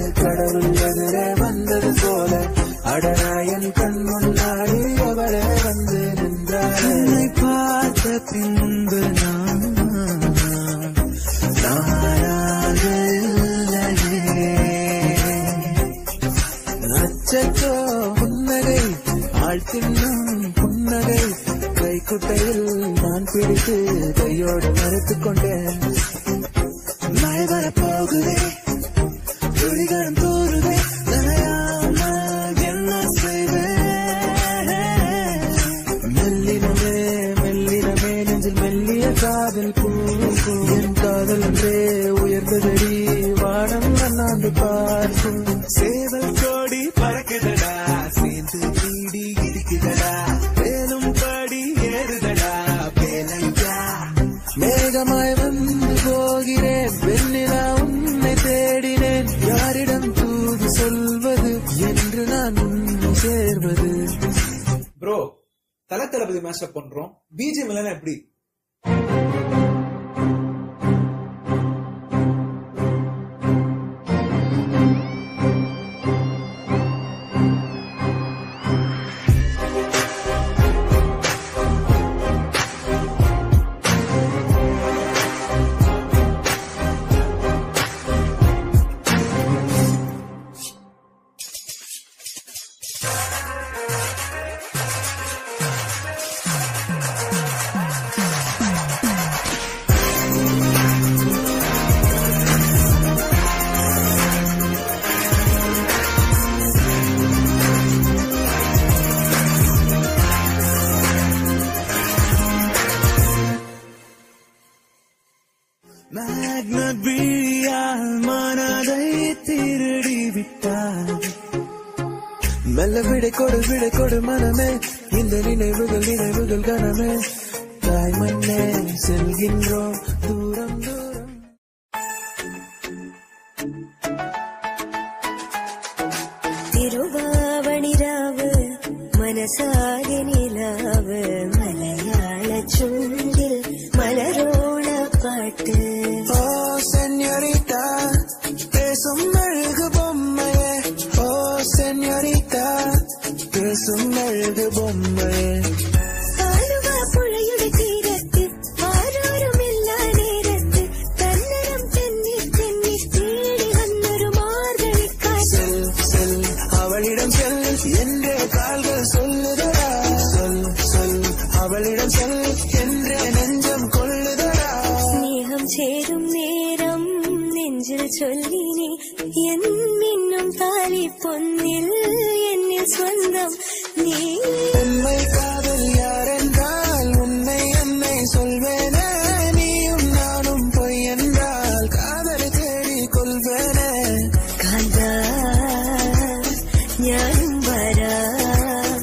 கடவுள் எதிரே வந்தது போல அடராயன் கண் முன்னாடி அவளே வந்து நின்றாள் என்னை பார்த்த பின்பு நான் நானாக இல்லையே அச்சச்சோ புன்னகை ஆள் தின்னும் புன்னகை கைக்குட்டையில் நான் பிடித்து கையோடு மறுத்துக் கொண்டேன் மழை வரப்போகுதே துளிகளும் தூருதே நனையாமல் என்ன செய்வேன் மெல்லினமே மெல்லினமே நெஞ்சில் மெல்லிய காதல் பூ பூ. என் காதல் ஒன்றே உயர்ந்ததடி வானம் அண்ணாந்து பார்க்கும் சேவல் கோடி பறக்குதடா சேர்ந்து பீடி இடிக்குதடா மேலும் படி ஏறுதடா வேலையா மேகமாய் வந்து போகிறேன் வெண்ணிலா உன்னை தேடினேன் யாரிடம் தூது சொல்வது என்று நான் உன்னை சேர்வது ப்ரோ தல தளபதி மேட்ச் பண்றோம் பிஜிஎம் இல்லைன்னா எப்படி மேக்னட் விழியால் மனதை திருடி விட்டார் மெல்ல விடை கொடு விடை கொடு மனமே இந்த நினைவுகள் நினைவுகள் கனமே தாய் மண்ணே செல்கின்றோம் தூரம் தூரம் തിരുവാവണിരാവ് മനസാകെ നിലാവ് മലയാള ചുണ്ടിൽ മലരോണ പാട്ട് ஓ சென்யோரிட்டா பேசும் அழகு பொம்மையே ஓ சென்யோரிட்டா பேசும் அழகு பொம்மையே ആലുവ പുഴയുടെ തീരത്ത് ആരോരുമില്ല നേരത്ത് കന്നരം തെന്നി തെന്നി തേടി വന്നൊരു മാർഗഴിക്കാറ്റ് செல் செல் அவளிடம் செல் என்றே கால்கள் சொல்லுதடா சொல் சொல் அவளிடம் செல் என்றே நெஞ்சம் கொள்ளுதடா സ്നേഹം ചേരും നേരം നെഞ്ചിൽ ചൊല്ലിനി എന്നിന്നും താലി പൊന്നിൽ എന്നിൽ സ്വന്തം നീ உண்மை காதல் யார் என்றால் உன்னை என்னை சொல்வேனே நீயும் நானும் பொய் என்றால் காதலை தேடி கொள்வேனே കാന്ത ഞാനും വരാം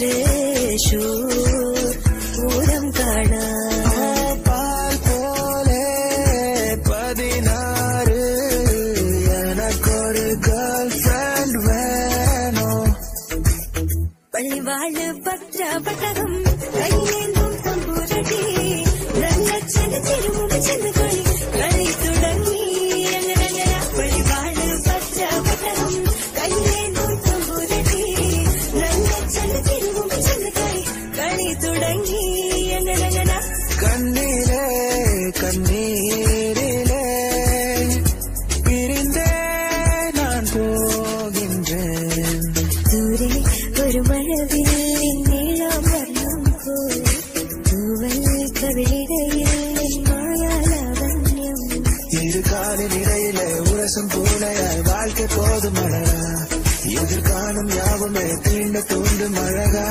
തൃശൂർ പൂരം കാണാം பால் போலே பதினாறு எனக்கு ஒரு கேர்ள் ஃப்ரெண்ட் வேணும் പള്ളിവാള് ഭദ്രപട്ടകം കയ്യേന്തും തമ്പൂരടി നല്ല ചെന്ന് ചെരുമുമ്പ് ചെന്ന് കളി കളി തുടങ്ങി അങ്ങനെ പള്ളിവാള് ഭദ്രപട്ടകം കയ്യേന്തും തമ്പൂരടി നല്ല ചെന്ന് ചെരുമുമ്പ് ചെന്ന് കളി കളി തുടങ്ങി അങ്ങനെ கண்ணீரே கண்ணீரிலே பிரிந்தே நான் போகின்றேன் ദൂരെ ഒരു മഴവില്ലിൻ നീളം വർണ്ണം പോൽ തൂവൽ കവിളിടയിൽ മായാലാവണ്യം இரு காலின் இடையிலே உரசும் பூனையாய் வாழ்க்கை போதும் அழகா எதிர்காணும் யாவுமே தீண்ட தூண்டும் அழகா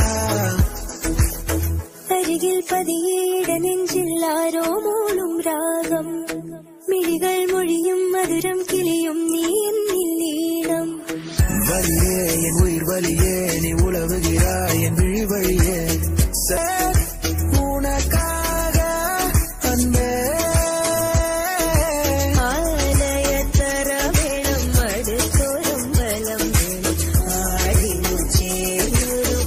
അരികിൽ പതിയേട നെഞ്ചിൽ ആരോ മൂളും രാഗം മിഴികൾ മൊഴിയും മധുരം കിളിയും നീ എന്നിൽ ലീണം வலியே என் உயிர் வலியே நீ உழவுகிறாய் என் விழி வழியே சார், உனக்காக அன்பே ആലയത്തറ വേണം അടുത്തോരം ബലം വേണം ആടിനു ചേരൊരു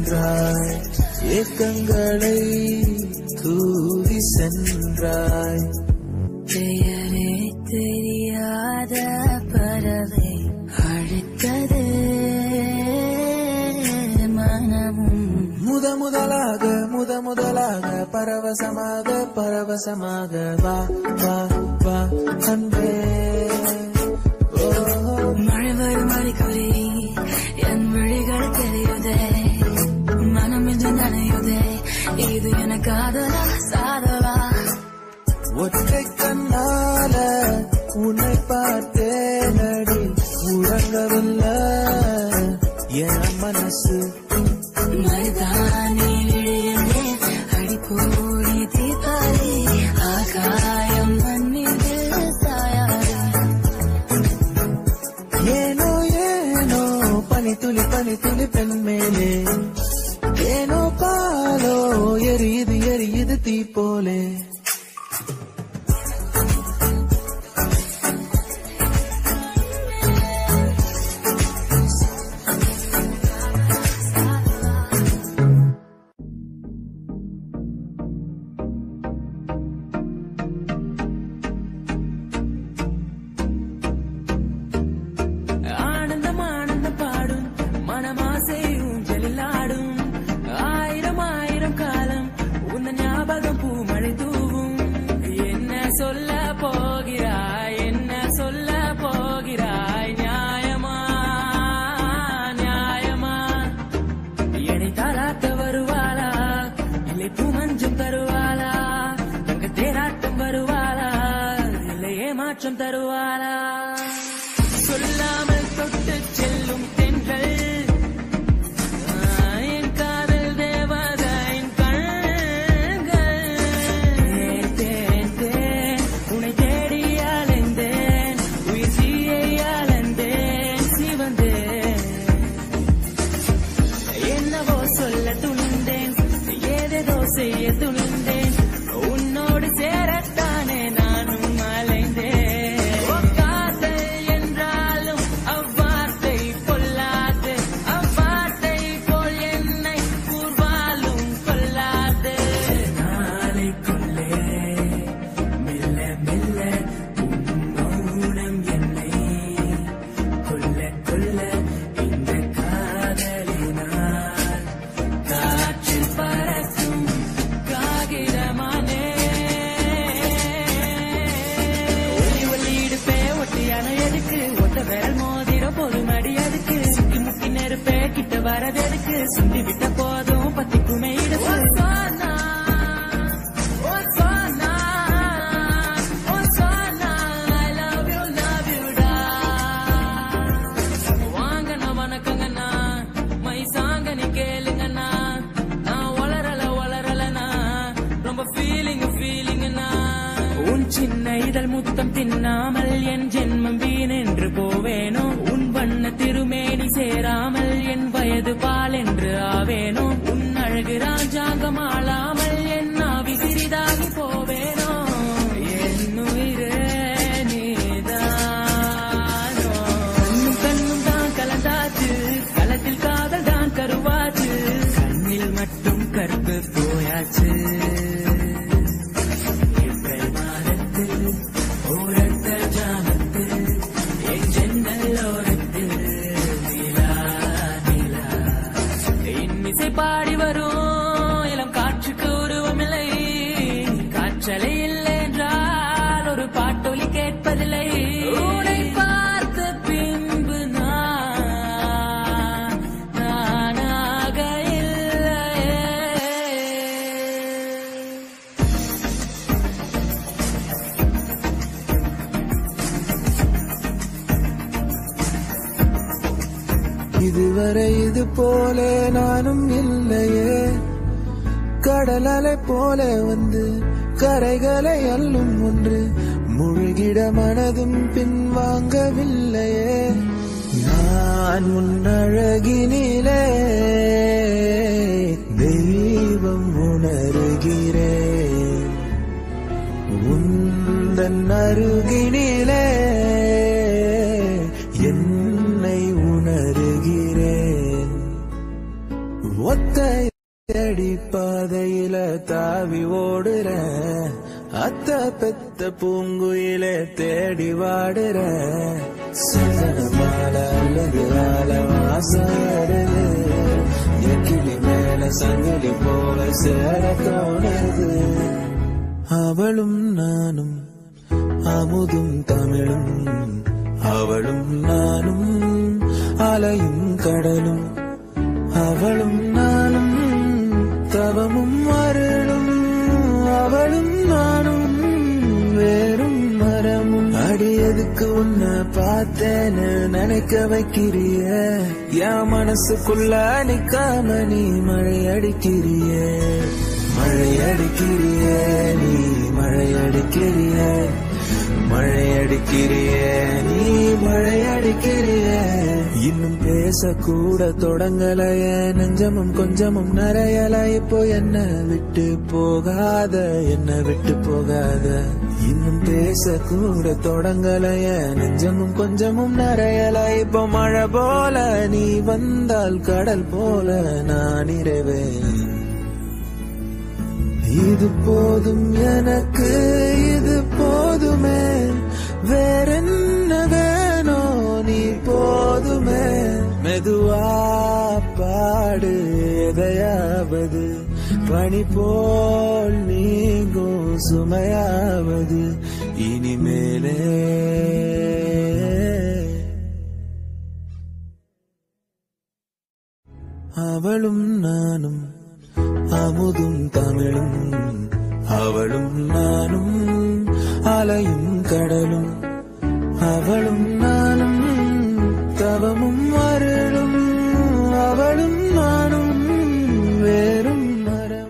சென்றாய் ஏக்கங்களை தூவி சென்றாய் பெயரே தெரியாத பறவை அழைத்தது மனமும் முத முதலாக முத முதலாக பரவசமாக பரவசமாக வா வா வா அன்பே ஓ மழை வரும் அடிக்கடி என் வழிகள் தெரியுதே மனம் இன்று நனையுதே இது என காதலா சாதலா ஒற்றை கண்ணால உன்னை பார்த்தேன் அடி உறங்கவில்லை என் மனசு மருதானி விழியனே அடிப்போடி தீர்த்தாரே ஆகாயம் மண்ணில் சாயாரே ஏனோ ஏனோ பனி துளி பனி துளி பெண் மேலே ஏனோ பாலோ எரியுது எரியுது தீ போலே ஆனந்தம் ஆனந்தம் பாடும் மனமாசை ஊஞ்சலில் ஆடும் ஆயிரம் ஆயிரம் காலம் உன்ன ஞாபகம் பூமழை தூவும் என்ன சொல்ல போகிறாய் என்ன சொல்ல போகிறாய் நியாயமா நியாயமா என்னை தாளாட்ட வருவாளா இல்லை பூமஞ்சம் தருவாளா தங்க தேராட்டம் வருவாளா இல்லை ஏமாற்றம் தருவாளா சொல்லாமல் தொட்டு செல்லும் தென்றல் ஆ, என் காதல் தேவதையின் கண்கள் தேன், தேன், தேன், உன்னை தேடி அலைந்தேன் உயிர் சீயை அலைந்தேன் சிவந்தேன் என்னவோ சொல்ல துணிந்தேன் ஏதேதோ செய்ய துணிந்தேன் உன்னோடு சேரத்தானே நானும் அலைந்தேன் ஓ, காதல் என்றாலும் அவ்வார்த்தை பொல்லாது அவ்வார்த்தை போல் என்னை கூர்வாலும் கொல்லாது நாளைக்குள்ளே மெல்ல மெல்ல உன் மௌனம் என்னை கொல்ல கொல்ல இந்த காதலினால் காற்றில் பறக்கும் காகிதமானே ஒலி ஒலி இடுப்பே ஒட்டியான எதுக்கு ஒத்த விரல் மோதிர பொறுமடி அதுக்கு சுத்தி முக்கி நெருப்பே கிட்ட வரதெதுக்கு சுண்டி விட்ட போதும் பத்திக்குமே இடுப்பு ஓசானா, ஓசானா, ஓசானா, I love you, love you டா. வாங்கண்ணா வணக்கங்கண்ணா மை சாங்க நீ கேளுங்கண்ணா நான் வளரல வளரலண்ணா ரொம்ப ஃபீலிங் ஃபீலிங்கண்ணா உன் சின்ன இதழ் முத்தம் தின்னாமல் என் ஜென்மம் வீணென்று போவேனோ உன் வண்ண திருமேனி சேராமல் என் வயது பால் என்று ஆவேனோ உன் அழகு ராஜாங்கம் ஆளாமல் என் ஆவி சிறிதாகி போவேனோ என் உயிரே நீதானோ கண்ணும் கண்ணும் தான் கலந்தாச்சு களத்தில் காதல் தான் கருவாச்சு கண்ணில் மட்டும் கருப்பு போயாச்சு ஏப்ரல் மாதத்தில் ஓரத்த ஜாமத்தில் என் ஜன்னல் ஓரத்தில் நிலா நிலா இன்னிசை பாடி வரும் இளம் காற்றுக்கு உருவமில்லை காற்றலை இல்லை என்றால் ஒரு பாட்டொலி கேட்பதில்லை உன்னை பார்த்த பின்பு நான் நானாக இல்லையே இதுவரை இது போல நானும் இல்லையே கடல் அலை போல வந்து கரைகளை அள்ளும் ஒன்று முழுகிட மனதும் பின்வாங்கவில்லையே நான் உன்னழகினிலே தெய்வம் உணர்கிறேன் உந்தன் அருகினிலே என்னை உணர்கிறேன் ஒத்தையடி பாதையில தாவி ஓடுற அத்த பெத்த பூங்குயில தேடி வாடுற சந்தனமால அல்லது ஆல வாசம் எக்கிளி மேல சங்கிலி போல சேர தோணுது அவளும் நானும் அமுதும் தமிழும் அவளும் நானும் அலையும் கடலும் அவளும் நானும் தவமும் அருளும் அவளும் நானும் வேறும் மரமும் அடியதுக்கு உன்னை பார்த்தேன்னு நினைக்க வைக்கிறிய என் மனசுக்குள்ள நிக்காம நீ மழை அடிக்கிறிய மழை அடிக்கிறிய நீ மழை அடிக்கிறிய மழை அடிக்கிறிய நீ மழை அடிக்கிறிய இன்னும் பேசக்கூட தொடங்கலைய நெஞ்சமும் கொஞ்சமும் நிறையல இப்போ என்ன விட்டு போகாத என்ன விட்டு போகாத இன்னும் பேசக்கூட தொடங்கலைய நெஞ்சமும் கொஞ்சமும் நிறையல இப்போ மழை போல நீ வந்தால் கடல் போல நான் இரவேன் இது போதும் எனக்கு இது போதுமே வேறென்ன வேணோ நீ போதுமே மெதுவா பாடு எதையாவது பனி போல் நீங்கும் சுமையாவது இனிமேலே அவளும் நானும் அமுதும் தமிழும் அவளும் நானும் அலையும் கடலும் அவளும் நானும் தவமும் அருளும் அவளும் நானும் வேறும் மரம்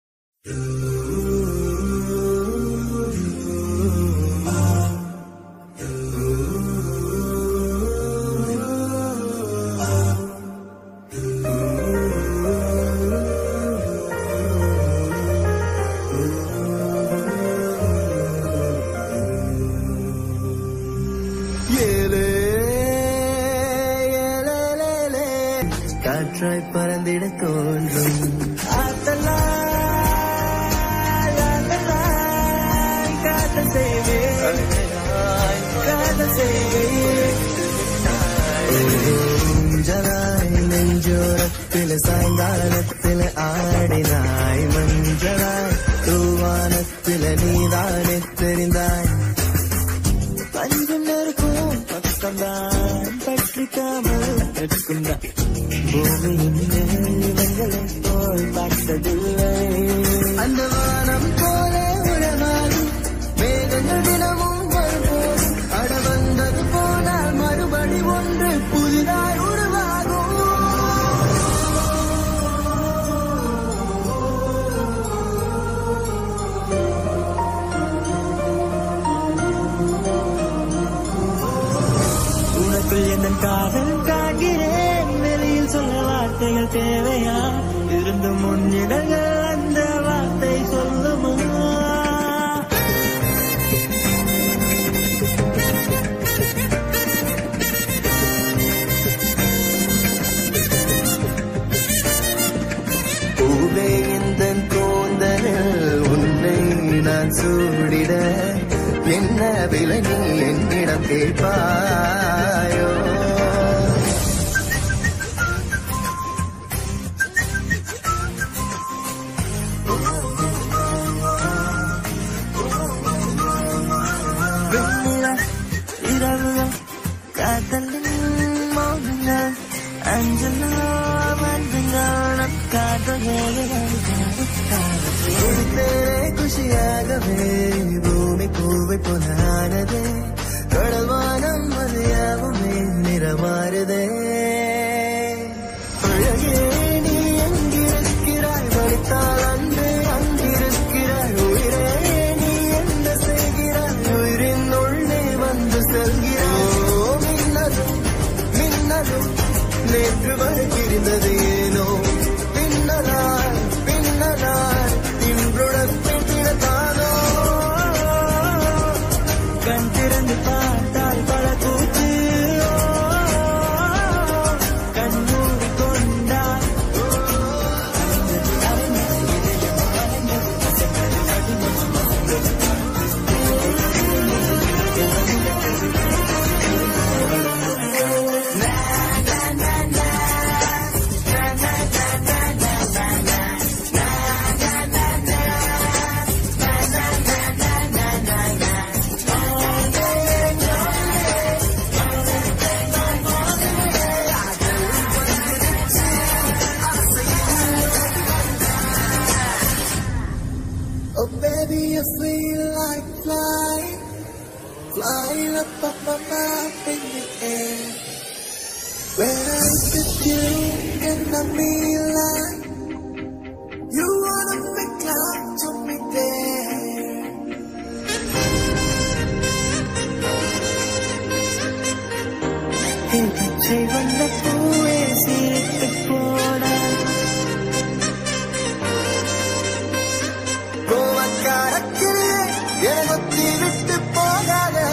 ஏலே ஏலேலேலே, காற்றாய் பறந்திட தோன்றும் ஆத்தலா, லாலலா, காதல் செய்வேன், காதல் செய்வேன். ஊஞ்சலாய் நெஞ்சோரத்தில் சாயங்காலத்தில் ஆடினாய் மஞ்சளாய் தூவானத்தில் நீதானே தெரிந்தாய் பஞ்சும் நெருக்கும் பக்கம்தான் பற்றிக்காமல் நெருக்கும்தான் பூமியின் மேல் இவங்களை போல் பார்த்ததில்லை அந்த வானம் போல உறவாகும் வேகங்கள் தினமும் வரும்போதும் அட வந்தது போனால் மறுபடி ஒன்று புதிதாய் உருவாகும் உனக்குள் என் காதல் காண்கிறேன் வெளியில் சொல்ல வார்த்தைகள் தேவையா இருந்து முன்னிடங்கள் அந்த வார்த்தை சொல்லுமா பூவே இந்த கூந்தலில் உன்னை நான் சூடிட என்ன விலை நீ என்னிடம் கேட்பாயோ வெண்ணிலா, இரவுகள், காதலின் மௌனங்கள், அஞ்சலா வந்துங்கள் நம் காதல் வேலைகள், காதல், காதல். கொடுத்தேனே குஷியாகவே பூமி பூவை போனானதே கடல் வானம் மதியாவுமே நிறமாறுதே அழகே நீ எங்கிருக்கிறாய் வலித்தால் அன்று அங்கிருக்கிறாய் உயிரே நீ என்ன செய்கிறாய் உயிரின் உள்ளே வந்து செல்கிறாய் ஓ, மின்னலும் மின்னலும் நேற்று வரை பிரிந்தது ஏனோ பின்னலாய் பின்னலாய் இன்றுடன் பின்னிடத்தானோ கண் திறந்து பார்த்தால் பல கூத்து ஓ, up, up, up, up in the air. When I with you in the moonlight, you wanna make love to me there. என் பச்சை வண்ண பூவே சிரித்து போட கோவக்காரக்கிலே எனகொத்தி விட்டு போகாதே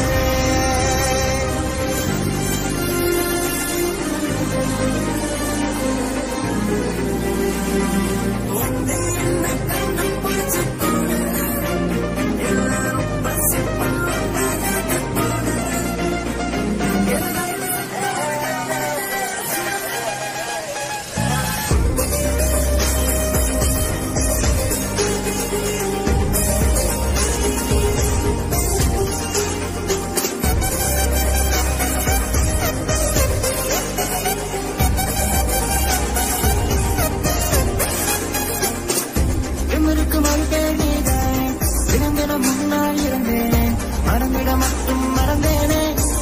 திமிருக்கு மறுபேர் நீதான் தினம் தினம் முன்னால் இருந்தேனே மறந்திட மட்டும் மறந்தேனே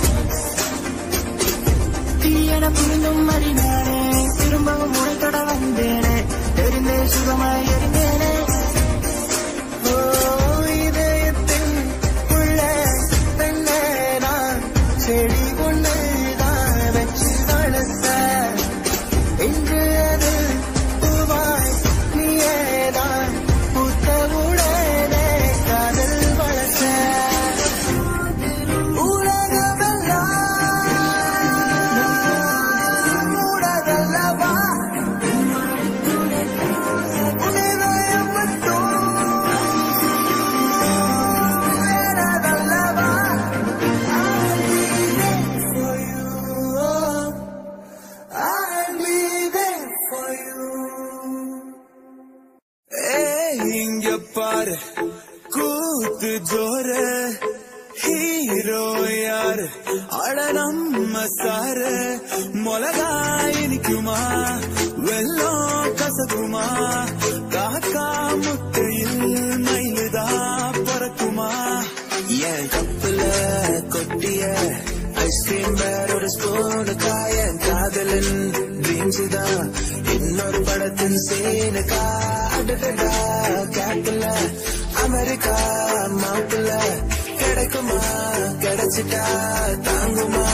தீயன புரிந்தும் அறிந்தானே திரும்பவும் உழைத்தொட வந்தேனே தெரிந்தே சுகமாய் எரிந்தேனே ஓ இதயத்தில் உள்ள பெண்ணே நான் செடி ஒன்று தான் வச்சு வளர்த்த இன்று அது பூவாய் நீயே நான் புத்தவுடனே காதல் வளர்த்த உலகமெல்லாம் உலகல்லவா உன்னிதயம் மட்டும் எனதல்லவா I'll be there for you. ஏய், இங்க பாரு கூத்து ஜோரு ஹீரோ யாரு அட நம்ம சாரு மிளகாய் இனிக்குமா வெள்ளம் கசக்குமா காக்கா முட்டையில் மயிலுதா பறக்குமா என் கப்புல கொட்டிய ஐஸ்கிரீம் பேரோட ஸ்பூனு காயன் காதலன் ட்ரீம்ஸ் தான் இன்னொரு படத்தின் சீனுக்கா அடடா கேப்பில் அமெரிக்கா மாப்பிள்ள கிடைக்குமா கிடைச்சிட்டா தாங்குமா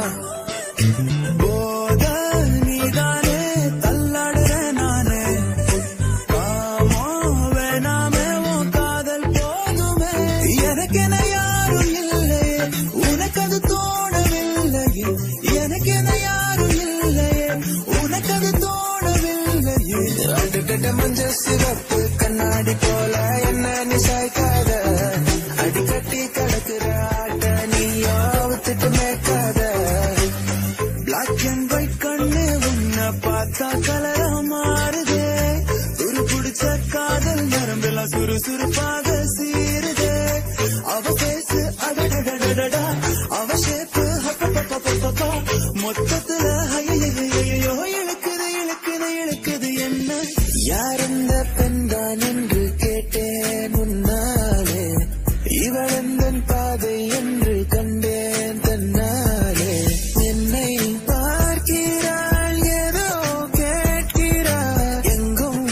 போத நீதானே தள்ளாடுற நானே காமோ வேணாமே உன் காதல் போதுமே எனக்கென யாரும் இல்லையே உனக்கு அது தோணவில்லையே எனக்கென யாரும் இல்லையே உனக்கு அது தோணவில்லையே அடடட மஞ்ச சிவப்பு கண்ணாடி போல என்ன நீ சாய்க்காத அடிக்கட்டி கிடக்குற ஆட்ட நீயோ வித்துட்டு மேய்க்காத பிளாக் அண்ட் ஒயிட் கண்ணு உன்னை பார்த்தா கலரா மாறுதே துரு பிடிச்ச காதல் நரம்பெல்லாம் சுறுசுறுப்பாக சீருதே அவ பேசு அடடடடடா அவ ஷேப்பு மொத்தத்துல ஐயோ இழுக்குது இழுக்குது இழுக்குது என்ன யார் இந்த பெண்தான் என்று கேட்டேன் முன்னாலே இவள் எந்தன் பாதை என்று கண்டேன் தன்னாலே என்னை பார்க்கிறாள் ஏதோ கேட்கிறாள் எங்கும்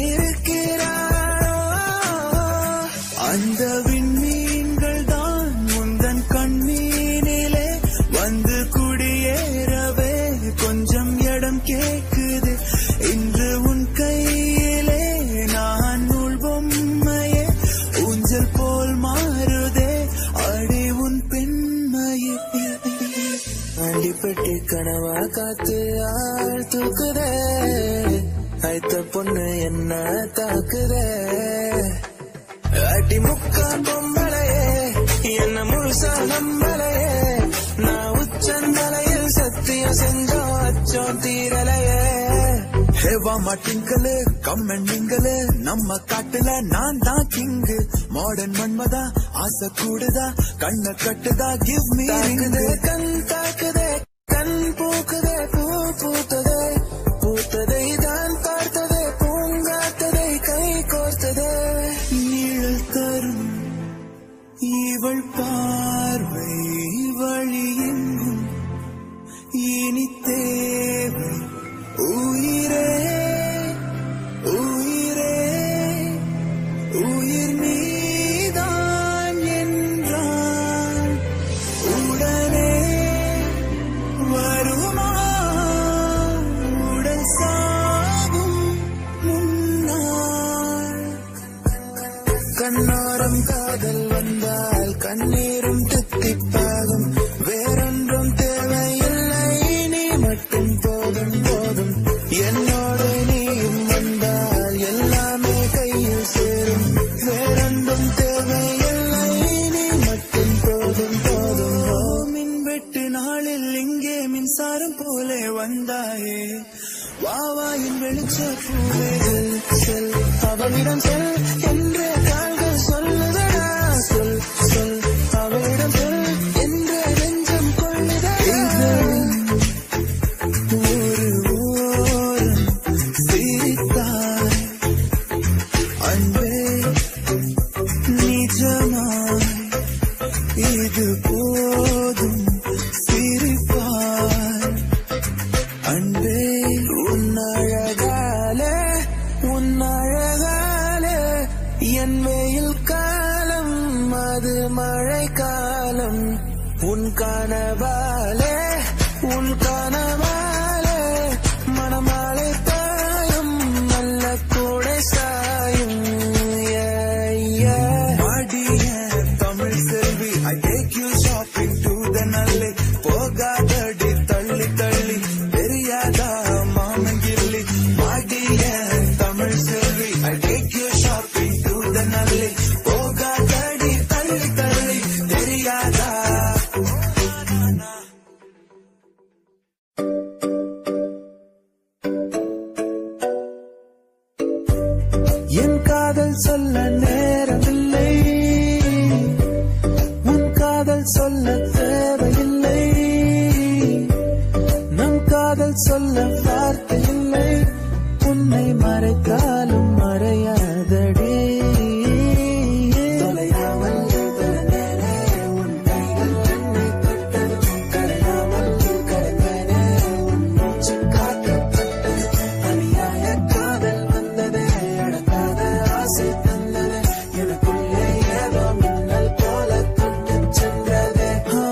இருக்கிறாள் அந்த விண்மீன்கள் தான் முந்தன் கண்மீனிலே வந்து குடியேறவே கொஞ்சம் இடம் கேக்குது இன்று உன் கையிலே நான் உள் பொம்மையே ஊஞ்சல் போல் மாறுதே அடி உன் பெண்மையே அண்டிப்பட்டு கனவா காத்து ஆள் தூக்குதே ஐத்த பொண்ணு என்ன தாக்குதே அடி முக்கா பொம்பளையே என்ன முழுசா நம்பலையே நான் உச்சந்தலையில் சத்தியம் செஞ்சோம் அச்சம் தீரலையே ஹேவா மாட்டிங்கலு கம்மன் நீங்களு நம்ம காட்டுல நான் தான் கிங்கு மாடர்ன் மன்மதா ஆசை கூடுதா கண்ண கட்டுதா கிவ் மீ கண் தாக்குதே கண் பூக்குதே பூ பூத்ததே பூத்ததை தான் பார்த்ததே பூங்காத்ததை கை கோர்த்ததே நிழல் தரும் இவள் பார்வை வாயின் வெளிச்ச பூவே செல், செல் அவளிடம் செல் என்றே கால்கள் சொல்லுதடா சொல் சொல் அவளிடம் சொல் என்றே நெஞ்சம் கொள்ளுதடா ஒரு ஓரம் சிரித்தாய் அன்பே நிஜமாய் இது போதும் சிரிப்பாய் அன்பே உன் அழகாலே உன் அழகாலே என் வெயில் காலம் அது மழை காலம் உன் கனவாலே உன் கனவாலே மணமாலை தாயும் நல்ல கூடை சாயும் Yeah, yeah. அடிய தமிழ் செல்வி I take you shopping to the நல்லை போகாதடி தள்ளி தள்ளி தெரியாதா மாமன் கிள்ளி அடிய தமிழ் செல்வி I take you shopping to the நல்லை போகாதடி தள்ளி தள்ளி தெரியாதா என் காதல் சொல்ல நேரமில்லை உன் காதல் சொல்ல தேவையில்லை நம் காதல் சொல்ல வார்த்தை இல்லை உன்னை மறைத்தாலும் மறையாதடி தொலையாமல் தொலைந்தேனே, உன் கைகள் என்னை தொட்டது. கரையாமல் கரைந்தேனே, உன் மூச்சு காற்றப்பட்டது. அநியாய காதல் வந்ததே, அடங்காத ஆசை தந்ததே. எனக்குள்ளே ஏதோ மின்னல் போல தொட்டுச் சென்றதே. ஆ,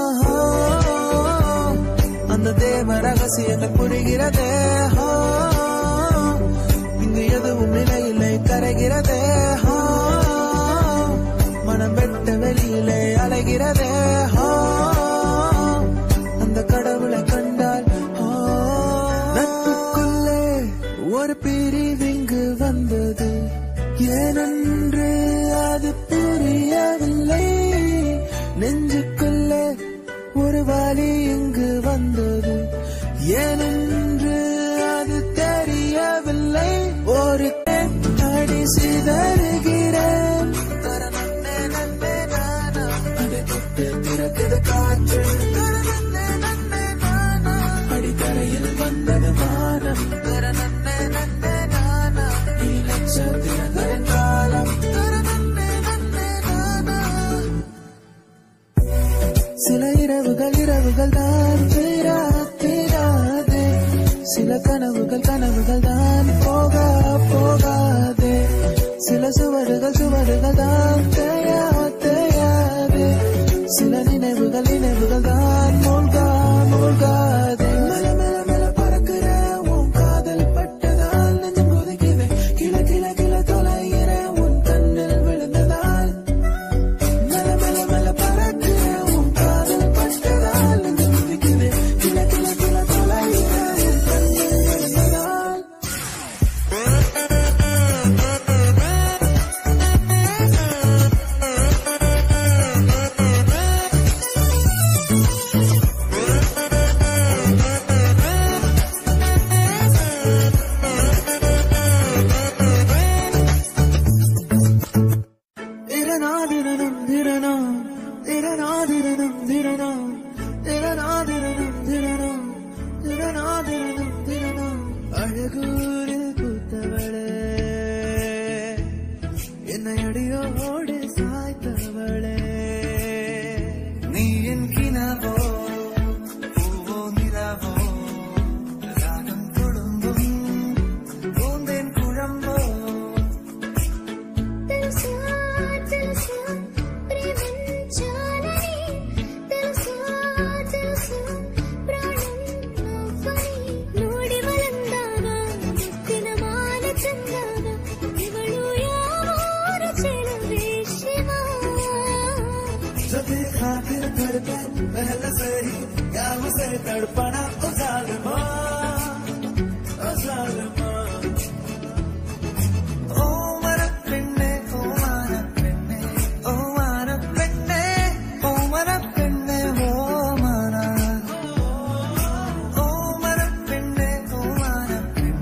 அந்த தேவ ரகசியங்கள் புரிகிறதே ஆ, இங்கு எதுவும் நிலையில்லை கரைகிறதே ஆ, மனம் வெட்ட வெளியிலே அலைகிறதே ஆ, அந்த கடவுளை கண்டால் ஆ, நட்புக்குள்ளே ஒரு பிரிவிங்கு வந்தது ஏனென்று அது புரியவில்லை நெஞ்சுக்குள்ளே ஒரு வலி இங்கு வந்தது ஏனென்று அது தெரியவில்லை ஒரு அடி சிதறுகிறேன் தரநன்னே நன்னே நானா. அதை தொட்டு திறக்குது காற்று தரநன்னே நன்னே நானா. அடித்தரையில் வந்தது வானம் தரநன்னே நன்னே நானா. நீ நட்சத்திரங்களின் காலம் தரநன்னே நன்னே நானா. சில இரவுகள் இரவுகள் தான் தீரா தீராதே சில கனவுகள் கனவுகள் தான் போகா போகாதே சில சுவடுகள் சுவடுகள் தான் தேயா தேயாதே சில நினைவுகள் நினைவுகள் தான் மூழ்கா மூழ்காதே மெல மெல மெல பறக்கிற உன் காதல் பட்டதால் நெஞ்சம் கொதிக்குது கிள கிள கிள தொலைகிற உன் கண்ணில் விழுந்ததால் மெல மெல மெல பறக்கிற உன் காதல் பட்டதால் நெஞ்சம் கொதிக்குது கிள கிள கிள தொலைகிற உன் கண்ணில் விழுந்ததால் திரநாதிரனம் திரனம் திரநாதிரனம் திரனம் திரநாதிரனம் திரனம் திரநாதிரனம் திரனம் அழகூரில் பூத்தவளே என்னை அடியோடு சாய்த்தவளே நீ என் கிணவோ பூவோ நிலவோ ராகம் குடும்பம் பூந்தேன் குழம்போ తెలుసా తెలుసా ప్రేమించాలని తెలుసా తెలుసా ప్రాణం నువ్వని నోడి వలందాన ముత్తిన మాల చందాన ಇವಳು ಯಾವಾರ ಚೆಲುವೆ ಶಿವ जब ये खातिर धड़कन पहले से ही या उसे तड़पना ओ जालिमा ओ जालिमा ओ मर पेन्ने ओ मार पेन्ने ओ मार पेन्ने ओ मर पेन्ने ओ मारा ओ मर पेन्ने ओ मार पेन्ने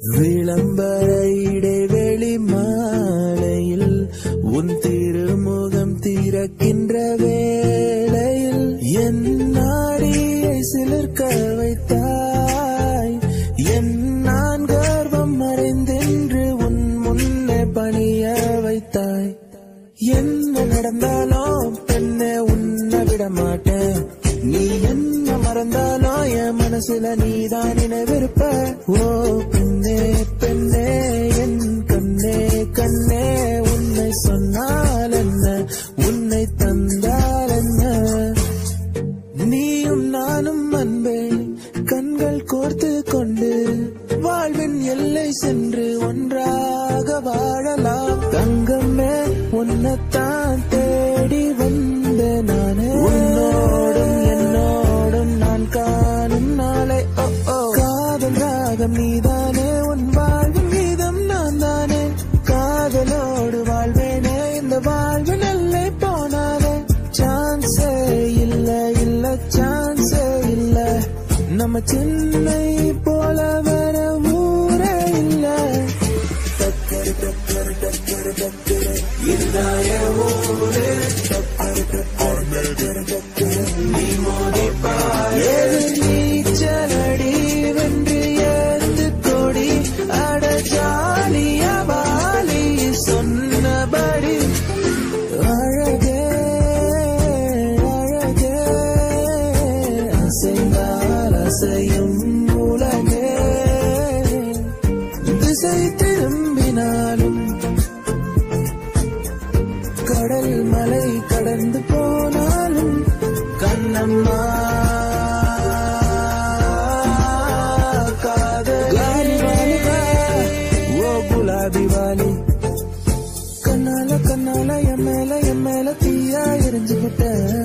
விளம்பர இடைவெளி மாலையில் உன் திருமுகம் திறக்கின்ற வேளையில் என் நாடியை சிலிர்க்க வைத்தாய் என் நான் கர்வம் மறைந்தென்று உன் முன்னே பணிய வைத்தாய் என்ன நடந்தாலும் பெண்ணே உன்னை விட மாட்டேன் நீ என்ன மறந்தாலும் என் மனசுல நீதான் நினைவிருப்ப ஓ பெண்ணே பெண்ணே என் கண்ணே கண்ணே உன்னை சொன்னால் என்ன உன்னை தந்தால் என்ன நீயும் நானும் அன்பே கண்கள் கோர்த்து கொண்டு வாழ்வின் எல்லை சென்று ஒன்றாக வாழலாம் தங்கமே உன்னைத்தான் தேடி வந்த நானே உன்னோடும் என்னோடும் நான் காணும் நாளை ஓ ஓ காதல் ராகம் நீதானே உன் வாழ்வின் கீதம் நான் தானே காதலோடு வாழ்வேனே இந்த வாழ்வின் எல்லை போனாலே சான்ஸே இல்ல இல்ல சான்ஸே இல்ல நம்ம சென்னை போல வேற ஊரே இல்ல டக்கரு டக்கரு டக்கரு டக்கரு இதுதான் என் ஊரு டக்கரு டக்கரு டக்கரு டக்கரு நீ மோதிப்பார் எதிர் நீச்சலடி வென்று ஏந்து கொடி அட ஜாலியா வாலி சொன்னபடி அழகே அழகே அசைந்தால் அசையும் உலகே திசை திரும்பினாலும் கடல் மலை கடந்து போனாலும் கண்ணம்மா காதல் ஓ குலாபி வாலி கண்ணால கண்ணால என் மேல என் மேல தீயா எரிஞ்சுக்கிட்ட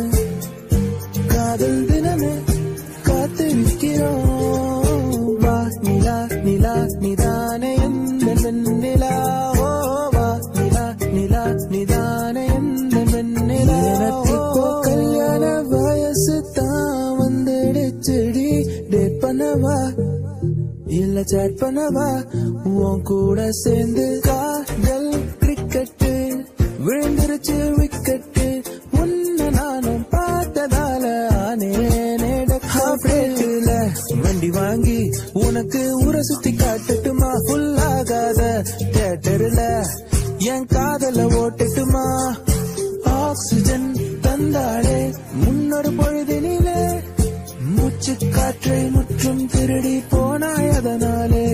காதல் தினமே காத்து நிற்கிறோம் வா நிலா நிலா நிதானே எந்த வெண்ணிலா ஓ வா நிலா நிலா நிதானே எந்த வெண்ணிலா எனக்கு இப்போ கல்யாண வயசு தான் வந்துடுச்சுடி டேட் பண்ணவா இல்ல சாட் பண்ணவா உன் கூட சேர்ந்து காதல் கிரிக்கெட்டு விழுந்துருச்சு விக்கெட்டு உன்னை நானும் பார்த்ததால ஆனேனே ஹாஃப் ரேட்டுல வண்டி வாங்கி உனக்கு ஊரை சுத்தி காட்டட்டுமா ஃபுல் ஆகாத தேட்டர்ல என் காதல ஓட்டட்டுமா ஆக்சிஜன் தந்தாளே முன்னொரு பொழுதினிலே மூச்சு காற்றை முற்றும் திருடி போனாய் அதனாலே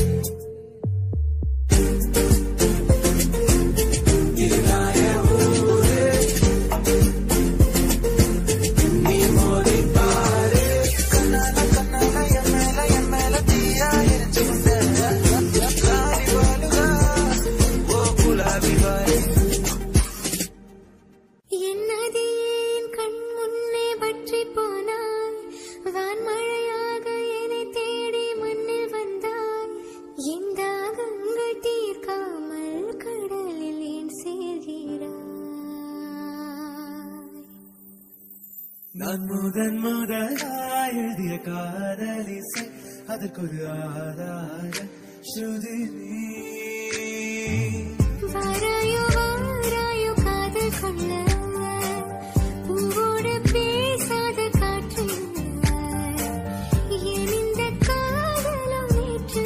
என்னதியேன் கண் முன்னே பற்றி போனாய் வான்மழையாக என்னை தேடி மண்ணில் வந்தாய் என் தாகங்கள் தீர்க்காமல் கடலில் ஏன் சேர்கிறாய் நான் முதன் முதலாய் எழுதிய காதலிசை அதற்கொரு ஆதார ஸ்ருதி நீ வாராயோ வாராயோ காதல் கொள்ள பூவோடு பேசாத காற்று என் இந்த காதலும் நேற்று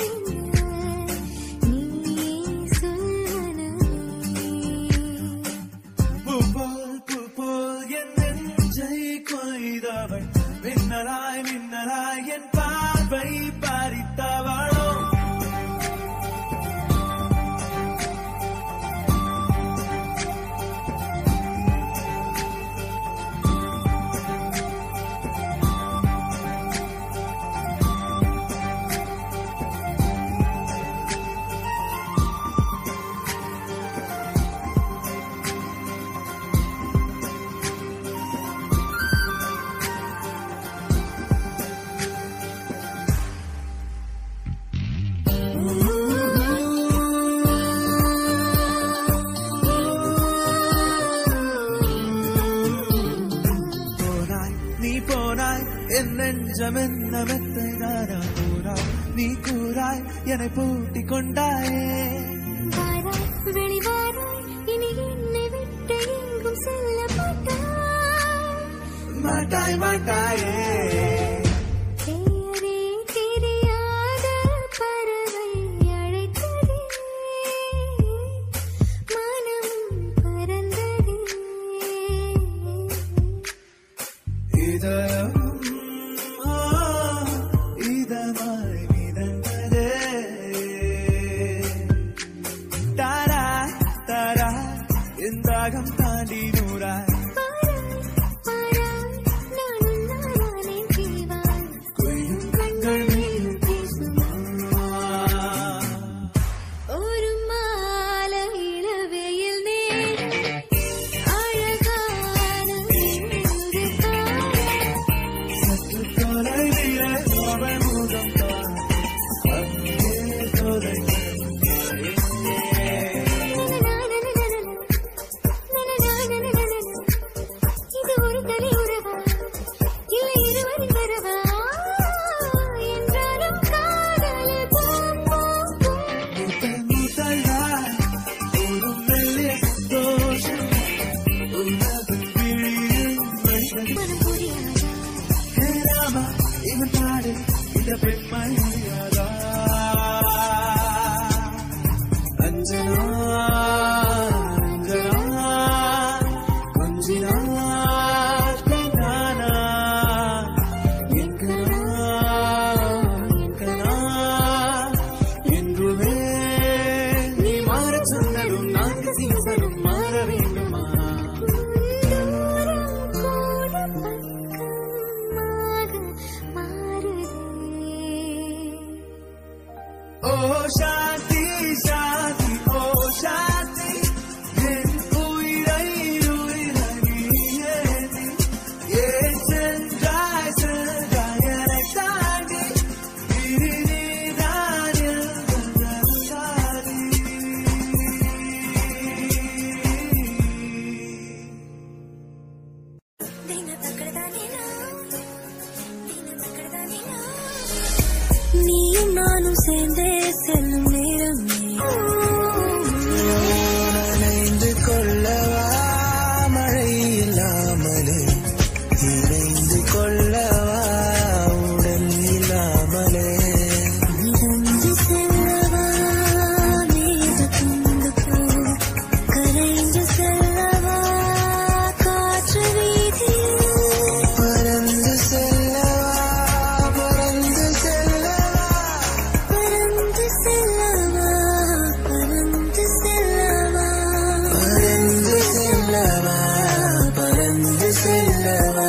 நீயே சொல்வனமே பூப்போல் பூப்போல் என் நெஞ்சை கொய்தவள் மின்னலாய் மின்னலாய் என் பார்வை பறித்தவளோ நெஞ்சம் என்ன மெத்தை தானா கூறாய் நீ கூறாய் என்னை பூட்டி கொண்டாயே வாராய் வெளிவாராய் இனி என்னை விட்டு எங்கும் செல்ல மாட்டாய் மாட்டாய் மாட்டாயே பெயரே தெரியாத பறவை அழைத்ததே மனம் பறந்ததே இதயம் ஆ, இதமாய் மிதந்ததே தாரா தாரா என் தாகம் தாண்டி நூறாய் பாராய் நானும் நானே செய்வாய் கொய்யும் கண்கள் மீது பேசுமா பேசுமா ஒரு மாலை இளவெயில் நேரம் அழகான இன்று காலம் சற்று தொலைவிலே அவள் முகம் தான் அங்கே தொலைந்தது இது ஒரு தனி உறவா இல்லை இருவரின் வரவா என்றாலும் காதல் பூம் பூம் பூம் முதல் முதல் நாள் ஒரு மெல்லிய சந்தோஷம் உனது விழியில் வழிந்தது. மனம் புரியாதா ஹே ராமா, இவன் பாடு இந்த பெண்மை அறியாதா? அஞ்சனா அஞ்சனா கொஞ்சினார் பெண்ணானா எங்கனா எங்கனா என்றுமே நீ மாறச் சொன்னதும் நான்கு சீசனும் மாற வேண்டுமா தூரம் கூட பக்கமாக மாறுதே ஓ சாந்தி சாந்தி ஓ சாந்தி என் உயிரை உயிரணியே நீ ஏன் சென்றாய் சென்றாய் என்னை தாண்டி இனி நீதான் எந்தன் தாதி. நீயும் நானும் சேர்ந்தே செல்லும் நேரம் நனைந்து கொள்ளவா மழை இல்லாமலே இணைந்து கொள்ளவா உடல் இல்லாமலே மிதந்து செல்லவா மீது கொண்டு போ கரைந்து செல்லவா காற்று வீதியில் பறந்து செல்லவா பறந்து செல்லவா பறந்து செல்லவா பறந்து செல்லவா பறந்து செல்லவா பறந்து செல்லவா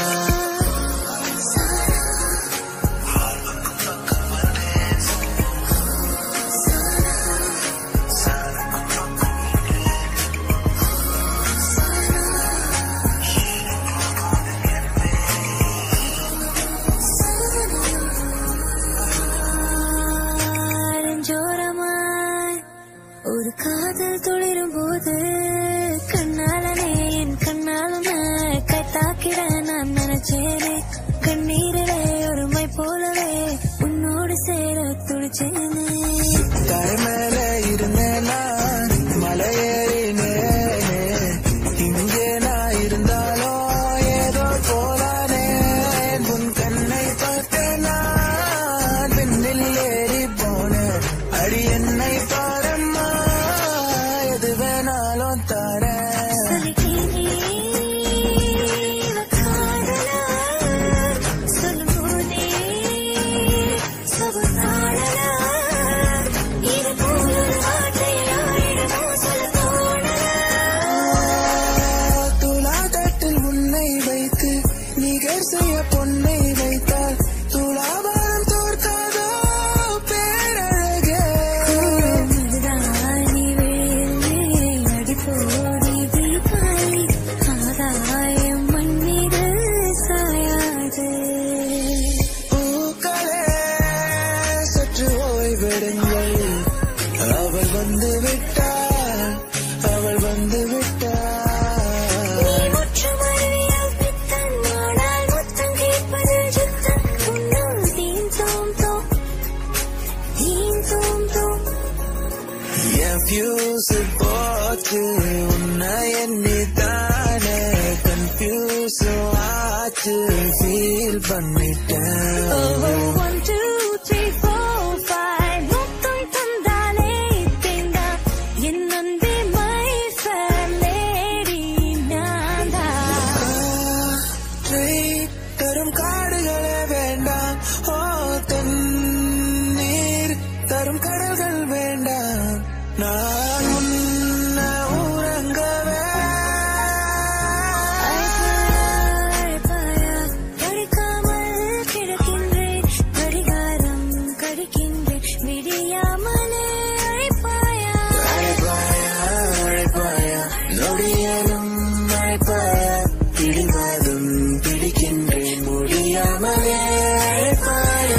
ஆரஞ்சோரமாய் ஒரு காதல் துளிரும் போது கண்ணாலனே என் கண்ணாலும் கைத்தாக்கிட நான் நினைச்சேனே கண்ணீரிலே ஒரு மை போலவே உன்னோடு சேர துடிச்சேனே தரை மேல இருந்தேன் நான் மலையேறினேனே இங்கே நான் இருந்தாலும் ஏதோ போலானே உன் கண்ணை பார்த்தேன் நான் பின்னில் ஏறி போனேன் அடி என்னை பாரம்மா எது வேணாலும் தரேன் சொல்லிட்டேனே, இவ காதலா, சொல்லும்போதே சுகத்தாழலா, இது போல பண்ணிட்டேன் one two three four five மொத்தம் தந்தாலே தேந்தா என் அன்பே மை லேடி நான்தா காற்றை தரும் காடுகளே வேண்டாம் ஓ தண்ணீர் தரும் கடல்கள் வேண்டாம் நான் உன்ன உறங்கவே படிக்காமல் கிடக்கின்றேன் கடிகாரம் கடிக்கின்றேன் விடியாமலே அழைப்பாயா அழைப்பாயா அழைப்பாயா நொடியலும் அழைப்பாயா பிடிவாதும் பிடிக்கின்றேன் முடியாமலே அழைப்பாயா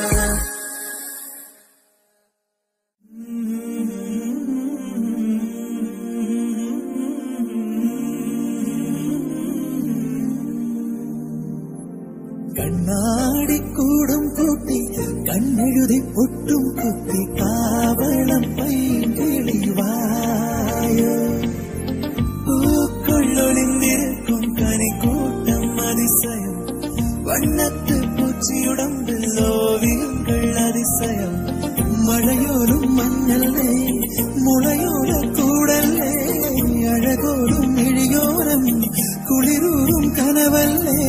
கண்ணாடி கூடும் கூட்டி கண்ணெழுதி பொட்டும் குத்தி காவலம் பைங்கிழிவாயோ பூக்குள் ஒளிந்திருக்கும் கனி கூட்டம் அதிசயம் வண்ணத்து பூச்சியுடம்பில் ஓவியங்கள் அதிசயம் மழையோடும் மண்ணல்லே முளையோட கூடல்லே அழகோடும் இழியோரம் குளிரூரும் கனவல்லே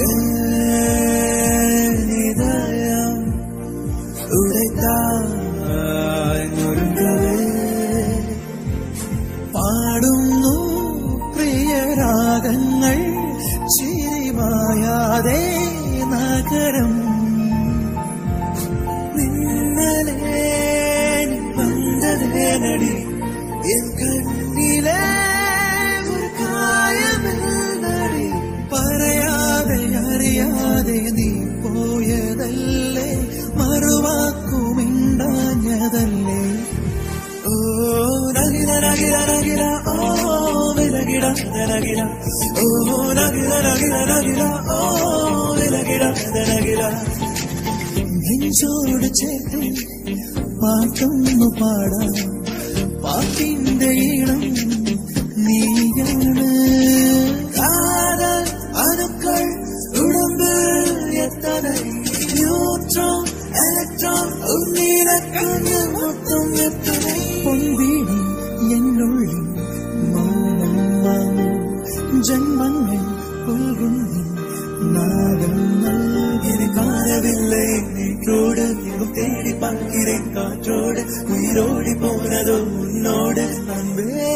இதயம் உடைத்தாய் நொறுங்கவே പാടുന്നു പ്രിയരാഗങ്ങൾ ചിരിമായാതെ നഗരം നിന്നലേ വന്നതേനടി എൻ കണ്ണിലെ ഒരു കായമെന്നടി പറയാതെ അറിയാതെ നീ പോയതല്ലേ മറുവാക്കുമിണ്ടാഞ്ഞതല്ലേ ഓ നഗില നഗില നഗില ഓ വിലകിട നഗില ഓ നഗില നഗില നഗില ഓ വിലകിട നഗില നെഞ്ചോട് ചേർത്ത് പാട്ടൊന്നു പാടാം പാട്ടിന്റെ ഈണം നീയാണ് കാതൽ അണുക്കൾ ഉടമ്പിൽ എത്തனை நியூட்ரான் எலக்ட்ரான் உன்னில கண்ணு மொத்தம் எத்தனை பொன்வீணி என்னுள்ளி மௌனம் வாழும் ஜன்மங்கள் புல்கும் நாகம் நல்கினை காணவில்லை நீற்றோடு எங்கும் தேடி பார்க்கிறேன் காற்றோடு உயிரோடி போனதோ உன்னோடு அன்பே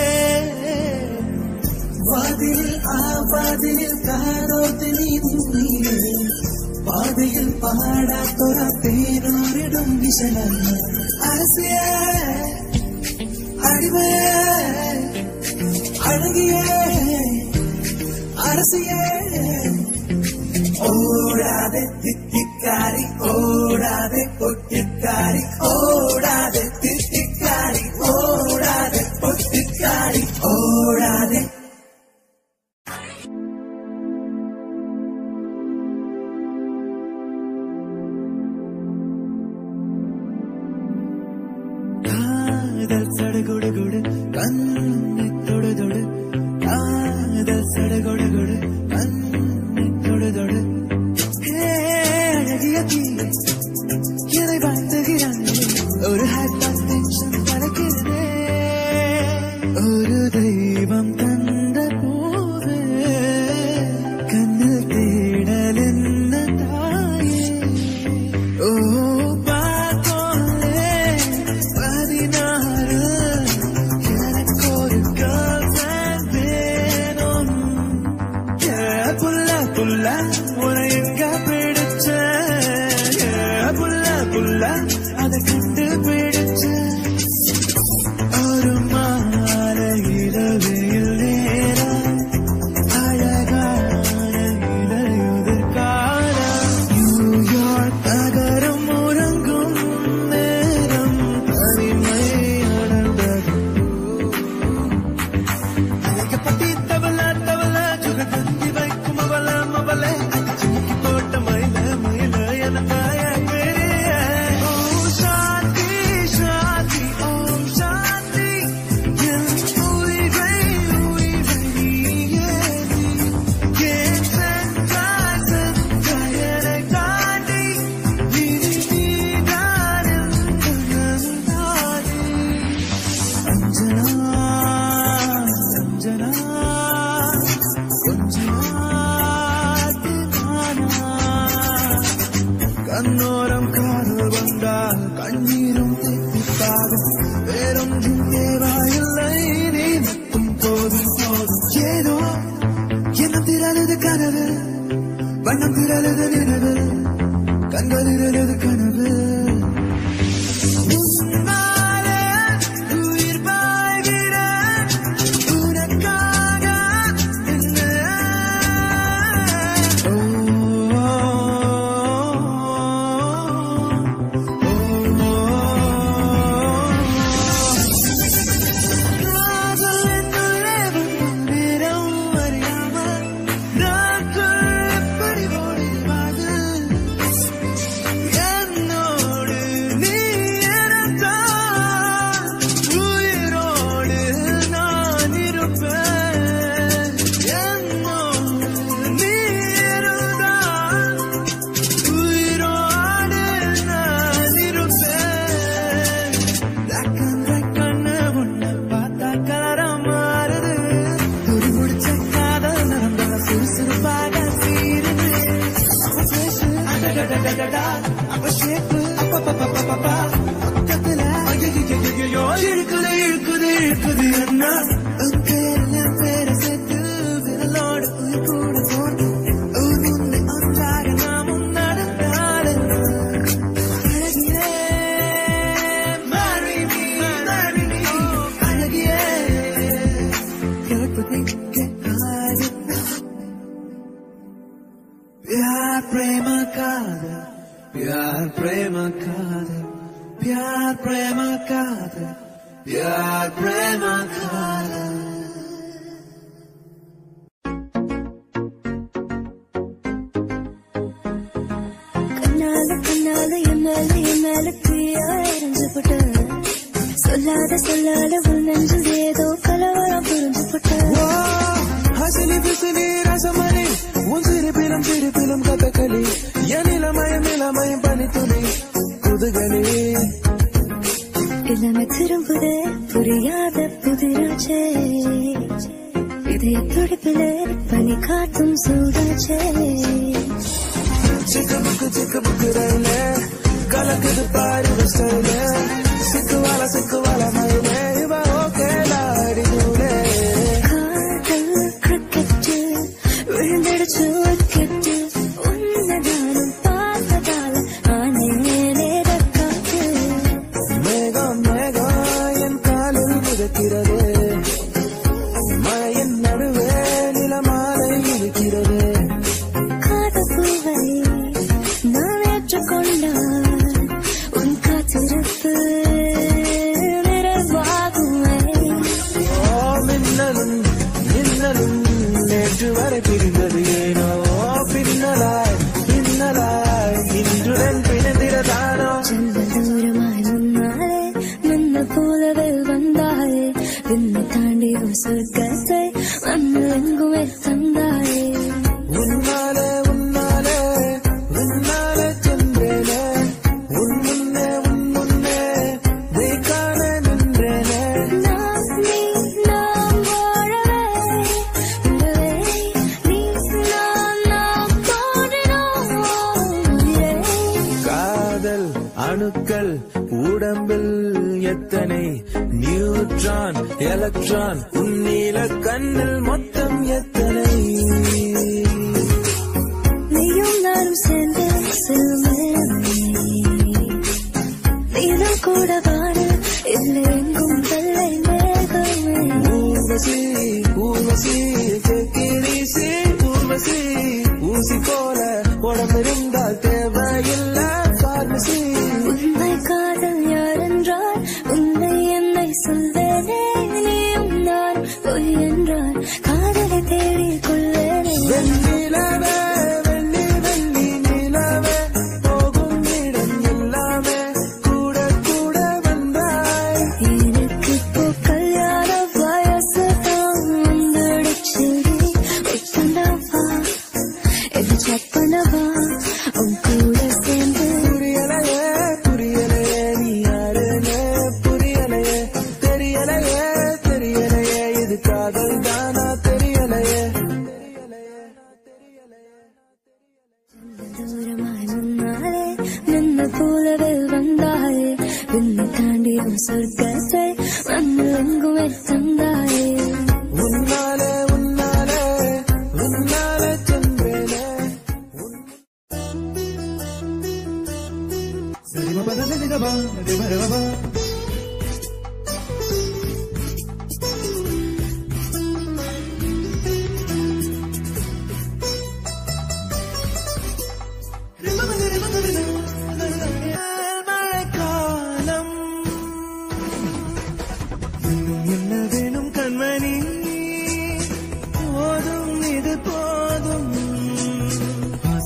வாதில் ஆவாதில் காதோத்தில் நீ பாதையில் பாடா தொரா தேனோரிடும் விஷயம் அரசிய அடிமைய அழகிய அரசிய ஓடாதே தித்திக்காரி ஓடாதே பொட்டிக்காரி ஓடாதே தித்திக்காரி ஓடாதே பொட்டிக்காரி ஓடாதே காதல் சடுகுடு குடு கண்ணை தொடு தொடு காதல் சடுகுடு குடு கண்ணை தொடு தொடு ஹே, அழகிய தீயே என்னை வாழ்த்துகிறானே ஒரு ஹைப்பர் டென்ஷன் நடக்கிறதே ஒரு தெய்வம் தந்த போது கண்ணில் தேடல் என்ன தாயே ஓ பார்த்தோலே பதினாறு எனக்கு ஒரு girlfriend வேணும் போதும் ஏதோ எண்ணம் திரளுது கனவு வண்ணம் திரளுது நினைவு கண்கள் இருளது கனவு உன்னாலே உயிர் வாழ்கிறேன். உனக்காக என்ன? ஓ, காதல் என்னுள்ளே வந்தும் நேரம் அறியாமல் நாட்கள் எப்படி ஓடிவாது என்னோடு நீ இருந்தால் உயிரோடு நான் இருப்பேன் என்னோடு நீ இருந்தால் உயிரோடு நான் இருப்பேன் ரக்கன் ரக்கன்னு உன்னை பார்த்தா கலரம் மாறுது துடி முடிச்ச காதல் நரம்புல சுறுசுறுப்பாக சீருது அவ பேசு அடடடடடடா அவ ஷேப்பு அப்பப்பப்பப்பப்பா பக்கத்துல ஐயையையையோ இழுக்குது இழுக்குது இழுக்குது என்ன உன் பேர்ல பேரை சேர்த்து விரலோடு உயிர் கூட தோன்று உன் உன்னை ஒன்றாக நாமும் நடந்தாலும் அழகியே marry me marry me அழகியே கேட்பதற்கு ஆதித்தா प्यार प्रेम कादर प्यार प्रेम कादर प्यार प्रेम कादर प्यार प्रेम कादर கண்ணால கண்ணால என் மேல என் மேல தீயா எரிஞ்சு போட்ட சொல்லாத சொல்லாத உன் நெஞ்சில் ஏதோ கலவரம் புரிஞ்சு போட்ட ஹசினி பிசினி ரசமணி உன் சிரிப்பிலும் சிரிப்பிலும் கதகளி என் இளமயம் இளமயம் பனித்துளி குதுகளி எல்லாமே திரும்புதே புரியாத புதிராச்சே இதய துடிப்பிலே பனி காட்டும் சூடாச்சே சிக்கு புக்கு சிக்கு புக்கு ரயில கலக்குது பாரு ஸ்டைல சிக்கு வாழ சிக்கு வாழ மயிலே இவ ஓகே லாடி நூலே காதல் கிரிக்கெட்டு விழுந்தடிச்சு விக்கெட்டு உன்னை நானும் பார்த்ததால ஆனேனே காத்து மேகம் மேகம் என் காலில் மிதக்கிறது மழையின் நடுவே நிலமாலை இருக்கிறது காதப்பூவை நான் ஏற்றுக்கொண்டால் உன் காத்திருப்பு நிறைவாகுமே ஓ மின்னலும் மின்னலும் நேற்று வரை பிரிந்தது ஏனோ பின்னலாய் பின்னலாய் இன்றுடன் பிணைந்திரதானோ செல்ல தூரமாய் முன்னாலே நின்ன போலவே வந்தாயே விண்ணை தாண்டி உன் சொர்க்கத்தை மண்ணில் எங்குமே தந்தாயே உன்னாலே உன்னாலே உன்னாலே சென்றேனே உன் முன்னே உன் முன்னே நீ காண நின்றேனே நான் நீ நாம் வாழவே உறவே நீ நான் நாம் தோன்றினோம் உயிரே காதல் அணுக்கள் உடம்பில் எத்தனை நியூட்ரான் எலக்ட்ரான் உன்னீல கண்ணில் மொத்தம் எத்தனை நீயும் நானும் சேர்ந்து செல்லுமே நீனும் கூட வாழ இல்லை எங்கும் வெள்ளை மேகமே ஊர்வசி ஊர்வசி கேக்கிரிசி ஊர்வசி ஊசி போல உடம்பிருந்தால் தேவையில்லை பார்மசி உண்மை காதல் யாரென்றால் உன்னை என்னை சொல்வேனே நீயும் நான் பொய் என்றால் காதலை தேடிக் கொள்வேனே வெண்ணிலவே வெள்ளி வெள்ளி நிலவே போகும் இடம் எல்லாமே கூட கூட வந்தாய் எனக்கு இப்போ கல்யாண வயசு தான் வந்துடுச்சு ஒப்பந்தவா இது சப்பனவா உன் கூட சேர்ந்து புரியலையே புரியலையே நீ யாருன்னு புரியலையே தெரியலையே தெரியலையே இது காதல் தானா தெரியலையே தூரமாய் முன்னாலே நின்ன போலவே வந்தாயே விண்ணை தாண்டி உன் சொர்க்கத்தை மண்ணில் எங்குமே தந்தாயே உன்னாலே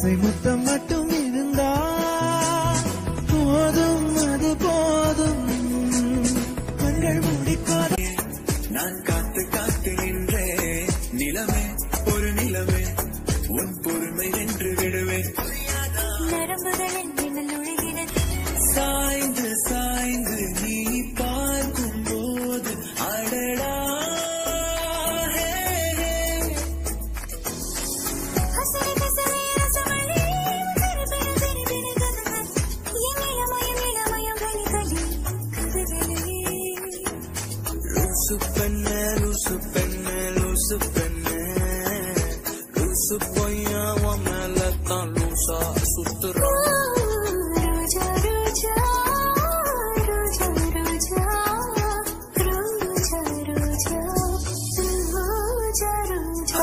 ஆசை முத்தம் மட்டும் இருந்தா போதும் அது போதும் கண்கள் மூடிக்கொள்ள நான் காத்து காத்து நின்றே நிலமே ஒரு நிலமே உன் பொறுமை வென்று விடுவேன் நரம்புகளில் மின்னல் நுழைகிறது சாய்ந்து சாய்ந்து நீ பார்க்கும் போது அடடா ஹே, ஹே. ஹசரி கசரி ரசமணி திருபின திருபின கதமன் இமயமயம் இளமயம் கலிகளி கதகளி லூசு பெண்ண லூசு பெண்ண லூசு பெண்ண லூசு பொய்யா உன் மேல தான் லூசா சுத்துறோம் ரோஜா ரோஜா ரோஜா ரோஜா ரோஜா ரோஜா ரோஜா ரோஜா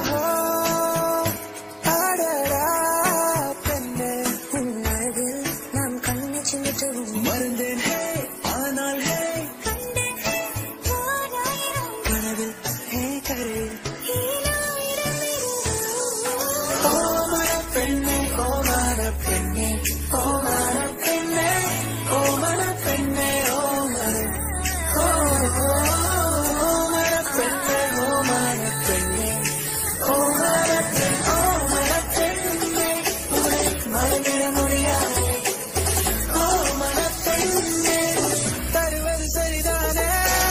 அடடா பெண்ணே உன்னழகில் நாம் கண்ணை சிமிட்டவும் மறந்தேன் ஹே ஆனால் ஹே கண்டேன் ஓராயிரம் கனவில் ஹே கரே ஈராயிரம் ஓ மனப்பெண்ணே ஓ மனப்பெண்ணே ஓ மனப்பெண்ணே ஓ மனப்பெண்ணே ஓ மன ஓ ஓ மனப்பெண்ணே ஓ மனப்பெண்ணே ஓ மனப்பெண்ணே ஓ மனப்பெண்ணே உன்னை மறந்திட முடியாது ஓ மனப்பெண்ணே தருவது சரிதானே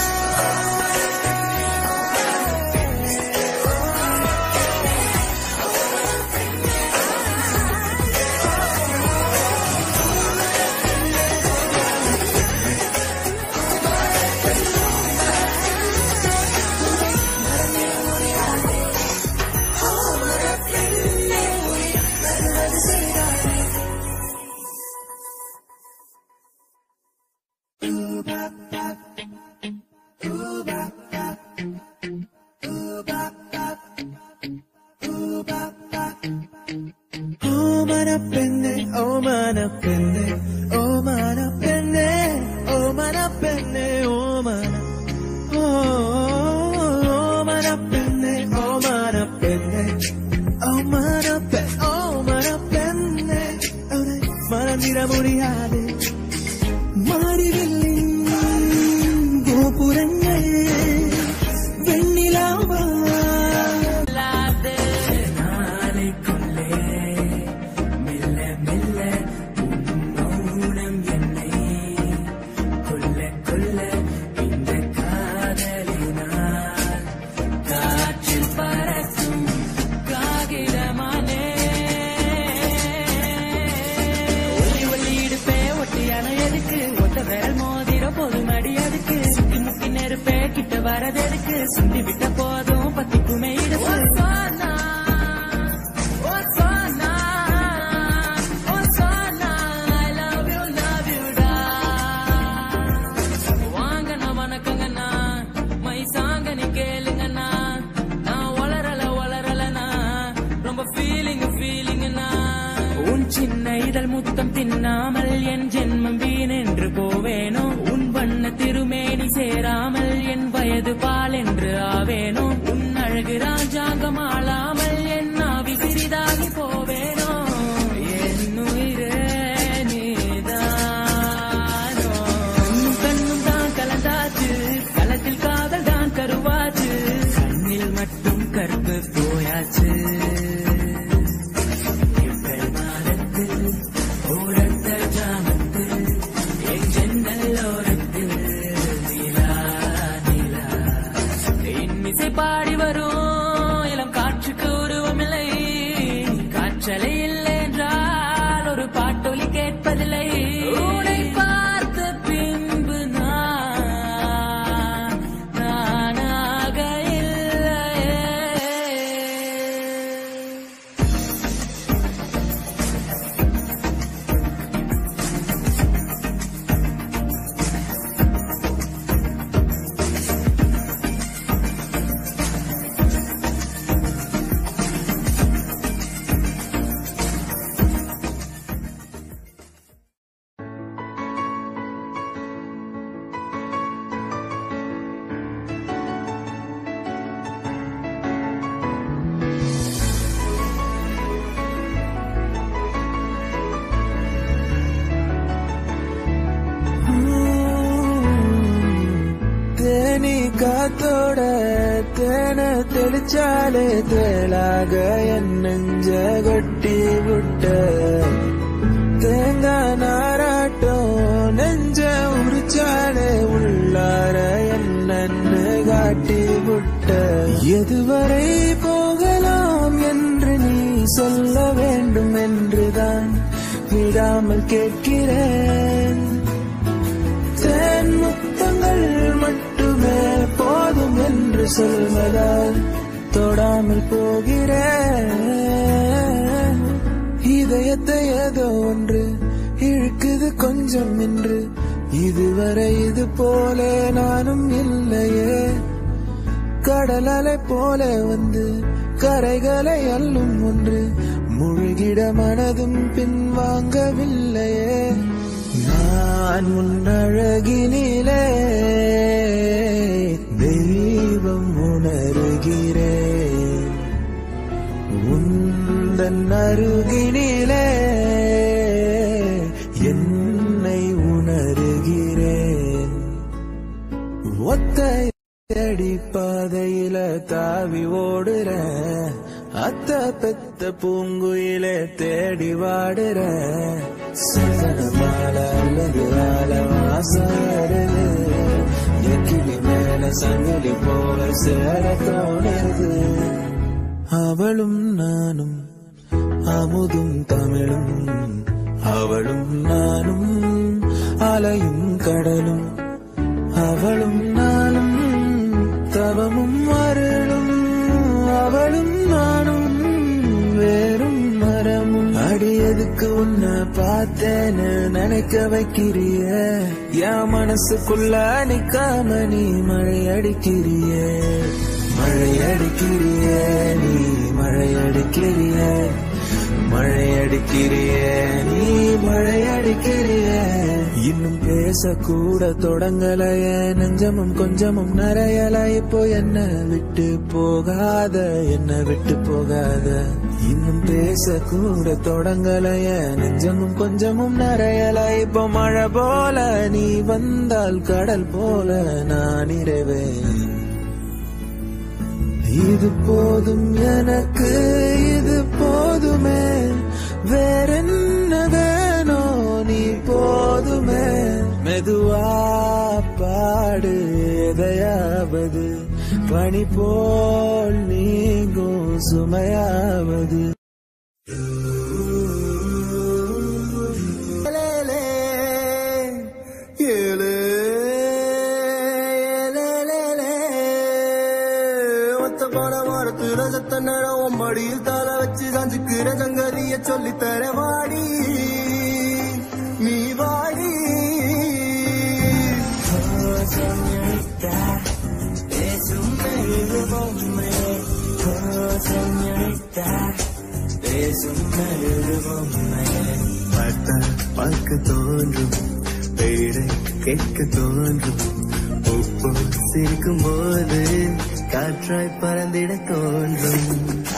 ஓ மனப்பெண்ணே ஓ மனப்பெண்ணே ஓ மனப்பெண்ணே ஓ மனப்பெண்ணே ஓ மன ஓ ஓ மனப்பெண்ணே ஓ மனப்பெண்ணே ஓ மனப்பெ ஓ மனப்பெண்ணே உன்னை மறந்திட முடியாது மாறிவில்லை கோபுரங்கள் வெண்ணிலாவா இல்லாத நாளைக்குள்ளே மெல்ல மெல்ல உன் மௌனம் என்னை கொல்ல கொல்ல இந்த காதலினால் காற்றில் பறக்கும் காகிதமானே ஒலி ஒலி இடுப்பே ஒட்டியான எதுக்கு ஒத்த விரல் மோதிர போதும் அடி அதுக்கு சுத்தி முத்தி நெருப்பே கிட்ட வரதெதுக்கு சுண்டி விட்ட போதும் பத்திக்குமே இடுப்பு வாங்கண்ணா வணக்கங்கண்ணா மை சாங்கனி கேளுங்கண்ணா நான் வளரல வளரலண்ணா ரொம்ப ஃபீலிங் ஃபீலிங்ண்ணா உன் சின்ன இதழ் முத்தம் தின்னாமல் என் ஜென்மம் வீணென்று போவேனோ உன் வண்ண திருமேனி சேராமல் என் வயது பால் என்று ஆவேனோ உன் அழகு ராஜாங்கம் ஆளாமல் என் ஆவி சிறிதாகி போவேனோ என் உயிரே நீதானோ கண்ணும் கண்ணும் தான் கலந்தாச்சு களத்தில் காதல் தான் கருவாச்சு கண்ணில் மட்டும் கருப்பு போயாச்சு ஏப்ரல் மாதத்தில் ஓரத்த ஜாமத்தில் என் ஜன்னல் ஓரத்தில் நிலா நிலா இன்னிசை பாடி வரும் இளம் காற்றுக்கு உருவமில்லை காற்றலை இல்லை என்றால் ஒரு பாட்டொலி கேட்பதில்லை உன்னை பார்த்த பின்பு நான் நானாக இல்லையே தேனத்தோட தேன தெளிச்சாலே தேளாக என் நெஞ்ச கொட்டி விட்ட தேங்காய் நாராட்டம் நெஞ்ச உரிச்சாலே உள்ளார என்னன்னு காட்டி விட்ட எதுவரை போகலாம் என்று நீ சொல்ல வேண்டும் என்றுதான் விடாமல் கேட்கிறேன் தேன் முத்தங்கள் மட்டுமே போதும் என்று சொல்வதால் தொடாமல் போகிறேன் இதயத்தை ஏதோ ஒன்று இழுக்குது கொஞ்சம் என்று இதுவரை இது போல நானும் இல்லையே கடல் அலை போல வந்து கரைகளை அள்ளும் ஒன்று முழுகிட மனதும் பின்வாங்கவில்லையே நான் உன்னழகினிலே தெய்வம் உணர்கிறேன் உந்தன் அருகினிலே என்னை உணர்கிறேன் ஒத்தை அடி பாதையில தாவி ஓடுற அத்த பெத்த பூங்குயில தேடி வாடுற சந்தன மாலை அல்லது ஆல வாசம் எக்கிளி மேல சங்கிலி போல சேர தோணுது அவளும் நானும் அமுதும் தமிழும் அவளும் நானும் அலையும் கடலும் அவளும் நானும் தவமும் அருளும் அவளும் நானும் வேறும் மரமும் அடியதுக்கு உன்னை பார்த்தேன்னு நினைக்க வைக்கிறிய என் மனசுக்குள்ள நிக்காம நீ மழை அடிக்கிறிய மழை அடிக்கிறிய நீ மழை அடிக்கிறிய மழை அடிக்கிறிய நீ மழை அடிக்கிறிய இன்னும் பேசக்கூட தொடங்கலைய நெஞ்சமும் கொஞ்சமும் நிறையல இப்போ என்ன விட்டு போகாத என்ன விட்டு போகாத இன்னும் பேசக்கூட தொடங்கலைய நெஞ்சமும் கொஞ்சமும் நிறையல இப்போ மழை போல நீ வந்தால் கடல் போல நான் இரவேன் இது போதும் எனக்கு இது போதுமே வேறென்ன வேணோ நீ போதுமே மெதுவா பாடு எதையாவது பனி போல் நீங்கும் சுமையாவது ஏழு ஒத்த போன வாரத்துல சத்த நேரம் உன் மடியில் தலை வச்சு சஞ்சுக்கிற சங்கதிய சொல்லித்தர வாடி நீ வாடி பார்த்தால் பார்க்க தோன்றும் பெயரை கேட்க தோன்றும் உப்பு சிரிக்கும் போது காற்றாய் பறந்திட தோன்றும்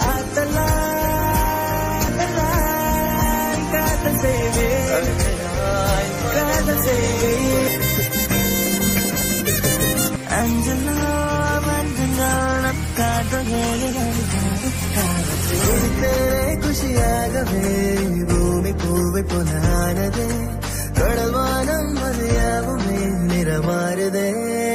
அஞ்சலா குஷியாகவே பூமி பூவை போலானது கடல் வானம் மதியாவுமே நிறமாறுதே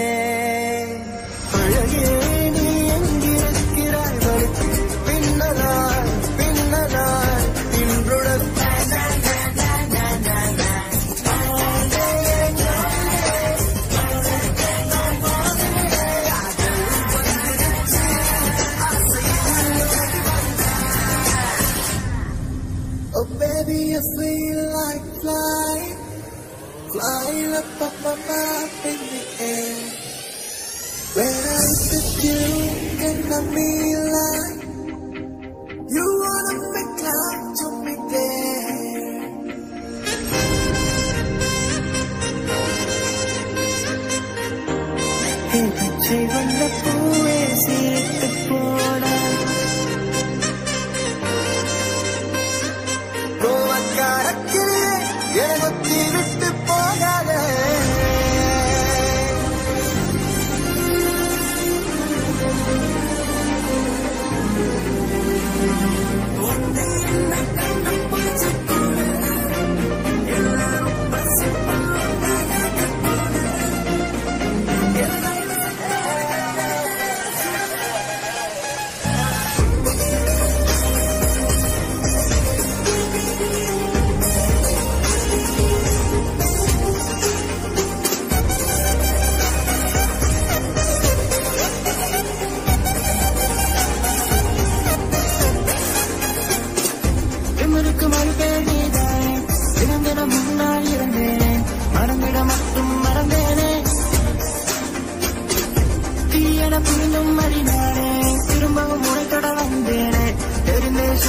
அழகே நீ எங்கிருக்கிறாய் வலித்து பின்னலாய் பின்னலாய் இன்றுடன் Oh baby, I feel like flying, flying up up up up in the air. When I with you in the moonlight, you wanna make love to me there. Hey, பச்சை வந்த பூவே சீட்டு போடா கோவக்காரக்கிளியே எனகொத்தி விட்டு போகாத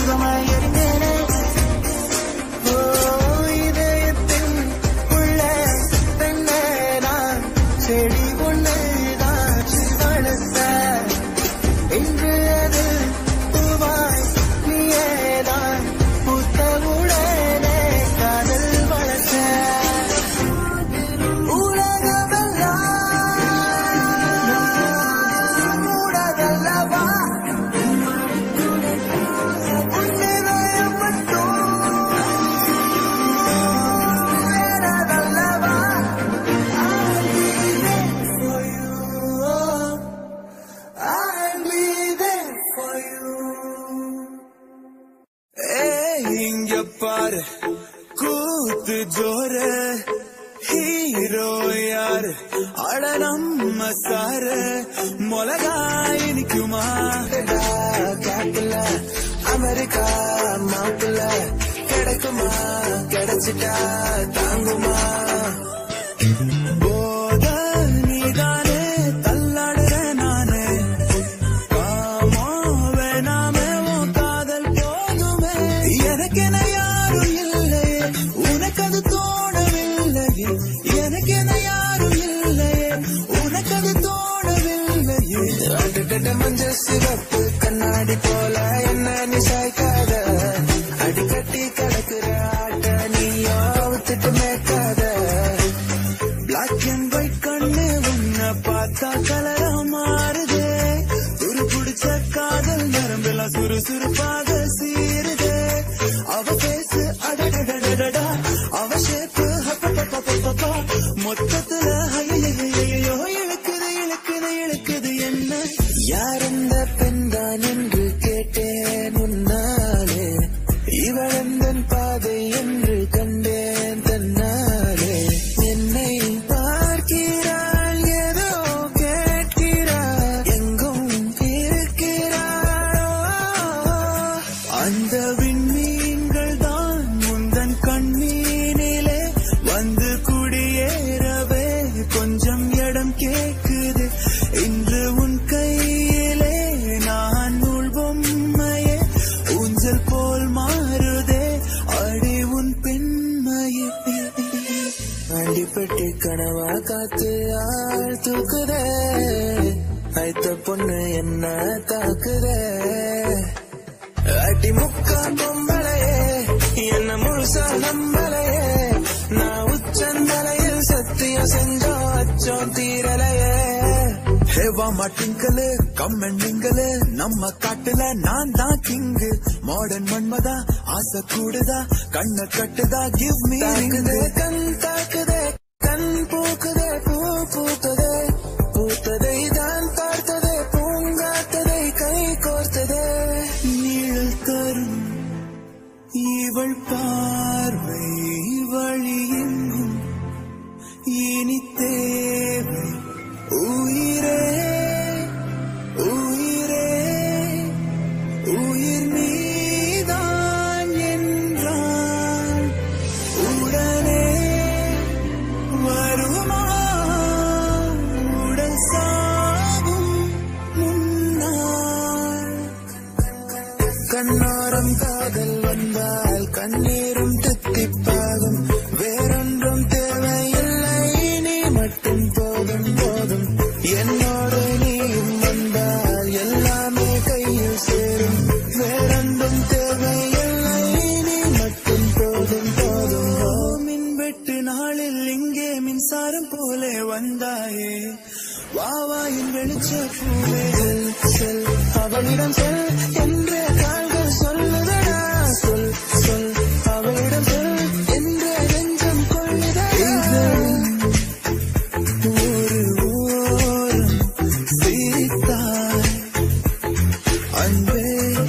தீபமாய் எரிந்தேனே ஓ இதயத்தின் உள்ளே பெண்ணே நான் செடி ஒன்று தான் வளர்த்த இன்று அது பூவாய் நீயேதான் புத்த உடனே காதல் வளர்த்த உலகமெல்லாம் உலகல்லவா உன்னிதயம் மட்டும் எனதல்லவா I'll be there for you. ஏய், இங்க பாரு கூத்து ஜோரு ஹீரோ யாரு அட நம்ம சாரு மிளகாய் நிக்குமா கேப்பில் அமெரிக்கா மாப்பிள்ள கிடைக்குமா கிடைச்சிட்டா தாங்குமா போத நீதானே தள்ளாடுற நானே காமோ வேணாமே உன் காதல் போதுமே எனக்கென யாரும் இல்லையே உனக்கு அது தோணவில்லையே எனக்கென யாரும் இல்லையே உனக்கு அது தோணவில்லையே அடடட மஞ்சள் சிவப்பு கண்ணாடி போல என்ன நீ சாய்க்காத அடிக்கட்டி கிடக்குற ஆட்ட நீயோ விட்டுட்டு மேய்க்காத பிளாக் அண்ட் ஒயிட் கண்ணு உன்னை பார்த்தா கலரா மாறுதே துரு பிடிச்ச காதல் நரம்பெல்லாம் சுறுசுறுப்பாக சீருதே அவ பேசு அடடடடடா அவ ஷேப்பு ஹப்பப்பப்பப்பப்பா மொத்தத்துல ஐயையையையோ இழுக்குது இழுக்குது இழுக்குது என்ன யார் இந்த பெண்தான் என்று கேட்டேன் உன்னாலே இவள் எந்தன் பாதை என்று கண்டேன் தன்னாலே என்னை பார்க்கிறாள் ஏதோ கேட்கிறாள் எங்கும் இருக்கிறாளோ அந்த விண்மீன்கள் தான் முந்தன் கண்ணீனிலே வந்து குடியேறவே கொஞ்சம் இடம் கேக்குது இன்று உன் கையிலே நான் உள் பொம்மையே ஊஞ்சல் போல் மாறுதே அடி உன் பெண்மையே அடிப்பட்டு கனவா காத்து ஆள் தூக்குதே ஐத்த பொண்ணு என்ன தாக்குதே அடி முக்கா பொம்பளையே என்ன முழுசா நம்பலையே நான் உச்சந்தலையில் சத்தியம் செஞ்சோம் அச்சம் தீரலையே ஹேவா மாட்டிங்கலு கம்மெண்டிங்கலு நம்ம காட்டுல நான் தான் கிங்கு மாடர்ன் மன்மதா ஆசை கூடுதா கண்ண கட்டுதா கிவ் மீ கண் தாக்குதே கண் பூக்குதே பூ பூத்ததே பூத்ததை தான் பார்த்ததே பூங்காத்ததை கை கோர்த்ததே நீழல் தரும் இவள் பார்வை வழியெங்கும் இனி தேவை உயிரே உயிரே உயிர் நீதான் என்றால் உடனே வருமா உடல் சாகும் முன்னால் கண்ணோரம் காதல் வந்தால் கண்ணீரும் தத்திப்பாகும் வேறொன்றும் தேவையில்லை நீ மட்டும் போதும் போதும் என்னோடு நீயும் வந்தால் எல்லாமே கையில் சேரும் வேறொன்றும் தேவையில்லை நீ மட்டும் போதும் போதும் ஓ மின்வெட்டு நாளில் இங்கே மின்சாரம் போலே வந்தாயே வாவாயின் வெளிச்ச பூவே செல், செல் அவளிடம் செல் என்றே கால்கள் சொல்லுதடா சொல் சொல் அவளிடம் செல் என்றே நெஞ்சம் கொள்ளுதடா ஒரு ஓரம் சிரித்தாய் அன்பே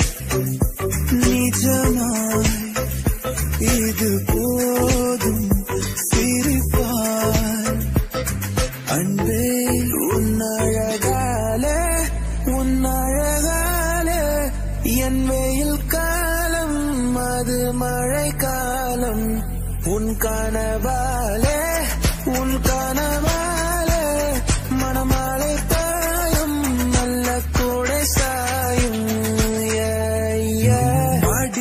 நிஜமாய் இது போதும் சிரிப்பாய் அன்பே உன்னழகாலே உன்னழகாலே என் வெயில் காலம் அது மழை காலம் உன் கனவாலே உன் கனவாலே மணமாலை பாயும் நல்ல கூடை சாயும் Yeah, yeah.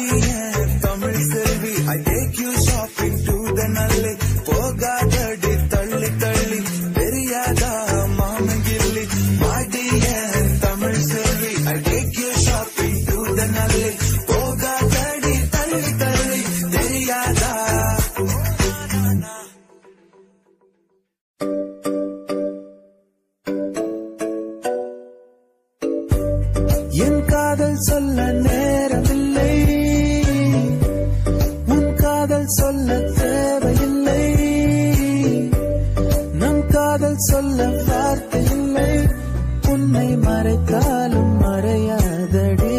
காதல் சொல்ல நேரமில்லை உன் காதல் சொல்ல தேவையில்லை நம் காதல் சொல்ல வார்த்தை இல்லை உன்னை மறைத்தாலும் மறையாதடி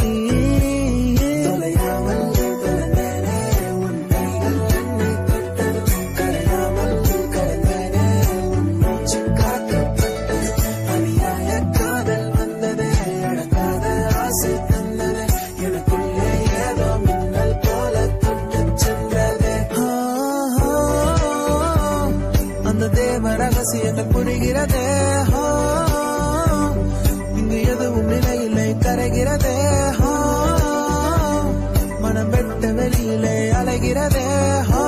தொலையாமல் தொலைந்தேனே, உன் கைகள் என்னை தொட்டது. கரையாமல் கரைந்தேனே, உன் மூச்சு காற்றப்பட்டது. அநியாய காதல் வந்ததே, அடங்காத ஆசை தந்ததே. எனக்குள்ளே ஏதோ மின்னல் போல தொட்டுச் சென்றதே. ஆ, ஆ, அந்த தேவ ரகசியங்கள் புரிகிறதே ஆ, இங்கு எதுவும் நிலையிலே கரைகிறதே ஆ, மனம் வெட்ட வெளியிலே அலைகிறதே ஆ,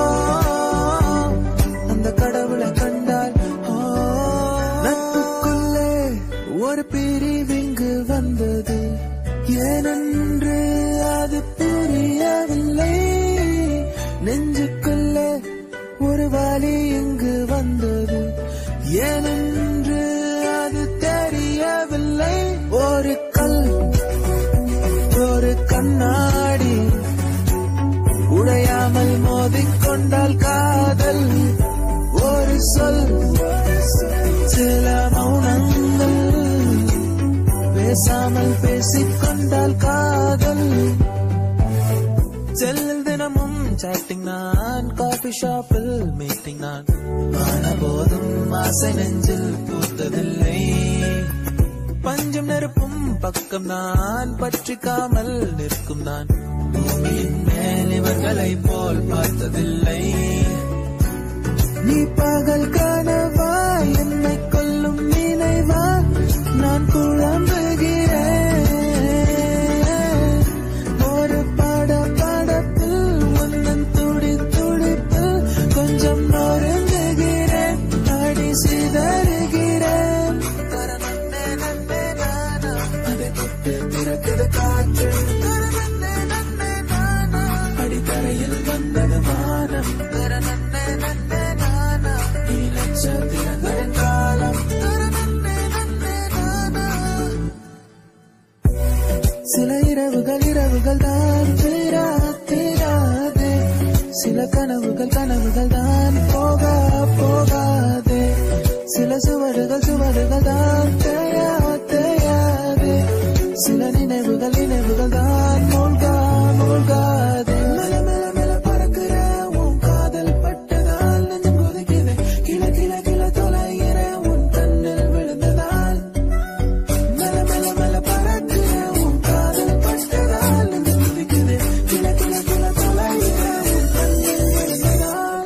அந்த கடவுளை கண்டால் ஆ, நட்புக்குள்ளே ஒரு பிரிவிங்கு வந்தது ஏனென்று அது புரியவில்லை நெஞ்சுக்குள்ளே ஒரு வலி இங்கு வந்தது ஏனென்று அது தெரியவில்லை ஒரு கல் ஒரு கண்ணாடி உடையாமல் மோதிக்கொண்டால் காதல் ஒரு சொல் சில மௌனங்கள் பேசாமல் பேசிக்கொண்டால் காதல் செல்லில் தினமும் சாட்டிங் நான் காஃபி ஷாப்பில் மீட்டிங் நான் ஆன போதும் ஆசை நெஞ்சில் பூத்ததில்லை பஞ்சம் நெருப்பும் பக்கம் நான் பற்றிக்காமல் நிற்கும் நான் பூமியின் மேல் இவர்களை போல் பார்த்ததில்லை நீ பகல் கனவா என்னை கொல்லும் நினைவா நான் குழம்புகிறேன் ஒரு பட படப்பில் உன்னன் துடி துடிப்பில் கொஞ்சம் நொறுங்குகிறேன் அடி சிதறுகிறேன் தரநன்னே நன்னே நானா, அதை தொட்டு திறக்குது காற்று தரநன்னே நன்னே நானா, அடித்தரையில் வந்தது வானம் தரநன்னே நன்னே நானா, இனி நட்சத்திரங்களின் காலம் தரநன்னே நன்னே நானா. சில இரவுகள் இரவுகள் தான் தீரா தீராதே சில கனவுகள் கனவுகள் தான் போகா போகாதே சில சுவடுகள் சுவடுகள் தான் தேயா தேயாதே சில நினைவுகள் நினைவுகள் தான் மூழ்கா மூழ்காதே மெல மெல மெல பறக்கிற உன் காதல் பட்டதால் நெஞ்சம் கொதிக்குது கிள கிள கிள தொலைகிற உன் கண்ணில் விழுந்ததால் மெல மெல மெல பறக்கிற உன் காதல் பட்டதால் நெஞ்சம் கொதிக்குது கிள கிள கிள தொலைகிற உன் கண்ணில் விழுந்ததால்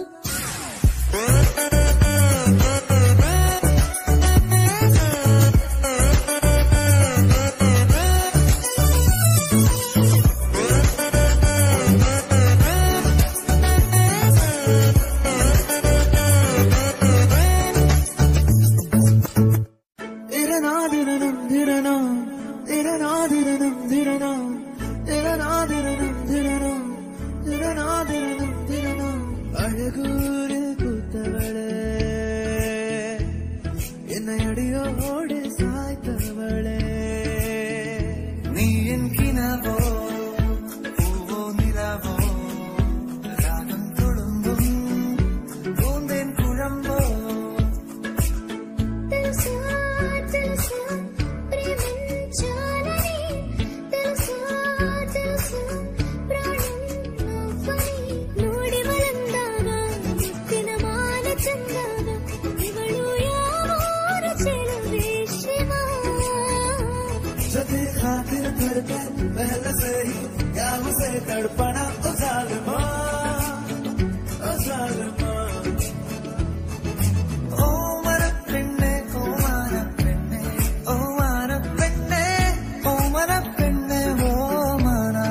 திரநாதிரனம் திரனம் திரநாதிரனம் திரனம் திரநாதிரனம் திரனம் திரநாதிரனம் திரனம் அழகூரில் பூத்தவளே என்னை அடியோடு சாய்த்தவளே நீ என் கிணவோ பூவோ நிலவோ ராகம் துளும்பும் பூந்தேன் குழம்போ తెలుసా తెలుసా ప్రేమించాలని తెలుసా తెలుసా ప్రాణం నువ్వని నోడి వలందాన ముక్తిన మాన చందాన ఇవಳು ಯಾವಾರ ಚೆಲುವೆ ಶಿವ जब खातिर धड़के पहले से ही क्या उसे तड़पना ओ जालिमा ओ जालिमा ओ मर पेन्ने ओ मार पेन्ने ओ मार पेन्ने ओ मर पेन्ने ओ मारा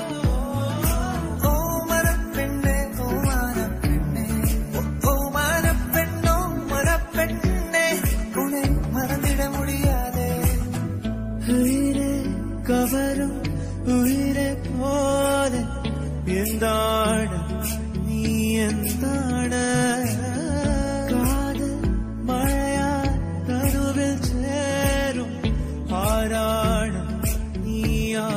ओ मर पेन्ने ओ मार पेन्ने ओ मार पेन्नो मर पेन्ने உன்னை மறந்திட முடியாதே உயிரே கவரும் உயிரே போத எந்தாட நீ எந்தாட காதல் மழையா தருவில் சேரும் ஆராடும் நீ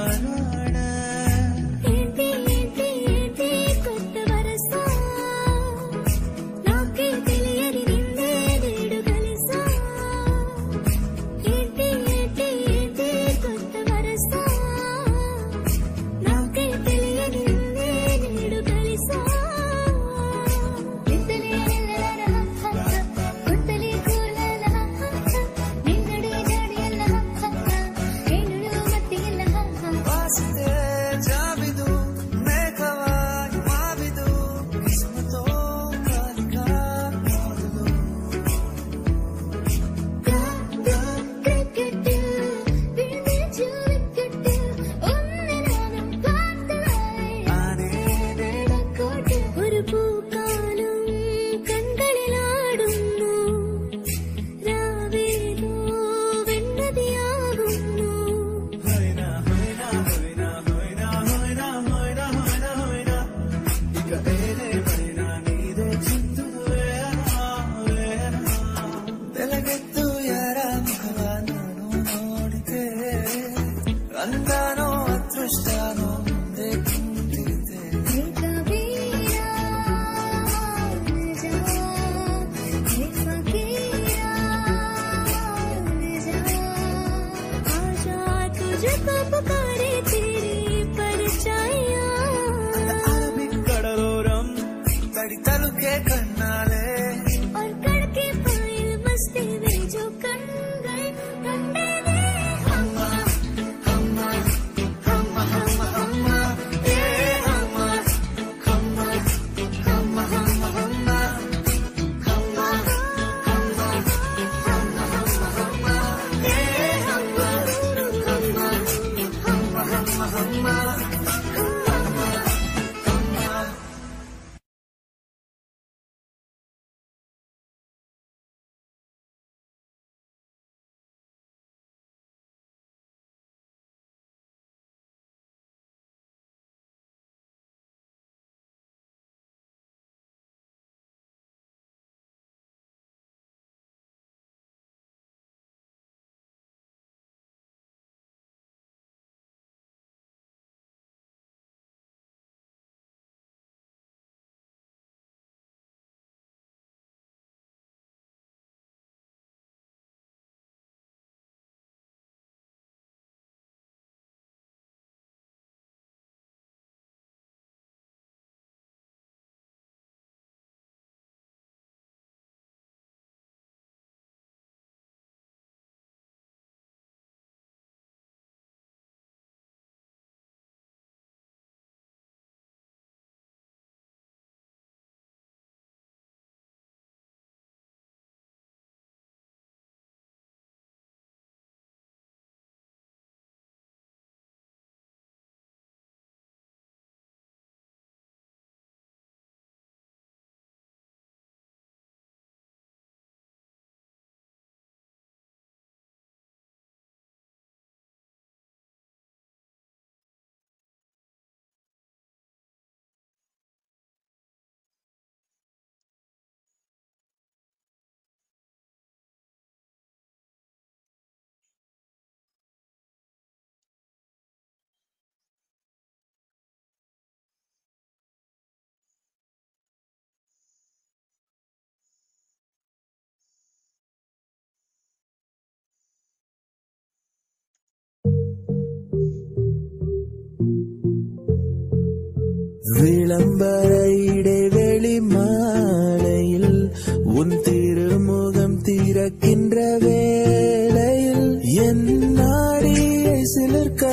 stanno dei punti te. तुझको पुकारे तेरी परछाइयाँ அரபிக் கடலோரம் தடி தலுக்கே கண்ணாலே और कड़के पायल मस्ती में जो कणगल कंडे ने हम्मा हम्मा हम्मा हम्मा हम्मा ए हम्मा हम्मा हम्मा हम्मा हम्मा हम्मा हम्मा हम्मा हम्मा हम्मा ए हम्मा हम्मा हम्मा हम्मा हम्मा விளம்பர இடைவெளி மாலையில் உன் திருமுகம் திறக்கின்ற வேளையில் என் நாடியை சிலிர்க்க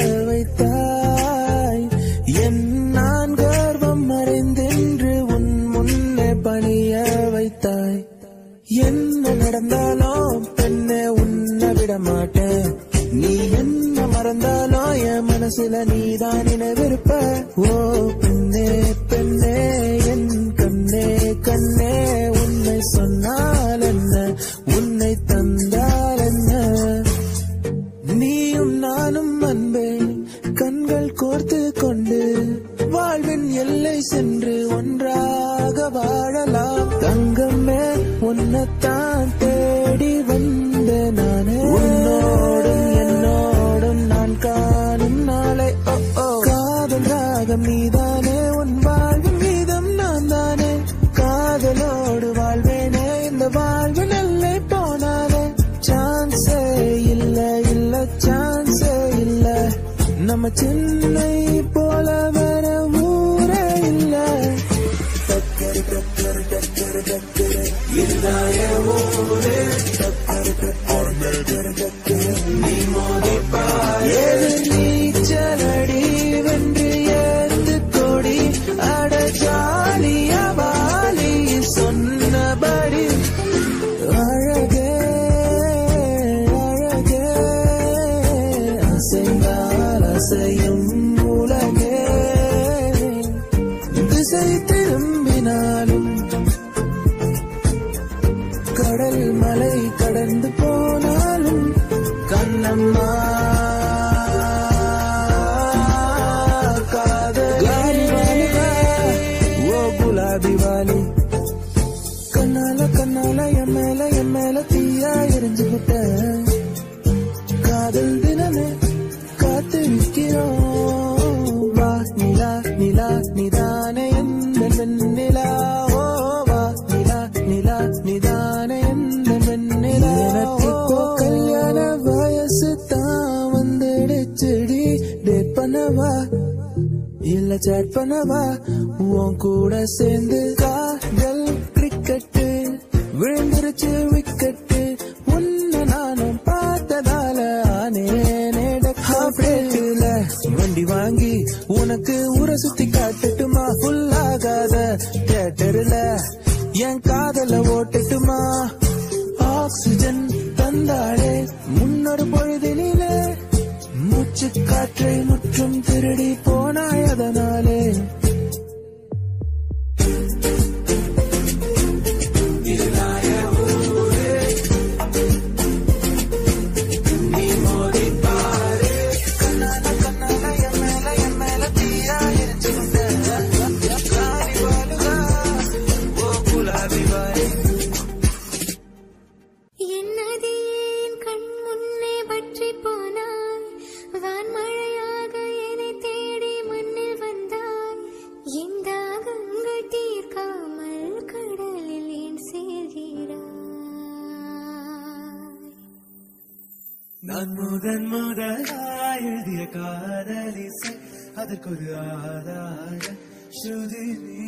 வைத்தாய் என் நான் கர்வம் மறைந்தென்று உன் முன்னே பணிய வைத்தாய் என்ன நடந்தாலும் பெண்ணே உன்னை விட மாட்டேன் நீ என்ன மறந்தாலும் என் மனசுல நீதான் நினைவிருப்ப ஓ பெண்ணே பெண்ணே என் கண்ணே கண்ணே உன்னை சொன்னால் என்ன உன்னை தந்தால் என்ன நீயும் நானும் அன்பே கண்கள் கோர்த்து கொண்டு வாழ்வின் எல்லை சென்று ஒன்றாக வாழலாம் தங்கமே உன்னைத்தான் தேடி வந்த நானே உன்னோடும் என்னோடும் நான் காணும் நாளை ஓ ஓ காதல் ராகம் நீதானே உன் வாழ்வின் வீதம் நான் தானே காதலோடு வாழ்வேனே இந்த வாழ்வு நல்லை போனாலே சான்ஸே இல்ல இல்ல சான்ஸே இல்ல நம்ம சென்னை போல வேற ஊரே இல்ல டக்கரு டக்கரு டக்கரு டக்கரு இதுதான் என் ஊரு டக்கரு டக்கரு டக்கரு டக்கரு நீ மோதிப்பாய் எது நீச்சலடி வென்று ஏந்து கொடி அட ஜாலியா வாலி சொன்னபடி அழகே அழகே அசைந்தால் அசையும் உலகே திசை திரும்பினாலும் கடல் மலை கடந்து போனாலும் கண்ணம்மா காதலி ஓ குலாபி வாலி கண்ணால கண்ணால என் மேல என் மேல தீயா எரிஞ்சு விட்ட காதல் தினமே காத்து நிற்கிறோம் இல்ல சேட் பண்ணவா உன் கூட சேர்ந்து காதல் கிரிக்கெட்டு விழுந்துருச்சு விக்கெட்டு உன்னை நானும் பார்த்ததால ஆனேனேடல வண்டி வாங்கி உனக்கு ஊரை சுத்தி காட்டட்டுமா ஃபுல் ஆகாத தியேட்டர்ல என் காதல ஓட்டட்டுமா ஆக்சிஜன் தந்தாளே முன்னொரு பொழுதினிலே மூச்சு காற்றை முற்றும் திருடி போனாய் அதனாலே என்னதியேன் கண் முன்னே பற்றி போனாய் வான்மழையாக என்னை தேடி மண்ணில் வந்தாய் என் தாகங்கள் தீர்க்காமல் கடலில் ஏன் சேர்கிறாய் நான் முதன் முதலாய் எழுதிய காதலிசை அதற்கொரு ஆதார ஸ்ருதி நீ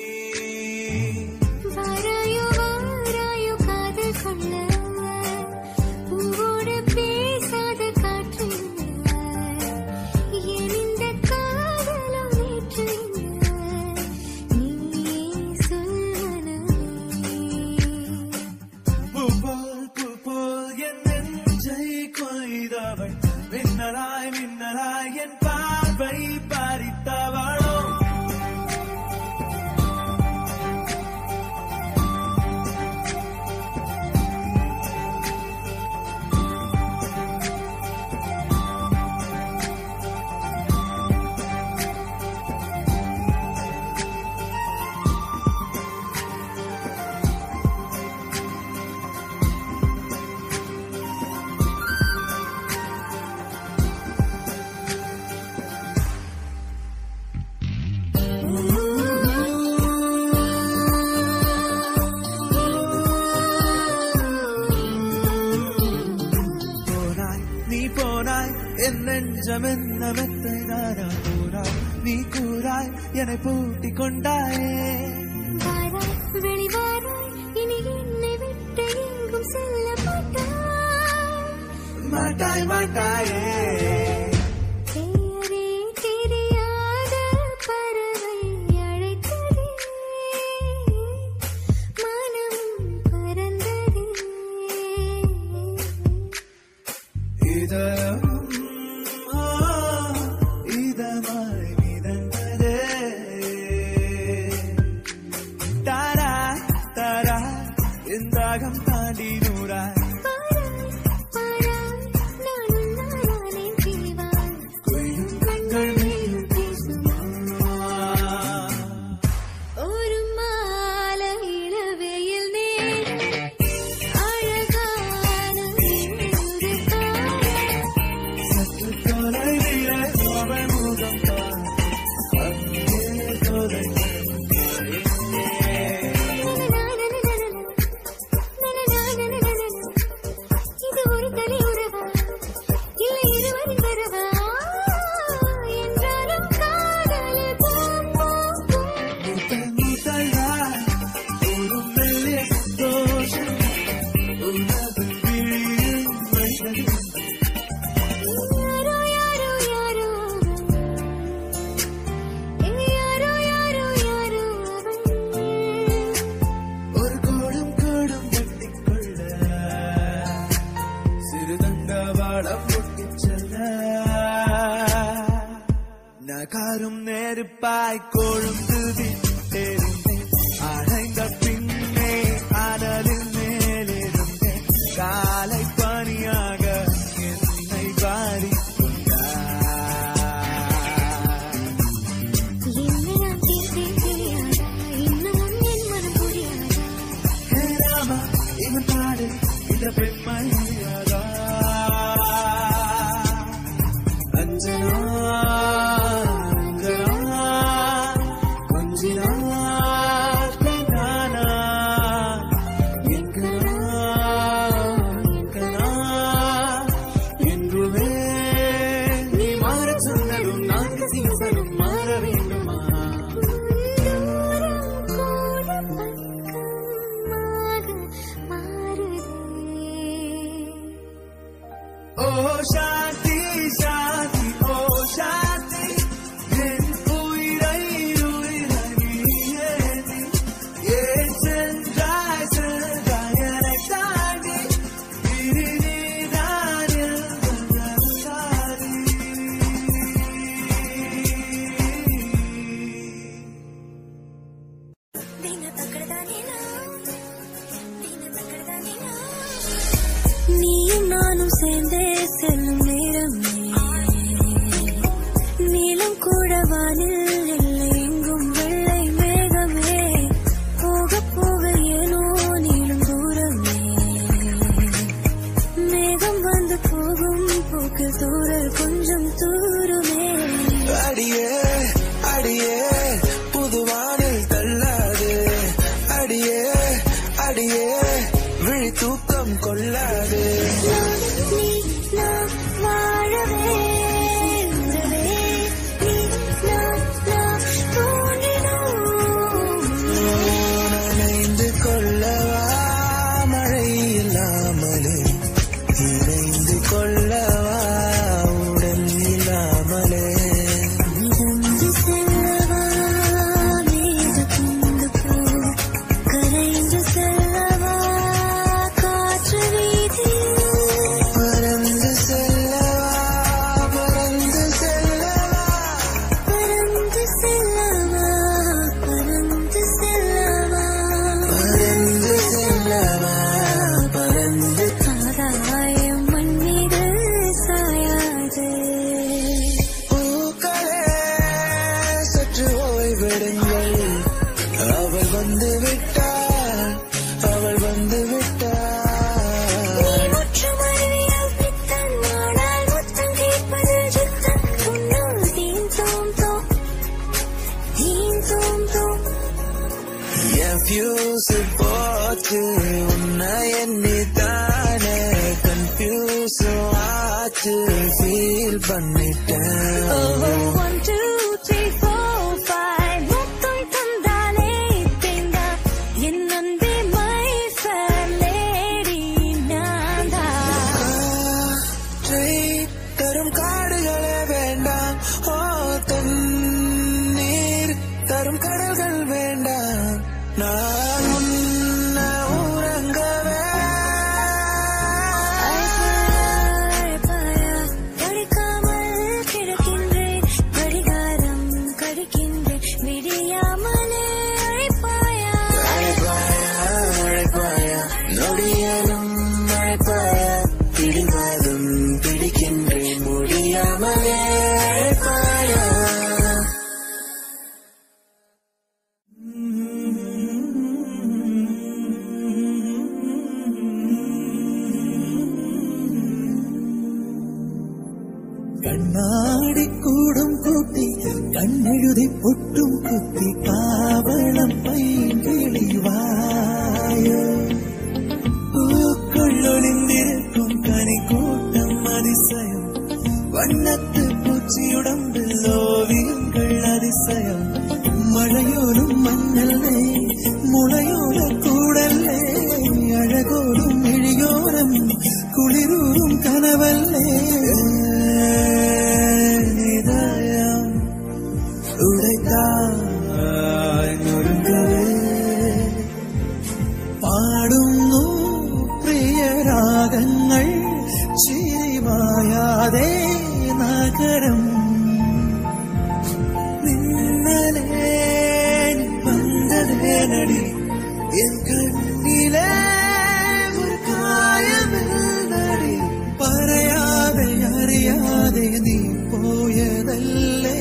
வாராயோ வாராயோ காதல் கொள்ள பூவோடு பேசாத காற்று என் இந்த காதலும் நேற்று நீயே சொல்வனமே பூப்போல் பூப்போல் என் நெஞ்சை கொய்தவள் மின்னலாய் மின்னலாய் என் பார்வை பறித்தவளோ போனாய் நீ போனாய் என் நெஞ்சம் என்ன மெத்தை நானா போனாய் நீ கூறாய் என்னை பூட்டி கொண்டாயே வாராய் வெளிவாராய் இனி என்னை விட்டு எங்கும் செல்ல மாட்டாய் மாட்டாய் மாட்டாயே பெயரே தெரியாத பறவை அழைத்ததே மனம் பறந்ததே இதயம் ஆ, இதமாய் மிதந்ததே தாரா தாரா எந்தாகம் தாண்டி நூறாய் பாராய் பாராய் நானும் நானானே ஜீவாய் கொய்யும் கண்கள் மேலும் பேசுமா ஒரு மாலை இளவெயில் நேரம் அழகான ஒரு காலம் சற்று தொலைவிலே அவள் முகம் தான் அங்கே தொலைந்தே இது ஒரு தனி உறவா இல்லை இருவரின் வரவா என்றாலும் காதல் பூம் பூம் பூம் முதல் முதலாய் ஒரு மெல்லிய சந்தோஷம் உனது விழியில் வைத்தது யாரோ யாரோ யாரோ அவள். யாரோ யாரோ யாரோ அவள். ஒரு கோடும் கோடும் வெட்டிக்கொள்ள சிறுதங்க வாழம் பொட்டிச் செல்ல நகாரும் நெருப்பாய் கொழுந்து விட்டெறிந்தேன் அடைந்த பின்னே அனலில் மேலிருந்தேன் காலை பணியாக என்னை பாடிக்கொண்டார் என்னை நான் தீர்த்தேன் தெரியாதா இன்னமும் என் மனம் புரியாதா ஹே ராமா இவன் பாடு இந்த பெண்மையாதா அஞ்சனா அஞ்சனா கொஞ்சினா வானில் இல்லை எங்கும் வெள்ளை மேகமே போக போக ஏனோ நீளும் தூரமே மேகம் வந்து போகும் போக்கு தூரல் கொஞ்சம் தூருமே அடியே அடியே புதுவானில் தள்ளாது அடியே அடியே விழி தூக்கம் கொள்ளாது நீ நான் வாழவே உறவே நீ நான் நான் தோன்றினோம் நனைந்து கொள்ளவா மழை இல்லாமலே இணைந்து கொள்ளவா உடல் இல்லாமலே மிதந்து செல்லவா மீது கொண்டு போ கரைந்து செல்லவா காற்று வீதியில் பறந்து செல்லவா பறந்து செல்லவா பறந்து செல்லவா பறந்து செல்லவா பறந்து செல்லவா பறந்து ஆகாயம் மண்மீது சாயாது பூக்களே சற்று ஓய்வெடுங்கள் அவள் வந்து விட்டாள் அவள் வந்து விட்டாள் முற்றும் அறிவியல் பித்தன் நாடால் முத்தம் கேட்பதில் சித்தம் உன்னுள் தீன் தோம் தோம் தீன் தோம் தோம் என் ஃபியூஸ் போச்சு உன்னை எண்ணி தானே கன்ஃபியூஸ் ஆச்சு ஃபீல் பண்ணிட்டேன் one two three four five முத்தம் தந்தாலே தேங்கா என் அன்பே மை ஃபேர் லேடி நான் தான் காற்றை தரும் காடுகளே வேண்டாம் ஓ தண்ணீர் தரும் கடல்கள் வேண்டாம் நான் உன்னை உறங்கவே அழைப்பாயா படிக்காமல் கிடக்கின்றேன் கடிகாரம் கடிக்கின்றேன் விடியாமலே அழைப்பாயா அழைப்பாயா அழைப்பாயா நொடியனும் அழைப்பாயா பிடிவாதும் பிடிக்கின்றேன் முடியாமலே அழைப்பாயா கண்ணாടി കൂടും കൂട്ടി കണ്ണെഴുതി പൊട്ടും കുത്തി കാവളം പൈകിളിവായോ പൂക്കൊള്ളൊളിന്തിരക്കും കണിക്കൂട്ടം അതിശയം വണ്ണത്ത് പൂച്ചിയുടമ്പിൽ ഓവിയങ്ങൾ അതിശയം മഴയോലും മഞ്ഞല്ലേ മുളയോല കൂടല്ലേ അഴകോലും എഴിയോരം കുളിരൂറും കനവല്ലേ നിദയം ഉടയ്ക്കാഞ്ഞൊരുങ്ങവേ പാടുന്നു പ്രിയരാഗങ്ങൾ ചിരിമായാതെ നഗരം നിന്നലേ വന്നതേനടി എൻ കണ്ണിലെ ഒരു കായമെന്നടി പറയാതെ അറിയാതെ നീ പോയതല്ലേ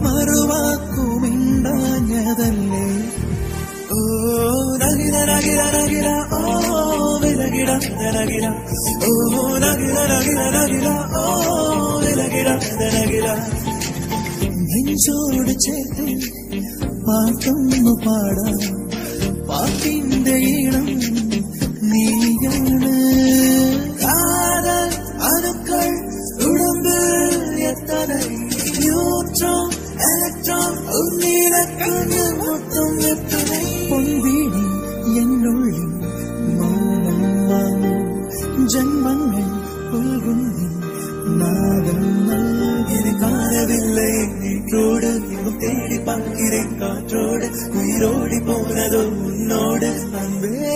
മറുവാക്കുമിണ്ടാഞ്ഞതല്ലേ ഓ നഗിര നഗിര നഗിര ഓ വിലകിട നഗിര ഓ നഗിര നഗിര നഗിര ഓ വിലകിട നഗിര നെഞ്ചോട് ചേർത്ത് പാട്ടൊന്നു പാടാം പാട്ടിന്റെ ഈണം നീയാണ് കാതൽ അതുക്കൾ ഉടമ്പിൽ എത്തனை நியூட்ரான் எலக்ட்ரான் உன்னிலக்கண்ணு மொத்தம் எத்தனை பொன்வீணி என்னுள்ளி மௌனம் வாங்கும் ஜன்மங்கள் புல்குந்தின் நாதம் நல்கிற காணவில்லை நீற்றோடு எங்கும் தேடி பார்க்கிறேன் காற்றோடு உயிரோடி போனதோ உன்னோடு அன்பே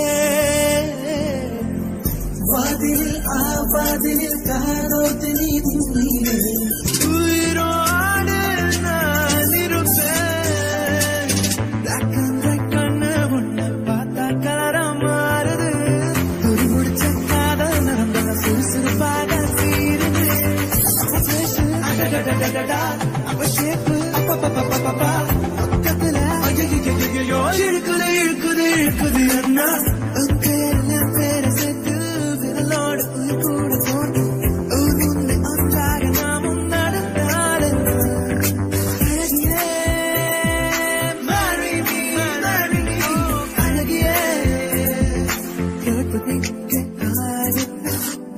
வாதில் ஆ வாதில் காதோத்து நீ நீயே உயிரோடு நான் இருப்பேன் Black and white கண்ணு உன்னை பார்த்தா கலரா மாறுது துடி முடிச்ச காதல் நடந்த சுறுசுறுப்பாக சீருது அப்ப பேசு அடடடடடடா அப்ப ஷேப்பு அப்ப பக்கத்துல ஐயையையையையோ, இழுக்குது இழுக்குது இழுக்குது அண்ணா உங்க எல்லாம் பேர சேர்த்து விரலோடு உயிர் கூட போட்டு ஊர் முன்னே ஒன்றாக நாமும் நடந்தாலும் அழகியே marry me, marry me. அழகியே கேட்பதற்கு ஆகுது.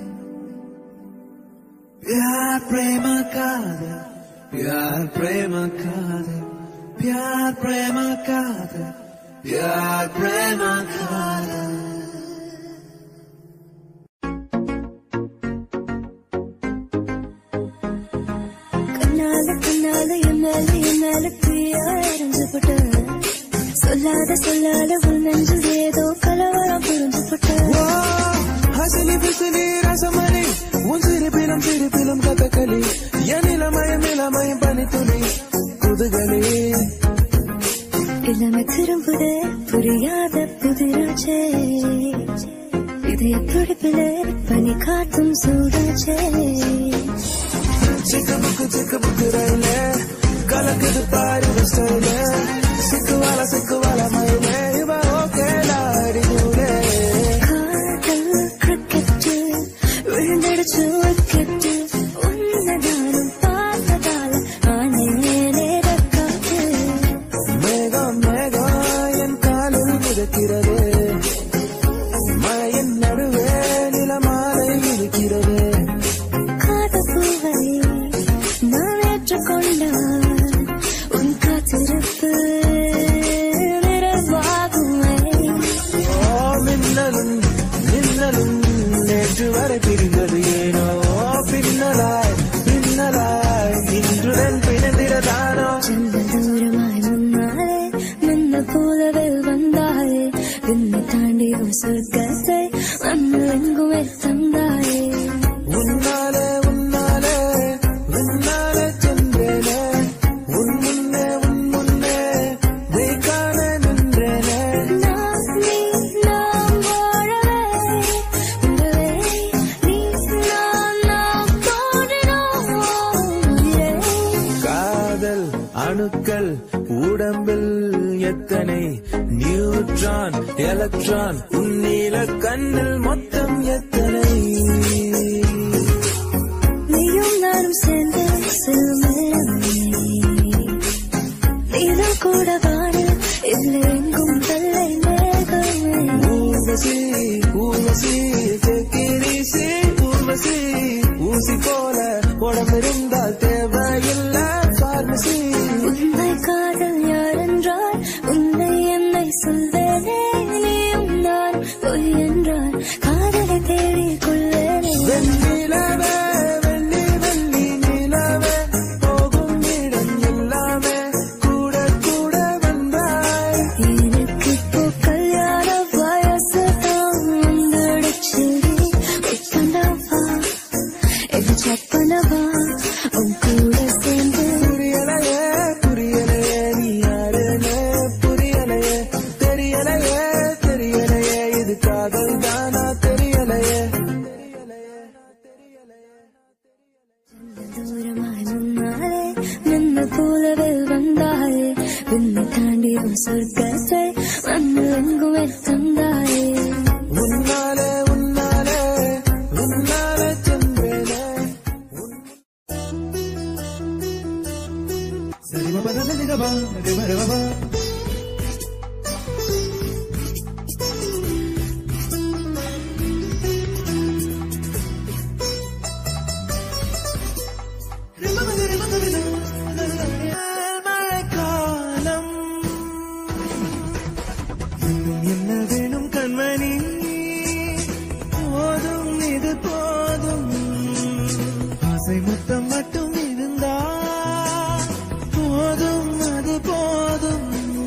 प्यार प्रेम कादर प्यार प्रेम कादर प्यार प्रेम कादर प्यार प्रेम कादर கண்ணால கண்ணால என்னால என்னால தீயா எரிஞ்சு போட்ட சொல்லாத சொல்லாத உன் நெஞ்சில் ஏதோ கலவரம் புரிஞ்சு போட்ட ஹசலி பிசிலி ரசமணி உன் சிரிப்பிலும் சிரிப்பிலும் கதகளி என் இளமயம் இளமயம் பனித்துளி குதுகளி இளமை திரும்புதே புரியாத புதிராச்சே இதய துடிப்பில பனி காத்தும் சூடாச்சே சிக்கு புக்கு சிக்கு புக்கு ரயில கலக்குது பாரு ஸ்டைல சிக்குவால சிக்குவால மயில இவ ஓகே லாடி நூலே காதல் கிரிக்கெட்டு விழுந்தடிச்சு விக்கெட்டு உன்னதானம் பார்த்ததால ஆனேனே காத்து மேகம் மேகம் என் காலில் மிதக்கிறது மழையின் நடுவே நிலமாலை இருக்கிறது காதப்பூவை நான் ஏற்றுக்கொண்டால் உன் காத்திருப்பு நிறைவாகுமே ஓ மின்னலும் மின்னலும் நேற்று வரை பிரிந்தது ஏனோ பின்னலாய் பின்னலாய் இன்றுடன் பிணைந்திரதானோ செல்ல தூரமாய் முன்னாலே நின்ன போலவே வந்தாயே என்னை தாண்டி உன் சொர்க்கத்தை மண்ணில் எங்குமே தந்தாயே உன்னாலே உன்னாலே உன்னாலே சென்றேனே உன் முன்னே உன் முன்னே வெய்கான நின்றேனே நான் நீ நாம் வாழவே உங்களே நீ நான் நாம் தோன்றினோம் உயிரே காதல் அணுக்கள் உடம்பில் எத்தனை நியூட்ரான் எலக்ட்ரான் உன்னீல கண்ணில் மொத்தம் எத்தனை நீயும் நானும் சேர்ந்து செல்லுமே நீதான் கூட வாடு இல்லை எங்கும் வெள்ளை மேகமே ஊர்வசி ஊர்வசி தெக்கிரிசி ஊர்வசி ஊசி போல உடம்பிருந்தால் தேவையில்ல பார்மசி உண்மை காதல் யாரென்றால் உன்னை என்னை சொல்வேனே நீயும் நான் பொய் என்றால் காதலை தேடிக் கொள்வேனே வெண்ணிலவே வெள்ளி வெள்ளி நிலவே போகும் இடம் எல்லாமே கூட கூட வந்தாய் எனக்கு இப்போ கல்யாண வயசு தான் வந்துடுச்சு பண்ணவா இது செக் பண்ணவா உன் கூட சேர்ந்து புரியலையே புரியலையே நீ யாருன்னு புரியலையே தெரியலையே தெரியலையே இது காதல் தானா தெரியலையே தூரமாய் முன்னாலே நின்ன போலவே வந்தாயே விண்ணை தாண்டி உன் சொர்க்கத்தை மண்ணில் எங்குமே தந்தாயே உன்னாலே உன்னாலே உன்னாலே சென்றேனே மழைக்காலம் இன்னும் என்ன வேணும் கண்மணி போதும் இது போதும் ஆசை மொத்தம் மட்டும் இருந்தா போதும் அது போதும்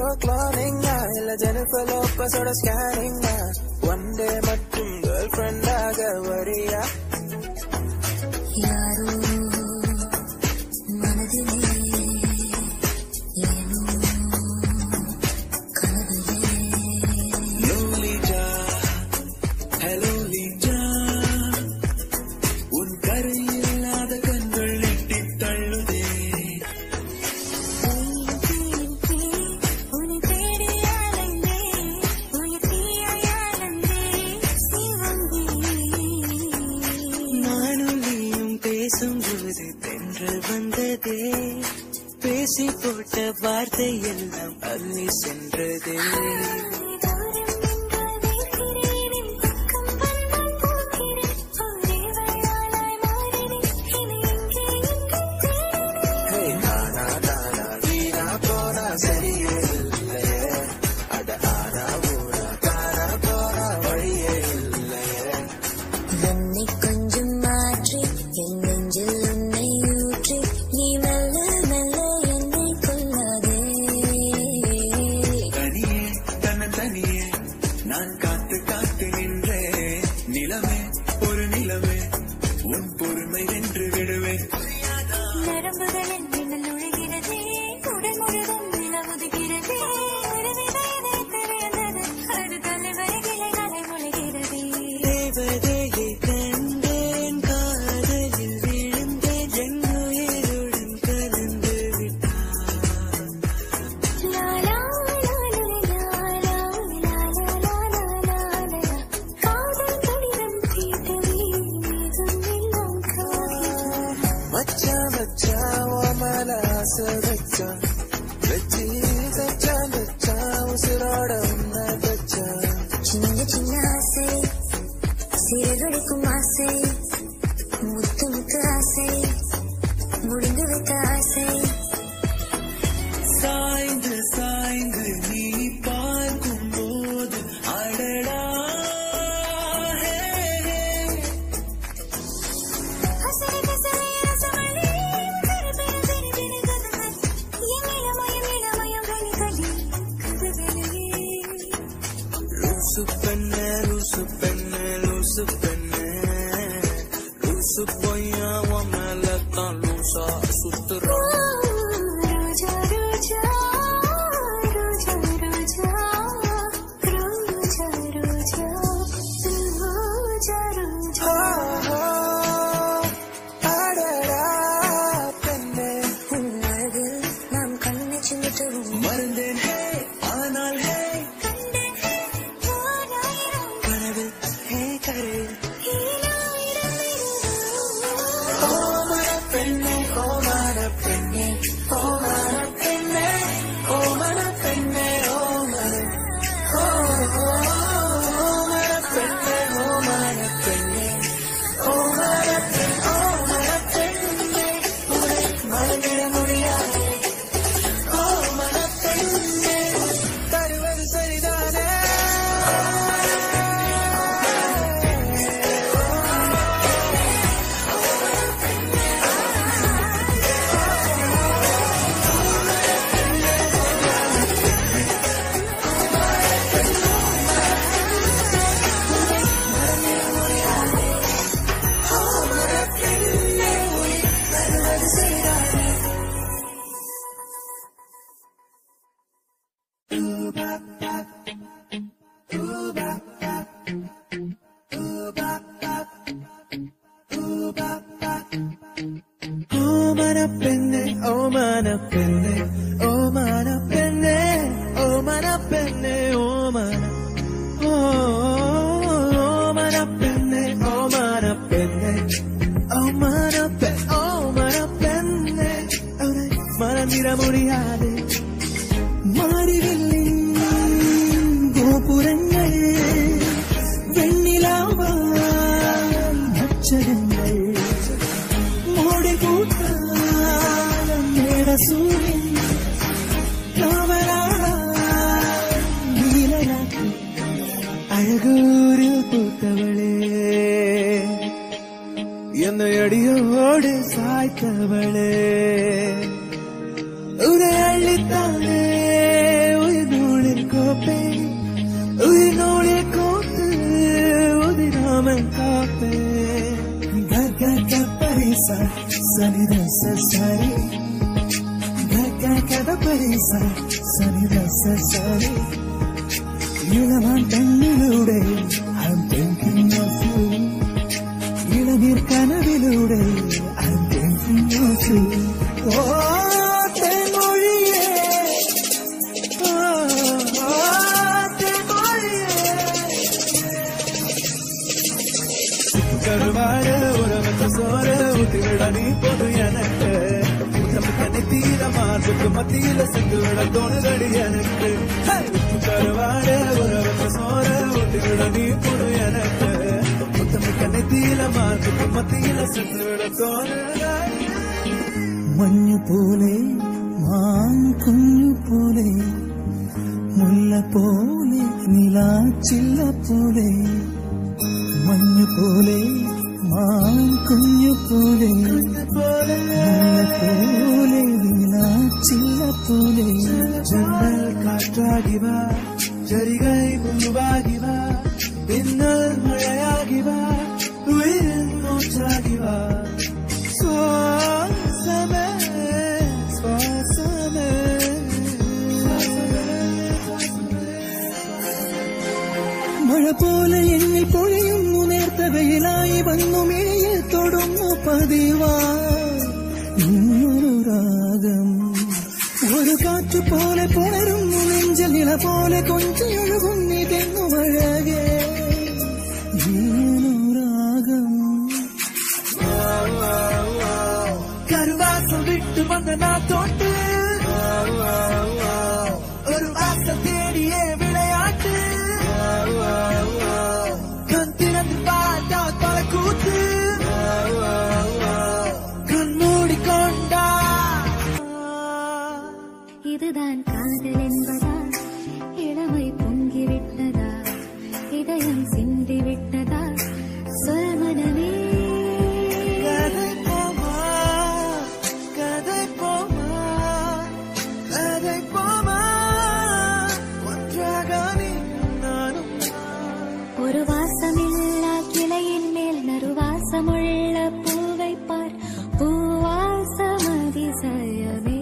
கிளானிங்கா இல்ல ஜெனிஃபர் லோப்பஸோட ஸ்கேனிங்கா ஒன் டே மட்டும் கேர்ள் ஃப்ரெண்டாக வரியா யாரோ மனதிலே ஏனோ கனவிலே லோலிஜா ஹலோ லீஜா உன் கரை இல்லாத கண்கள் நெட்டி தள்ளுதே உன்னை தேடி அலைந்தேன் உயிர் தீயாய் அலைந்தேன் சிவந்தேன் நானும் நீயும் பேசும்போது தென்றல் வந்ததே பேசி போட்ட வார்த்தை எல்லாம் அள்ளி சென்றதே நானா நானா வீணா போனா சரியே இல்லையே அட ஆனா ஊனா காணா போனா வழியே இல்லையே என்னை கொஞ்சம் மாற்றி என் நெஞ்சில் உன்னை ஊற்றி நீ மெல்ல மெல்ல என்னை கொள்ளாதே தனியே தன்ன தனியே நான் காத்து காத்து நின்றேன் நிலமே ஒரு நிலமே உன் பொறுமை வென்று விடுவேன் நரம்புகளில் மின்னல் நுழைகிறதே உடல் முழுதும் நிலவுதுகிறதே ஒரு விதை தெரிந்தது அது தலைவரை கிளைகளை முளைகிறதே தேவதையை கண்டேன் காதலில் விழுந்தேன் என் உயிருடன் கலந்து விட்டான் லா லா லா லா லா லா லா லா லா காதல் கடிதம் தீட்டவே மீதும் எல்லாம் காகிதம் மச்சான் மச்சான் ஓ மேல ஆசை வச்சான் வச்சி வச்சான் வச்சான் உசிரோட உன்னை வச்சான் சின்ன சின்ன ஆசை சிறுகளுக்கும் ஆசை முத்து முத்து ஆசை முடிந்து வைத்த ஆசை சாய்ந்து சாய்ந்து நீ பார்க்கும் போது அடடா ஹே, ஹே. அசரை கசரை ரசமணி திரு திரு திரு திரு கதகள் என் இளமயம் இளமயம் கனி கனி கதகளிலே லூசு பெண்ண லூசு பெண்ண லூசு பெண்ண லூசு பொய்யா உன் மேல தான் லூசா சுத்துறான் ரோஜா ரோஜா ரோஜா ரோஜா ரோஜா ரோஜா ரோஜா ரோஜா அடடா பெண்ணே உன்னழகில் நாம் கண்ணை சிமிட்டவும் மறந்தேன் ஹே ஆனால் ஹே கண்டேன் ஓராயிரம் கனவு ஹே கரு ஈராயிரம் ஓமன பெண்ணே ஓமன பெண்ணே ஓமன பெண்ணே ஓமன பெண்ணே ஓமன ஓ, ஓமன பெண்ணே ஓமன பெண்ணே ஓமன பெண் ஓமன பெண்ணே உன்னை மறந்திட முடியாது ஓமன பெண்ணே தருவது சரிதானே Oh manapenne, oh manapenne, oh manapenne, oh manapenne, oh mana. Oh manapenne, oh manapenne, oh manapenne, oh manapenne. அவனை மறந்திட முடியாது மாறிவில்லின் கோபுரங்கள் வெண்ணிலாவால் அச்சரங்கள் மோடி கூட்டாலம் மேட சூரியன் நீலராக்கு அழகூரில் பூத்தவளே என்னை அடியோடு சாய்த்தவளே உரை அள்ளித்தானே உயிர் சனித சரி கத பரிச சனித சரி இளவான் தண்ணிலூടെ I'm thinking of you இளநீர் கனவிலூടെ I'm thinking of you ஓ தென்மொழியே ஓ, ஓ, தென்மொழியே கருவாடு உறவத்த சோறு ஊத்திவிட நீ பொது எனக்கு நமக்கு நெத்தியில மார்புக்கு மத்தியில சென்று விட தோணுதடி எனக்கு ஹே! உப்பு கருவாடு உறவத்த சோறு ஊத்திவிட நீ பொது எனக்கு முத்தமிக்க நெத்தியில மார்புக்கு மத்தியில சென்று விட தோணுதடி മഞ്ഞു പോലെ മാൻ കുഞ്ഞു പോലെ മുല്ല പോലെ നിലാച്ചില്ല പോലെ മഞ്ഞു പോലെ മാൻ കുഞ്ഞു പോലെ മുല്ല പോലെ നിലാച്ചില്ല പോലെ ജന്നൽ കാറ്റാകി വാ ജരികൈ മുഴുവാകി വാ പിന്നൽ മഴയാകി വാ ഉയരൻ മൂച്ചാകി വാ ശ്വാസമേ ശ്വാസമേ മഴ പോലെ എന്നിൽ പൊഴിയുന്നു നേർത്ത വെയിലായി വന്നു മിഴിയിൽ തൊടുന്നു പതിവാ ഇന്നൊരു രാഗം ഒരു കാറ്റ് പോലെ പുണരുന്നു നെഞ്ചൽ നില പോലെ കൊഞ്ചൊഴുകുന്നു ഇതെന്നു അഴകേ ഈയൊരാഗം കരുവാസം വിട്ടു വന്ന നാത്തോട്ട് ഒരു വാസം തേടിയേ വിളയാട്ട് കൺതിരന്ന് പാട്ടാ പലക്കൂത്ത് കൺമൂടിക്കൊണ്ടാ இதுதான் காதல் என்பதா இளமை பொங்கிவிட்டதா இதயம் சிந்திவிட்டதா சொல் மனமே கதை போமா கதை போமா கதை போமா ஒன்றாக நீ நானும் ஒரு வாசமில்லா கிளையின் மேல் நறுவாசமுள்ள பூவை பார் பூவாசம் அதிசயமே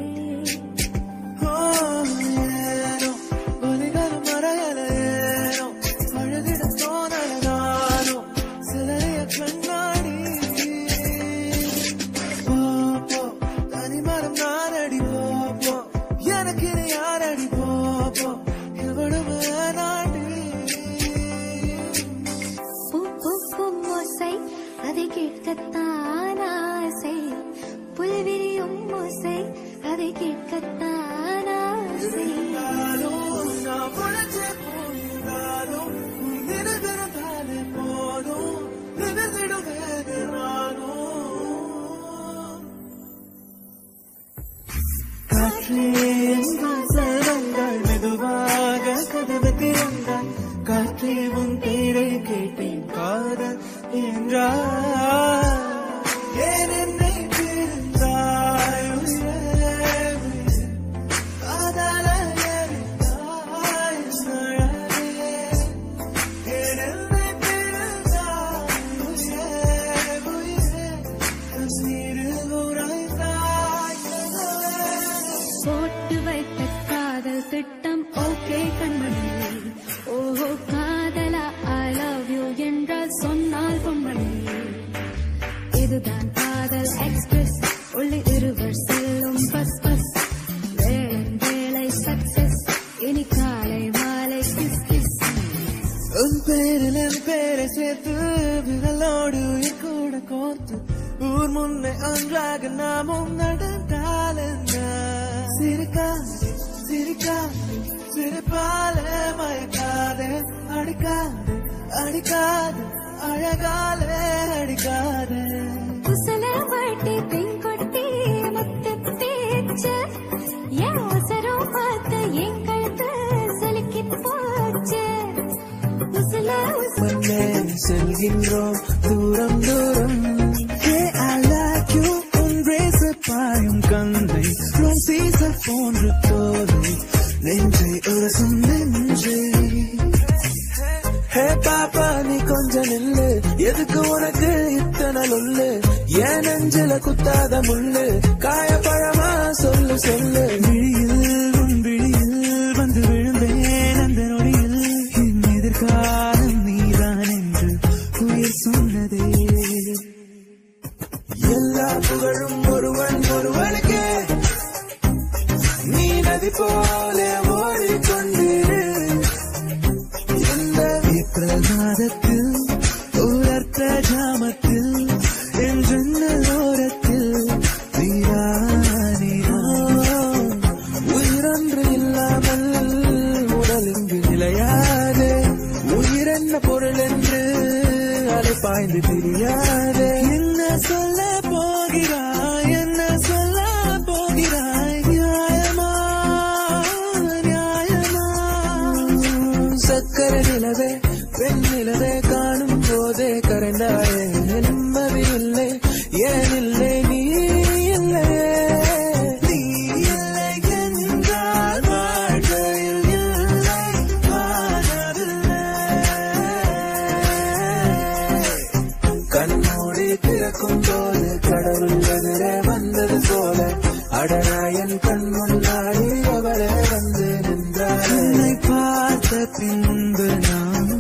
ஏனோ ஒலிகளும் மறையலையேனோ அழுதிட தோணலானோ சிலரைய கண்ணாடி போப்போ தனிமரம் நானடி போப்போ எனக்கு இனி யாரடி போப்போ எவ்வளவு நாடி பூ பூக்கும் ஓசை அதை கேட்கத்தான் ஆசை புல்விரியும் ஓசை அதை கேட்கத்தான் ஆசை இருந்தாலும் நான் பொழைச்சு போனாலும் உன் நினைவிருந்தாலே போதும் நினைவிடுவேன் நானும் காற்றே எங்கள் செல்வங்கள் மெதுவாக கதவு திறந்தால் காற்றே உன் பேரை கேட்டேன் காதல் என்றார் ஏன் என்னை பிரிந்தாய் உயிரே, உயிரே. காதல எரிந்தாய் அழகே. ஏன் என்னை பிரிந்தாய் உயிரே, உயிரே. கண்ணீரில் உறைந்தாய் கதவே. போட்டு வைத்த காதல் திட்டம் ஓகே கண்மணி ஓஹோ காதலா ஐ லவ் யூ என்றால் சொன்னால் பொன்மணி இதுதான் காதல் எக்ஸ்பிரஸ் உள்ளே இருவர் செல்லும் பஸ் பஸ் வேலை வேலை சக்சஸ் இனி காலை மாலை கிஸ் கிஸ் உன் பேரில் என் பேரை சேர்த்து விரலோடு என் கூட கோர்த்து ஊர் முன்னே ஒன்றாக நாமும் நடந்தால் என்ன சிரிக்காதே சிரிக்காதே சிரிப்பாலே மயக்காதே அடிக்காதே அடிக்காதே அழகாலே அடிக்காதே குசல வாட்டி பெண் கொட்டி முத்து தேய்ச்ச என் அவசரம் பார்த்து என் கழுத்து சலுக்கி போச்சு உசல உசல முன்னே செல்கின்றோம் தூரம் தூரம் Hey, I like you உன் ரேசர் பாயும் கந்தை உன் சீசர் போன்று தோலை நெஞ்சை உரசும் நெஞ்சை Hey, பாப்பா நீ கொஞ்சம் நில்லு எதுக்கு உனக்கு இத்தனை லொல்லு ஏன் நெஞ்சில குத்தாத முள்ளு காயப்பழமா சொல்லு சொல்லு விழியில் உன் விழியில் வந்து விழுந்தேன் அந்த நொடியில் என் எதிர்காலம் நீதான் என்று உயிர் சொன்னதே எல்லா புகழும் ஒருவன் ஒருவனுக்கே நீ நதி போல ஓடிக்கொண்டிரு இந்த ஏப்ரல் மாதத்தில் உலர்த்த ஜாமத்தில் என் ஜன்னல் ஓரத்தில் நீரா நீரா உயிரொன்று இல்லாமல் உடல் இங்கு நிலையாது உயிர் என்ன பொருள் என்று அலை பாய்ந்து தெரியாது என்ன சொல்ல போகிறாய் என்ன சொல்ல போகிறாய் நியாயமா நியாயமா சக்கர நிலவே பெண் நிலவே காணும் போதே கரைந்தாயே நிம்மதி இல்லை ஏன் இல்லை நீ இல்லை நீ இல்லை என்றால் வாழ்க்கையில் இல்லை வாழவில்லை கண்மூடி திறக்கும் போது கடவுள் எதிரே வந்தது போல அடராயன் கண் முன்னாடி அவளே வந்து நின்றார் என்னை பார்த்த பின்பு நான்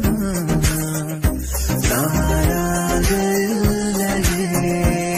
நானாக இல்லையே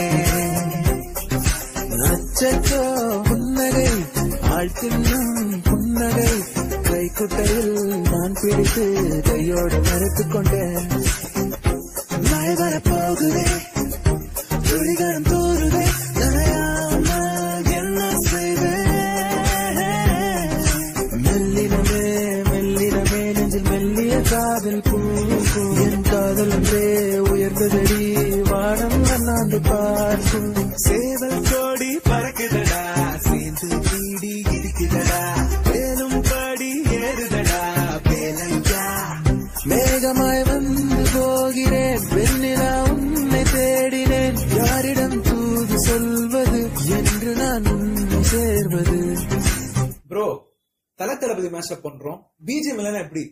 அச்சச்சோ புன்னகை ஆள் தின்னும் புன்னகை கைக்குட்டையில் நான் பிடித்து கையோடு மறுத்துக் கொண்டேன் மழை வரப்போகுதே துளிகளும் தூருதே நனையாமல் என்ன செய்வேன் மெல்லினமே மெல்லினமே நெஞ்சில் மெல்லிய காதல் பூ பூ. என் காதல் ஒன்றே உயர்ந்ததடி வானம் அண்ணாந்து பார்க்கும் சேவல் கோடி பறக்குதடா சேர்ந்து பீடி இருக்குதடா மேலும் படி ஏறுதடா பேலையா மேகமாய் வந்து போகிறேன் வெண்ணிலா உன்னை தேடினேன் யாரிடம் தூது சொல்வது என்று நான் உன்னை சேர்வது ப்ரோ தல தளபதி மேஷப் பண்றோம் பிஜிஎம் இல்லைன்னா எப்படி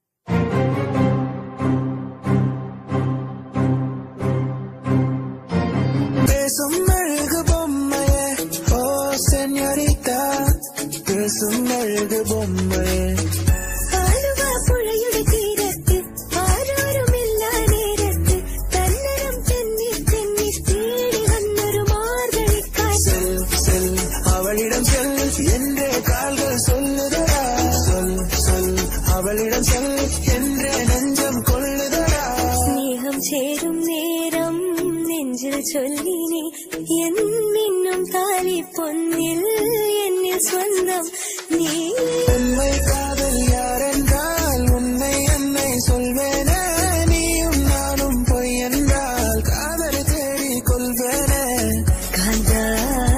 பேசும் அழகு பொம்மையே ஓ சென்யாரிட்டா பேசும் அழகு பொம்மையே ஆலுவா புழையுட தீரத்து ஆரோரும் இல்லா நேரத்து தன்னரம் தென்னிர் தென்னிர் தேடி வந்தொரு மார்கழி காற்று செல் செல் அவளிடம் செல் என்றே கால்கள் சொல்லுதடா சொல் சொல் அவளிடம் செல் என்றே நெஞ்சம் கொள்ளுதடா ஸ்நேகம் சேரும் நேரம் நெஞ்சில் சொல்லினே என் மின்னும் தாலி பொன்னில் என்னில் சொந்தம் நீ உண்மை காதல் யாரென்றால் உன்னை என்னை சொல்வேனே நீயும் நானும் பொய் என்றால் காதல் தேடி கொள்வேனே കാന്താ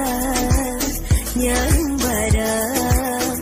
ഞാനും വരാം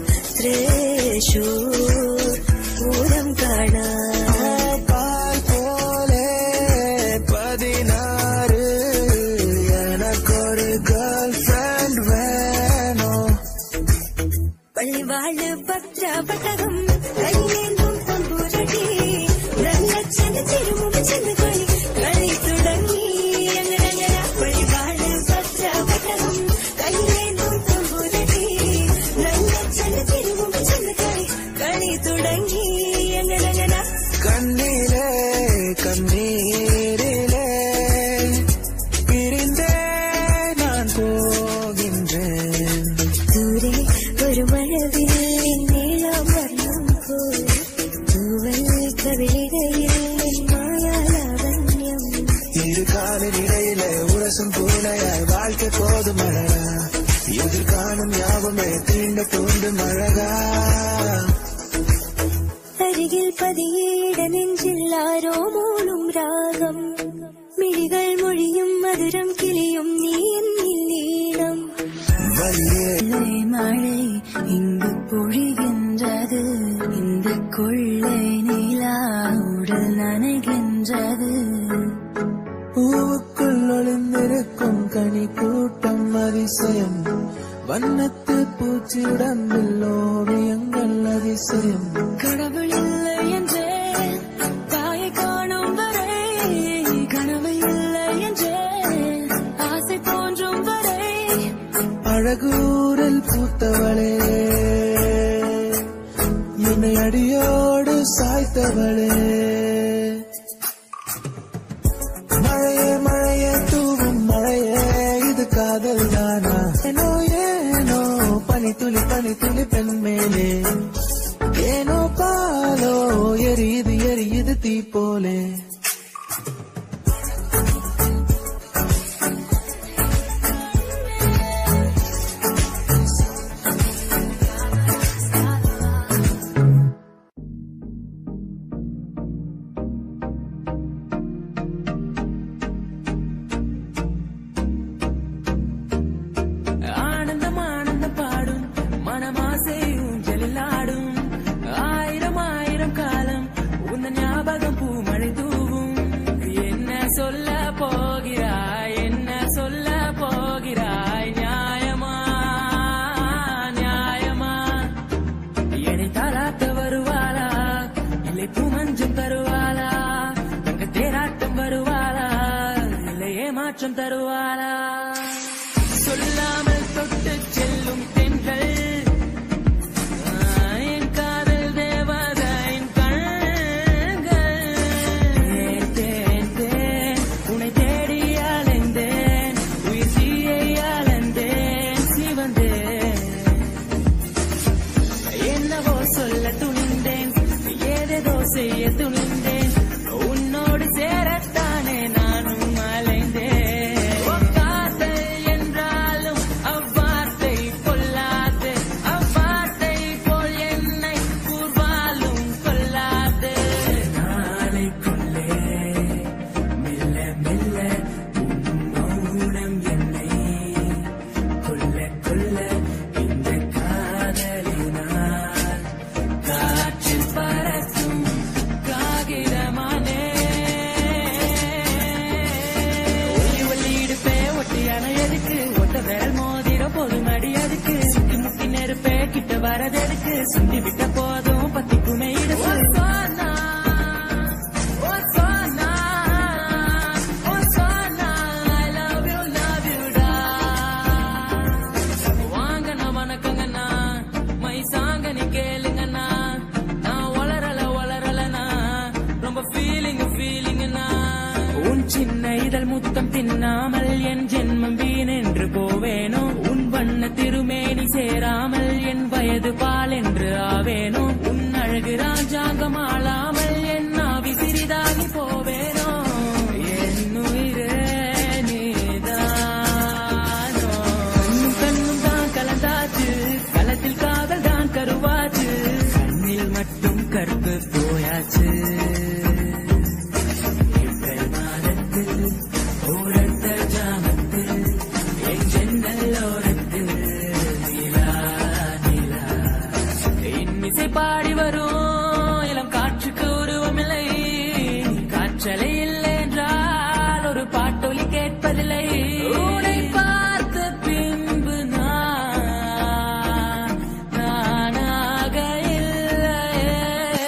തൃശൂർ പൂരം കാണാം பால் போலே பதினாறு எனக்கொரு கேர்ள் ஃப்ரெண்ட் வேணும் പള്ളി വാഴ് പത്രപട്ടകം കയ്യിലേന്തും തമ്പൂരടി നല്ല ചെന്ന് ചെരുമുമ്പ് ചെന്ന് കളി കളി തുടങ്ങി അങ്ങനെ പള്ളി വാഴ് പത്രപട്ടകം കയ്യിലേന്തും തമ്പൂരടി നല്ല ചെന്ന് ചെരുമുമ്പ് ചെന്ന് കളി കളി തുടങ്ങി അങ്ങനെ கண்ணீரே கண்ணீரிலே பிரிந்தே நான் போகின்றேன் ദൂരെ ഒരു മഴവില്ലിൻ നീളം വർണ്ണം പോൽ തൂവൽ കവിളിടയിൽ മായാലാവണ്യം இரு காலின் இடையிலே உரசும் பூனையாய் வாழ்க்கை போதும் அழகா எதிர்காணும் யாவுமே தீண்ட தூண்டும் அழகா അരികിൽ പതിയേട നെഞ്ചിൽ ആരോ മൂളും രാഗം മിഴികൾ മൊഴിയും മധുരം കിളിയും നീ എന്നിൽ നീളം வலியே மழை இங்கு பொழிகின்றது இந்த கொள்ளை நிலா உடல் நனைகின்றது பூவுக்குள் ஒளிந்திருக்கும் கனி கூட்டம் அதிசயம் வண்ணத்து பூச்சி உடம்பில் ஓவியங்கள் அதிசயம் கடவுள் இல்லை என்றே தாயை அழகூரில் பூத்தவளே என்னை அடியோடு சாய்த்தவளே மழையே மழையே தூவும் மழையே இது காதல் தானா ஏனோ ஏனோ பனி துளி பனி துளி பெண் மேலே ஏனோ பாலோ எரியுது எரியுது தீ போலே ஆனந்தம் ஆனந்தம் பாடும் மனமாசை ஊஞ்சலில் ஆடும் ஆயிரம் ஆயிரம் காலம் உந்த ஞாபகம் பூமழை தூவும் என்ன சொல்ல போகிறாய் என்ன சொல்ல போகிறாய் நியாயமா நியாயமா என்னை தாளாட்ட வருவாளா இல்லை பூமஞ்சம் தருவாளா தங்க தேராட்டம் வருவாளா இல்லை ஏமாற்றம் தருவாளா சொல்லாமல் தொட்டு செல்லும் பெண்கள் என் காதல் தேவதையின் கண்கள் தேன் தேன் உன்னை தேடி அலைந்தேன் உயிர் தீயை அலைந்தேன் சிவந்தேன் என்னவோ சொல்ல துணிந்தேன் ஏதேதோ செய்ய துணிந்தேன் உன்னோடு சேரத்தானே நானும் அலைந்தேன் உன் காதல் என்றாலும் அவ்வார்த்தை கொல்லாது அவ்வார்த்தை போல் என்னை கூர்வாலும் கொல்லாது நாளைக்குள்ளே மெல்ல மெல்ல உன் மௌனம் என்னை கொல்ல கொல்ல இந்த காதலினால் காற்றில் பறக்கும் காகிதமானே ஒலி ஒலி இடுப்பே ஒட்டி அணையதுக்கு ஒத்த விரல் மோதிர போதும் அடி அதுக்கு சுத்தி முட்டி நெருப்பே கிட்ட வரதெதுக்கு சுண்டி விட்ட போதும் பத்திக்குமே இடுப்பு சொன்னா ஓ சொன்னா ஓ சொன்னா I love you love you டா வாங்கண்ணா வணக்கங்கண்ணா மை சாங்க நீ கேளுங்கண்ணா நான் வளரல வளரலண்ணா ரொம்ப ஃபீலிங் ஃபீலிங்கண்ணா உன் சின்ன இதழ் முத்தம் தின்னாமல் என் ஜென்மம் வீணென்று போவேனோ உன் வண்ண திருமேனி சேராமல் என் வயது பால் என்று ஆவேனோ உன் அழகு ராஜாங்கம் ஆளாமல் என் ஆவி சிறிதாகி போவேனோ என் உயிரே நீதானோ கண்ணும் கண்ணும் தான் கலந்தாச்சு களத்தில் காதல் தான் கருவாச்சு கண்ணில் மட்டும் கருப்பு போயாச்சு ஏப்ரல் மாதத்தில் ஓரத்த ஜாமத்தில் என் ஜன்னல் ஓரத்தில் நிலா நிலா இன்னிசை பாடி வரும் இளம் காற்றுக்கு உருவமில்லை காற்றலை இல்லை என்றால் ஒரு பாட்டொலி கேட்பதில்லை உன்னை பார்த்த பின்பு நான் நானாக இல்லையே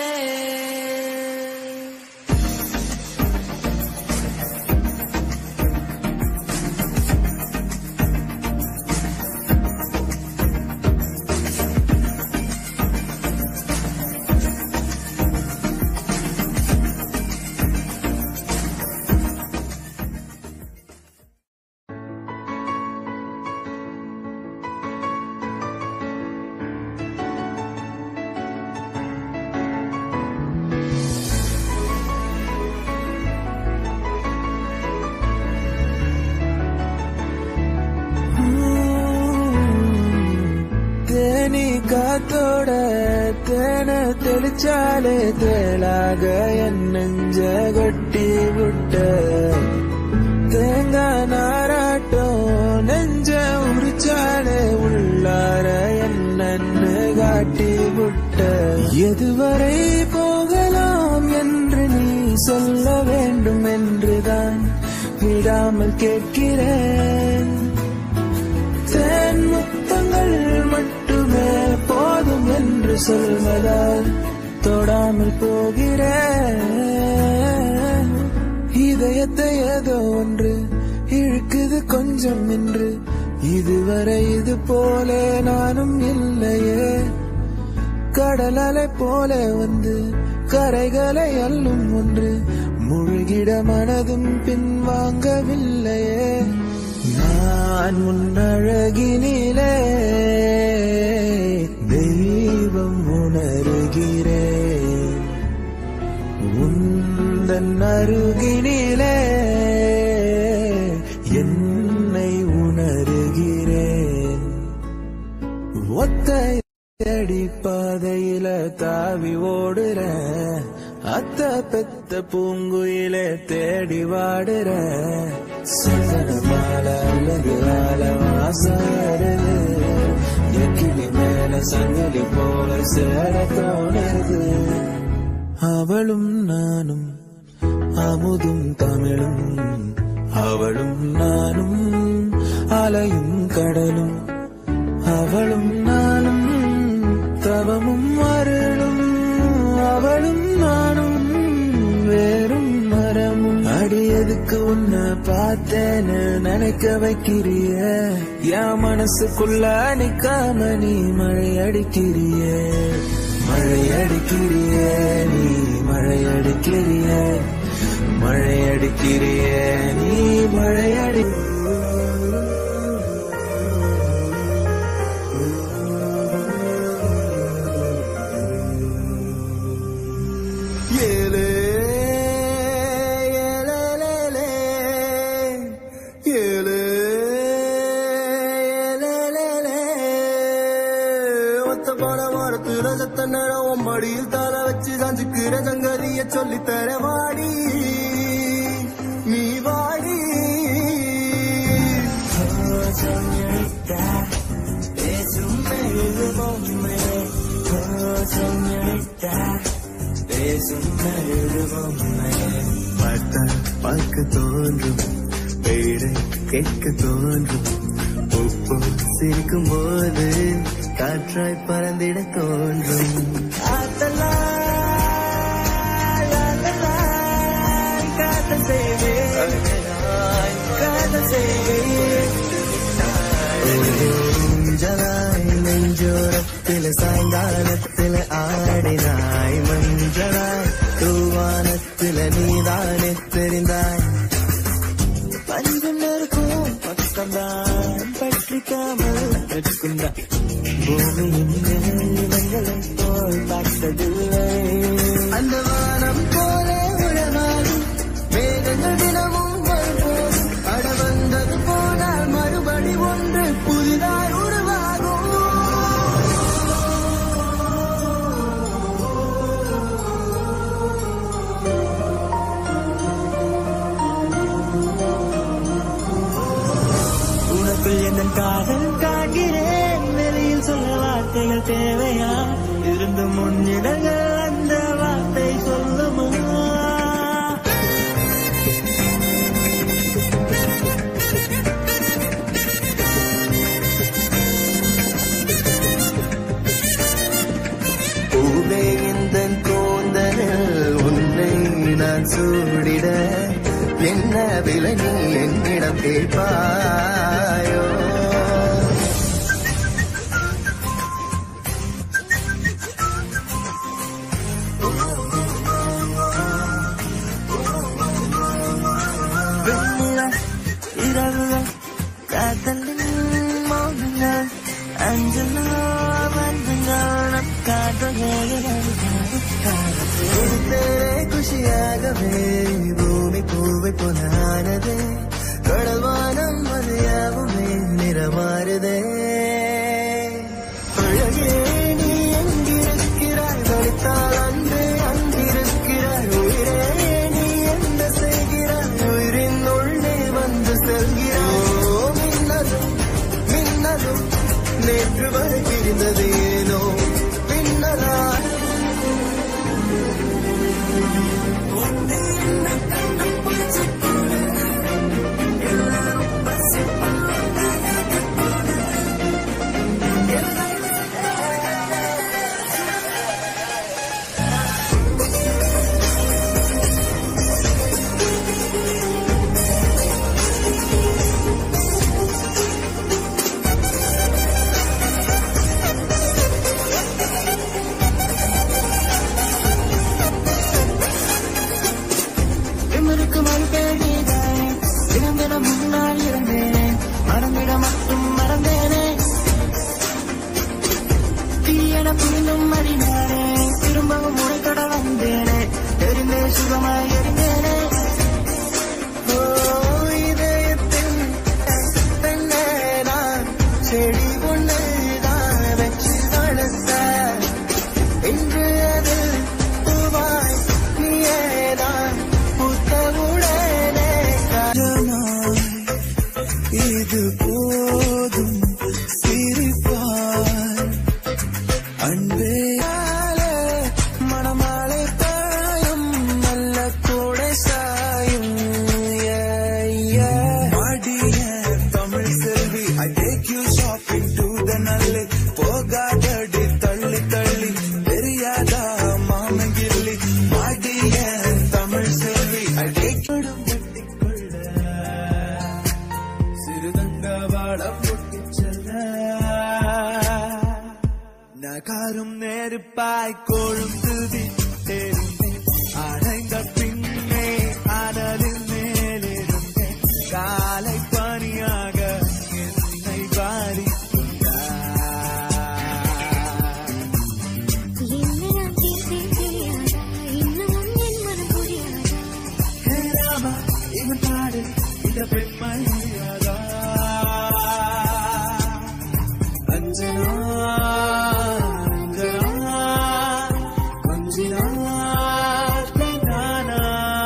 தேனி காத்தோட தேன தெளிச்சாலே தேளாக என் நெஞ்ச கொட்டி விட்ட தேங்காய் நாராட்டம் நெஞ்ச உரிச்சாலே உள்ளார என்னன்னு காட்டி விட்ட எதுவரை போகலாம் என்று நீ சொல்ல வேண்டும் என்றுதான் விடாமல் கேட்கிறேன் தேன் முத்தங்கள் மட்டுமே போதும் என்று சொல்வதால் தொடாமல் போகிறேன் இதயத்தை ஏதோ ஒன்று இழுக்குது கொஞ்சம் என்று இதுவரை இது போல நானும் இல்லையே கடல் அலை போல வந்து கரைகளை அள்ளும் ஒன்று முழுகிட மனதும் பின்வாங்கவில்லையே நான் முன்னழகினிலே தெய்வம் உணர்கிறேன் உந்தன் அருகினிலே என்னை உணர்கிறேன் ஒத்தையடி பாதையில தாவி ஓடுற அத்த பெத்த பூங்குயில தேடி வாடுற சந்தன மாலை அல்லது ஆல வாசாருது எக்கிளி மேல சங்கிலி போல சேர தோணுது அவளும் நானும் அமுதும் தமிழும் அவளும் நானும் அலையும் கடலும் அவளும் நானும் தவமும் அருளும் அவளும் நானும் வேறும் மரமும் அடியதுக்கு உன்னை பார்த்தேன்னு நினைக்க வைக்கிறிய என் மனசுக்குள்ள நிக்காம நீ மழை அடிக்கிறிய மழை அடிக்கிறிய நீ மழை அடிக்கிறிய மழை அடிக்கிறிய நீ மழை அடி ஏலே ஏலேலேலே, ஏலே ஏலேலேலே. ஒத்த போன வாரத்துல சத்த நேரம் உன் மடியில் தலை வச்சு சாஞ்சுக்கிற சங்கதிய சொல்லித்தர வாடி நீ வாடி பேசும் பொம்மை பேசும் பொம்மை பார்த்தால் பார்க்க தோன்றும் பேரை கேட்க தோன்றும் உப்பு சிரிக்கும் போது காற்றாய் பறந்திட தோன்றும் ஆத்தலா, லாலலா, காதல் செய்வேன் காதல் செய்வேன் ஊஞ்சலாய் நெஞ்சோரத்தில் சாயங்காலத்தில் ஆடினாய் மஞ்சளாய் தூவானத்தில் நீதானே தெரிந்தாய் பஞ்சம் இருக்கும் பக்கம்தான் பற்றிக்காமல் பெற்றுக்கொண்டாய் பூமியின் இவங்களை போல் பார்த்ததில்லை அந்த வானம் போல உழவாகும் மேகங்கள் தினமும் வரும்போதும் அட வந்தது போனால் மறுபடி ஒன்று புதிதாய் உருவாகும் உனக்குள் என்ன காதல் காண்கிறேன் வெளியில் சொல்ல வார்த்தைகள் தேவையா இருந்து முன்னிடங்கள் அந்த வார்த்தை சொல்லுமா பூவே இந்த கூந்தலில் உன்னை நான் சூடிட என்ன விலை நீ என்னிடம் கேட்பாயோ வெண்ணிலா, இரவுகள், காதலின் மௌனங்கள், அஞ்சலா பந்தங்கள், நம் காதல்கள், கொடுத்தே குஷியாகவே பூமி பூவை போனானதே கடல் வானம் மதியாவுமே நிறமாறுதே அழகே நீ எங்கிருக்கிறாய் வலித்தால் அன்று அங்கிருக்கிறாய் உயிரே நீ என்ன செய்கிறாய் உயிரின் உள்ளே வந்து செல்கிறாயோ மின்னலும் மின்னலும் நேற்று வரை பிரிந்ததேனோ பின்னலாய் உன்னை என்ன கண்ணம் பூச்சி போல நெருப்பாய் கொழுந்து விட்டிருந்தேன் அடைந்த பின்னே அனலில் மேலிருந்தேன் காலை பனியாக என்னை பாதித்துள்ளார் என்ன நான் தீர்ப்பேன் தெரியாதா இன்னமும் என் மனம் புரியாதா ஹே ராமா இவன் பாடு இந்த பெண்மையாதா அஞ்சனா அஞ்சனா கொஞ்சினா பெண்ணானா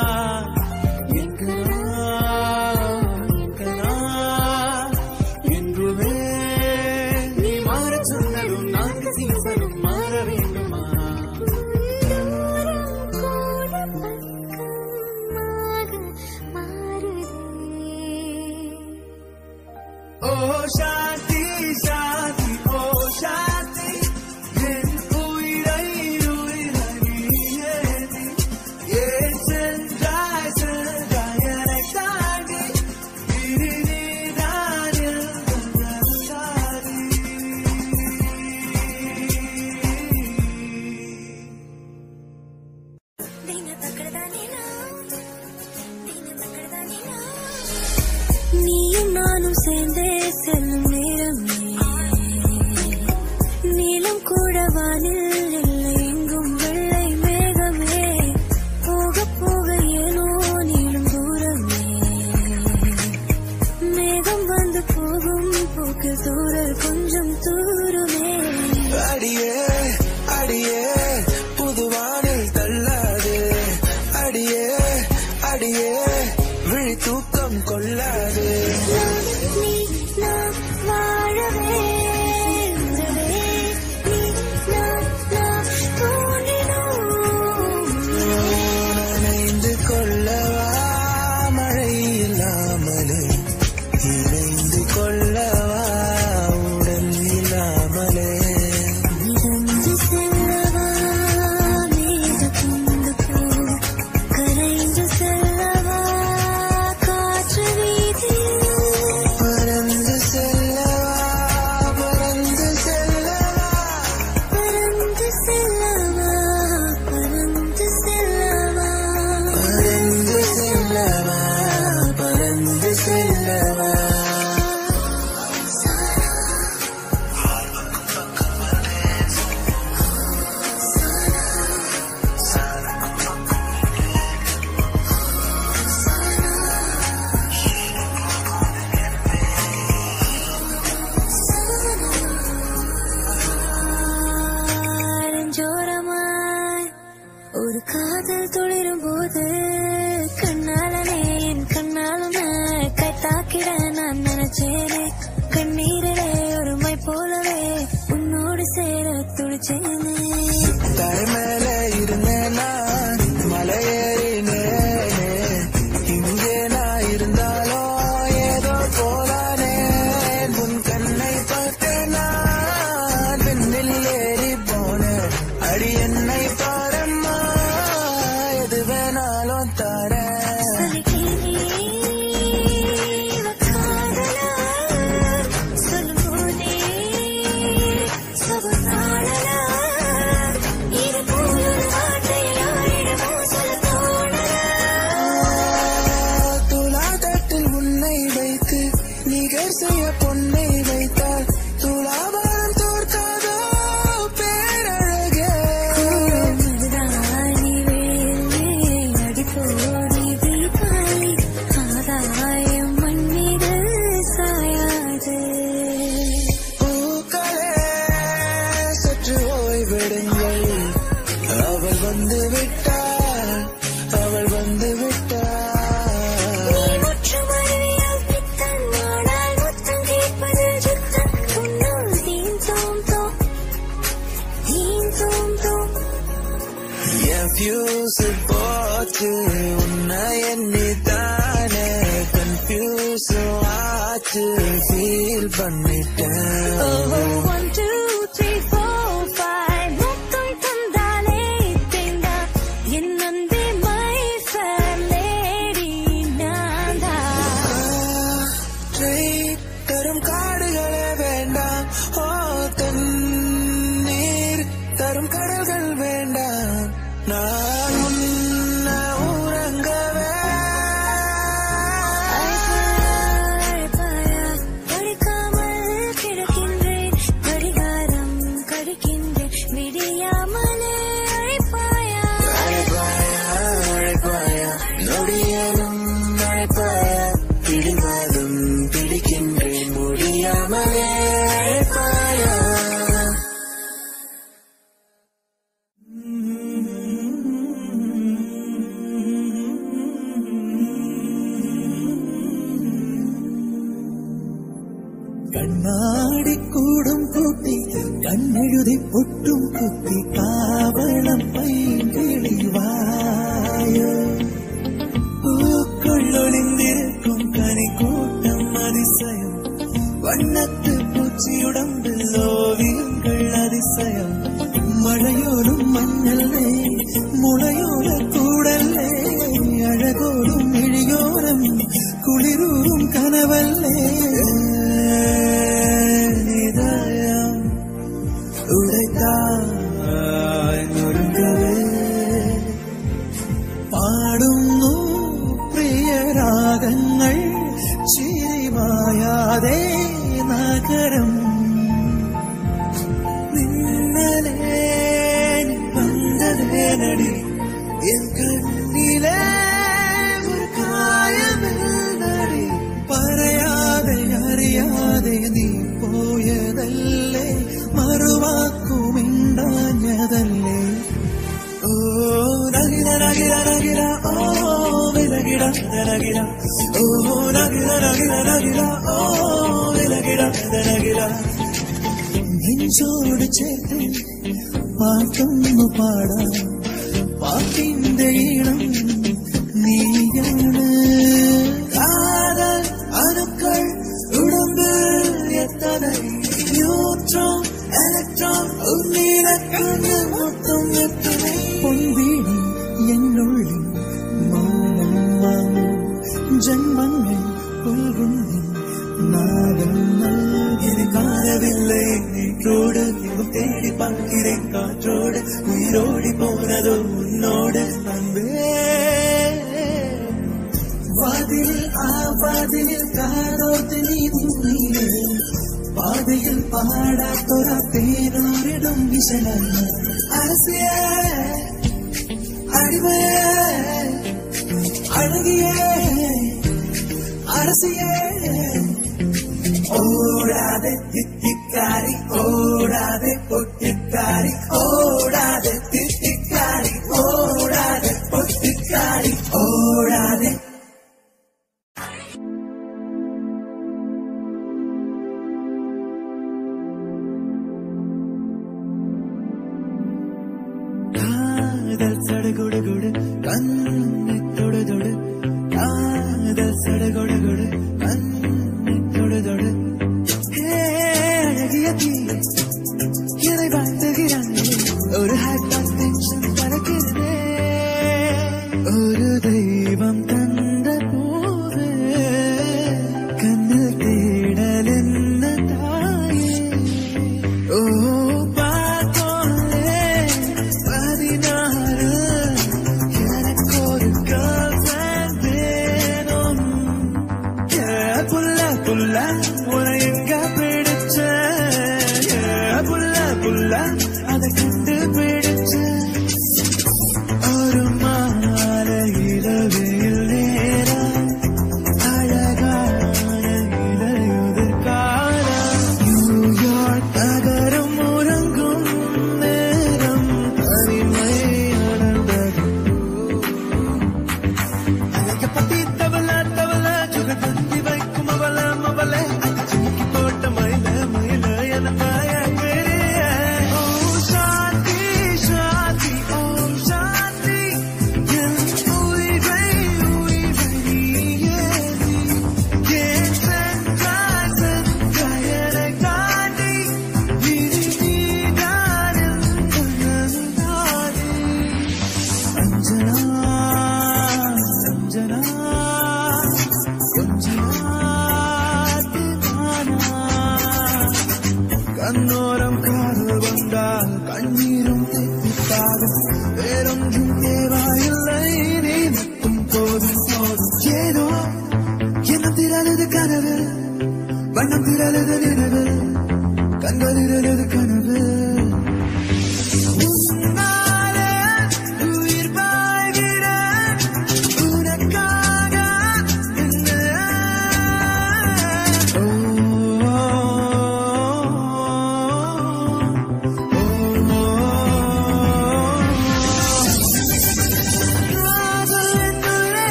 எங்கனா எங்கனா என்றுமே நீ மாறச் சொன்னதும் நான்கு சீசனும் மாற வேண்டுமா தூரம் கூட பக்கமாக மாறுதே ஓ சாந்தி சாந்தி ஓ சாந்தி என் உயிரை உயிரை நீயேதி ஏன் சென்றாய் சென்றாய் என்னை தாண்டி இனி நீதான் Dina பக்கடதா நீனா Dina பக்கடதா நீனா நீயும் நானும் சேர்ந்தே செல்லும் நேரமே நீளம் கூட வானில் இல்லை எங்கும் வெள்ளை மேகமே போக போக ஏனோ நீளும் தூரமே மேகம் வந்து போகும் போக்கு தூரல் கொஞ்சம் தூரமே அடியே அடியே புதுவானில் தள்ளாது அடியே அடியே விழி தூக்கம் கொள்ளாது நீ நான் வாழவே உறவே நீ நான் நான் தோன்றினோம் நனைந்து கொள்ளவா மழை இல்லாமலே இணைந்து கொள்ளவா உடல் இல்லாமலே மிதந்து செல்லவா மீது கொண்டு போ கரைந்து செல்லவா காற்று வீதி பறந்து செல்லவா பறந்து செல்லவா பறந்து செல்லவா பறந்து செல்லவா பறந்து செல்லவா பறந்து செல்லவா நெஞ்சோரமாய் ஒரு காதல் துளிரும் போது கண்ணாலனே என் கண்ணாலும் கை தாக்கிட நான் நினைச்சேனே கண்ணீரிலே ஒரு மை போலவே உன்னோடு சேர துடிச்சேனே தரை மேல இருந்தேன் நான் மலையேறினேனே இங்கே நான் இருந்தாலும் ஏதோ போலானே உன் கண்ணை பார்த்தேன் நான் விண்ணில் ஏறி போனேன் அடி என்னை பாரம்மா எது வேணாலும் தரேன் சொல்லிட்டேனே, இவ காதலா? சொல்லும்போதே சுகத்தாழலா? இது போல் ஒரு வார்த்தை யாரிடமோ சொல்லத் தோணலா? துலாதட்டில் உன்னை வைத்து நிகர் செய்ய பொன்னை வைத்தால் துலாபாரம் தோற்காதோ பேரழகே மனதாய் நீ வேலே அடிப்போ நீ தீபாவளி ஆதாயம் மண்மீது சாயாது பூக்களே சற்று ஓய்வெடுங்கள் அவள் வந்து விட்டாள் அவள் வந்து விட்டாள் நீ முற்றும் அறிவியல் பித்தன் ஆனால் முத்தம் கேட்பது சுத்தம் உன்னுள் தீம் தோம் தோம் தீம் தோம் தோம் என் ஃபியூஸ் போச்சு உன்னை எண்ணி தானே கன்ஃபியூஸ் ஆச்சு ஃபீல் பண்ணிட்டேன் one two three four five மொத்தம் தந்தாலே தேங்கா என் அன்பே மை ஃபேர் லேடி நான் காற்றை தரும் காடுகளே வேண்டாம் ஓ தண்ணீர் தரும் கடல் കണ്ണാടി കൂടും കൂട്ടി കണ്ണെഴുതി പൊട്ടും കുത്തി കാവളം പൈകിളിവായോ പൂക്കൊള്ളൊളിന്തിരിക്കും കനിക്കൂട്ടം അതിശയം വണ്ണത്ത് പൂച്ചിയുടമ്പിൽ ഓവിയങ്ങൾ അതിശയം മഴയോലും മഞ്ഞല്ലേ മുളയോല കൂടല്ലേ അഴകോലും ഇഴിയോരം കുളിരൂറും കനവല്ലേ നിതയം ഉടയ്ക്കാനുരുങ്ങവേ പാടുന്നു പ്രിയരാഗങ്ങൾ ചിരിമായാതെ നഗരം നിന്നലേ വന്നതേനടി എൻ കണ്ണിലെ ഒരു കായമെന്നടി പറയാതെ അറിയാതെ നീ പോയതല്ലേ മറുവാക്കുമിണ്ടാഞ്ഞതല്ലേ ഓ നഗില നഗില നഗില ഓ വിലകിട നഗില ഓ നഗില നഗില നഗില ഓ വിലകിട നഗില നെഞ്ചോട് ചേർത്ത് പാട്ടൊന്നു പാടാം പാട്ടിന്റെ ഈണം നീയാണ് കാതൽ അണുക്കൾ ഉടമ്പ് എത്തனை ന്യൂട്രോൺ ഇലക്ട്രോൺ ഉന്നീലക്കണ്ണ് മൊത്തം എത്തனை പൊൻവീണി എന്നുള്ളിൽ മൗനം വാങ്ങും ജന്മങ്ങൾ പുൽകുന്നിൻ നാദം നൽകിയ കാലവില്ലേ നീക്കോട് ഇവ തേടി പങ്കിരേൻ കാற்றோடு உயிரோடி போனதோ உன்னோடு அன்பே വാതിൽ ആ വാതിലിൽ കാതോർത്ത് നീ നിന്നില്ലേ പാതയിൽ പാടാത്തൊര പേരോരിടും വിശലല്ല അരസിയേ അടിമയേ അഴകിയേ അരസിയേ ഓടാതെ തിത്തിക്കാരി ഓടാതെ പൊട്ടിക്കാരി ഓടാതെ തിത്തിക്കാരി ഓടാതെ പൊട്ടിക്കാരി ഓടാതെ കാതൽ സടകുടുകുട് കണ്ണി തൊടുതൊട് കാതൽ സടകുടുകുട് കണ്ണി തൊടുതൊട് ഹേ അഴകിയ തീ என்னை வாழ்த்துகிறாங்க ஒரு ஹார்ட் டென்ஷன் பறக்கிறதே ஒரு தெய்வம் தந்த போது கண்ணில் தேடல் என்ன தாயே ஓ பார்த்தோலே பதினாறு எனக்கு ஒரு girlfriend வேணும்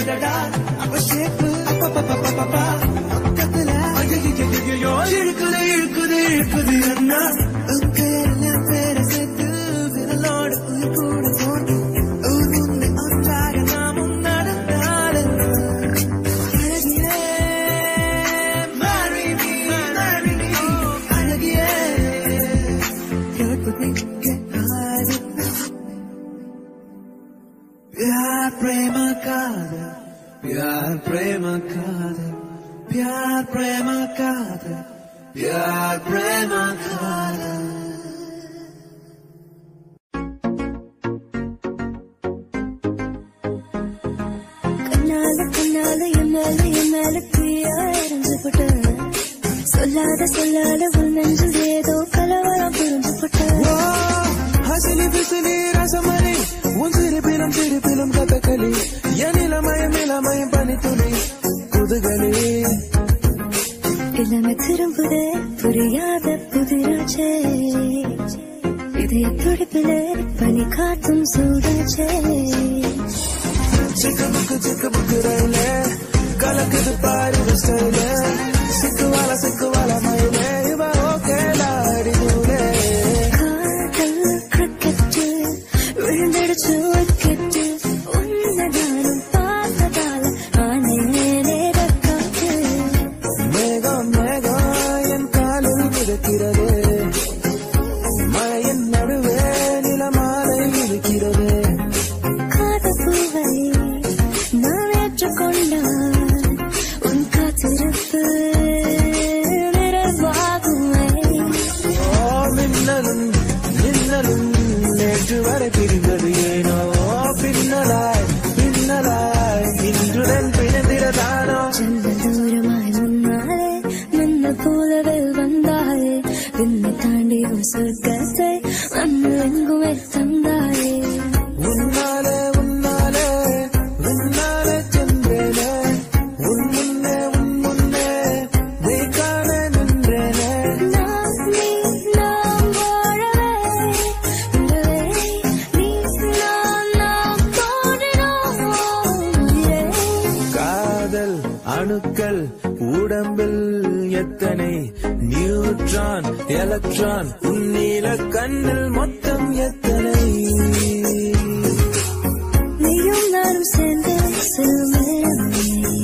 அடடா அப்ப ஷேப்பு அப்பப்பப்பப்பப்பா பக்கத்துல ஐயையையையையோ, இழுக்குது இழுக்குது இழுக்குது அண்ணா உன் பேர்ல பேரை சேர்த்து விரலோடு உயிர் கூட போட்டு ஊர் முன்னே ஒன்றாக நாமும் நடந்தாலும் அழகியே marry me, marry me, அழகியே கேட்பது கேட்காது प्यार प्रेम काद प्यार प्रेम काद प्यार प्रेम काद प्यार प्रेम काद கண்ணால கண்ணால என்னால என்னால தீயா எரிஞ்சு போட்ட சொல்லாத சொல்லாத உன் நெஞ்சில் ஏதோ கலவரம் புரிஞ்சு போட்ட ஹசிலி பிசிலி ரசமணி உன் சிரிப்பிலும் சிரிப்பிலும் கதகளி என் இளமயம் இளமயம் பனித்துளி குதுகளி இளமை திரும்புதே புரியாத புதிராச்சே இதய துடிப்பில பனி காத்தும் சூடாச்சே சிக்கு புக்கு சிக்கு புக்கு ரயில கலக்குது பாரு ஸ்டைல சிக்குவால சிக்குவால மயில இவ ஓகே லாடி தூளே காதல் கிரிக்கெட்டு விழுந்தடிச்சு விக்கெட்டு உன்னை நானும் பார்த்ததால ஆனேனே காத்து மேகம் மேகம் என் காலில் மிதக்கிறது மழையின் நடுவே நிலமாலை இருக்கிறது காதப்பூவை நான் ஏற்றுக்கொண்டான் உன் காத்திருப்பு நிறைவாகுமே ஓ மின்னலும் மின்னலும் நேற்று வரை பிரிந்தது ஏனோ பின்னலாய் பின்னலாய் இன்றுடன் பிணைந்திரதானோ செல்ல தூரமாய் முன்னாலே நின்ன போலவே வந்தாயே விண்ணை தாண்டி உன் சொர்க்கத்தை வந்து எங்குமே தந்தாயே உன்னாலே உன்னாலே உன்னாலே சென்றேனே உன் முன்னே உன் முன்னே நீ காண நின்றேனே நான் நீ நாம் வாழவே உறவே நீ நான் நாம் தோன்றினோம் உயிரே காதல் அணுக்கள் உடம்பில் எத்தனை நியூட்ரான் எலக்ட்ரான் உன்னீல கண்ணில் மொத்தம் எத்தனை நீயும் நானும் சேர்ந்து செல்லுமே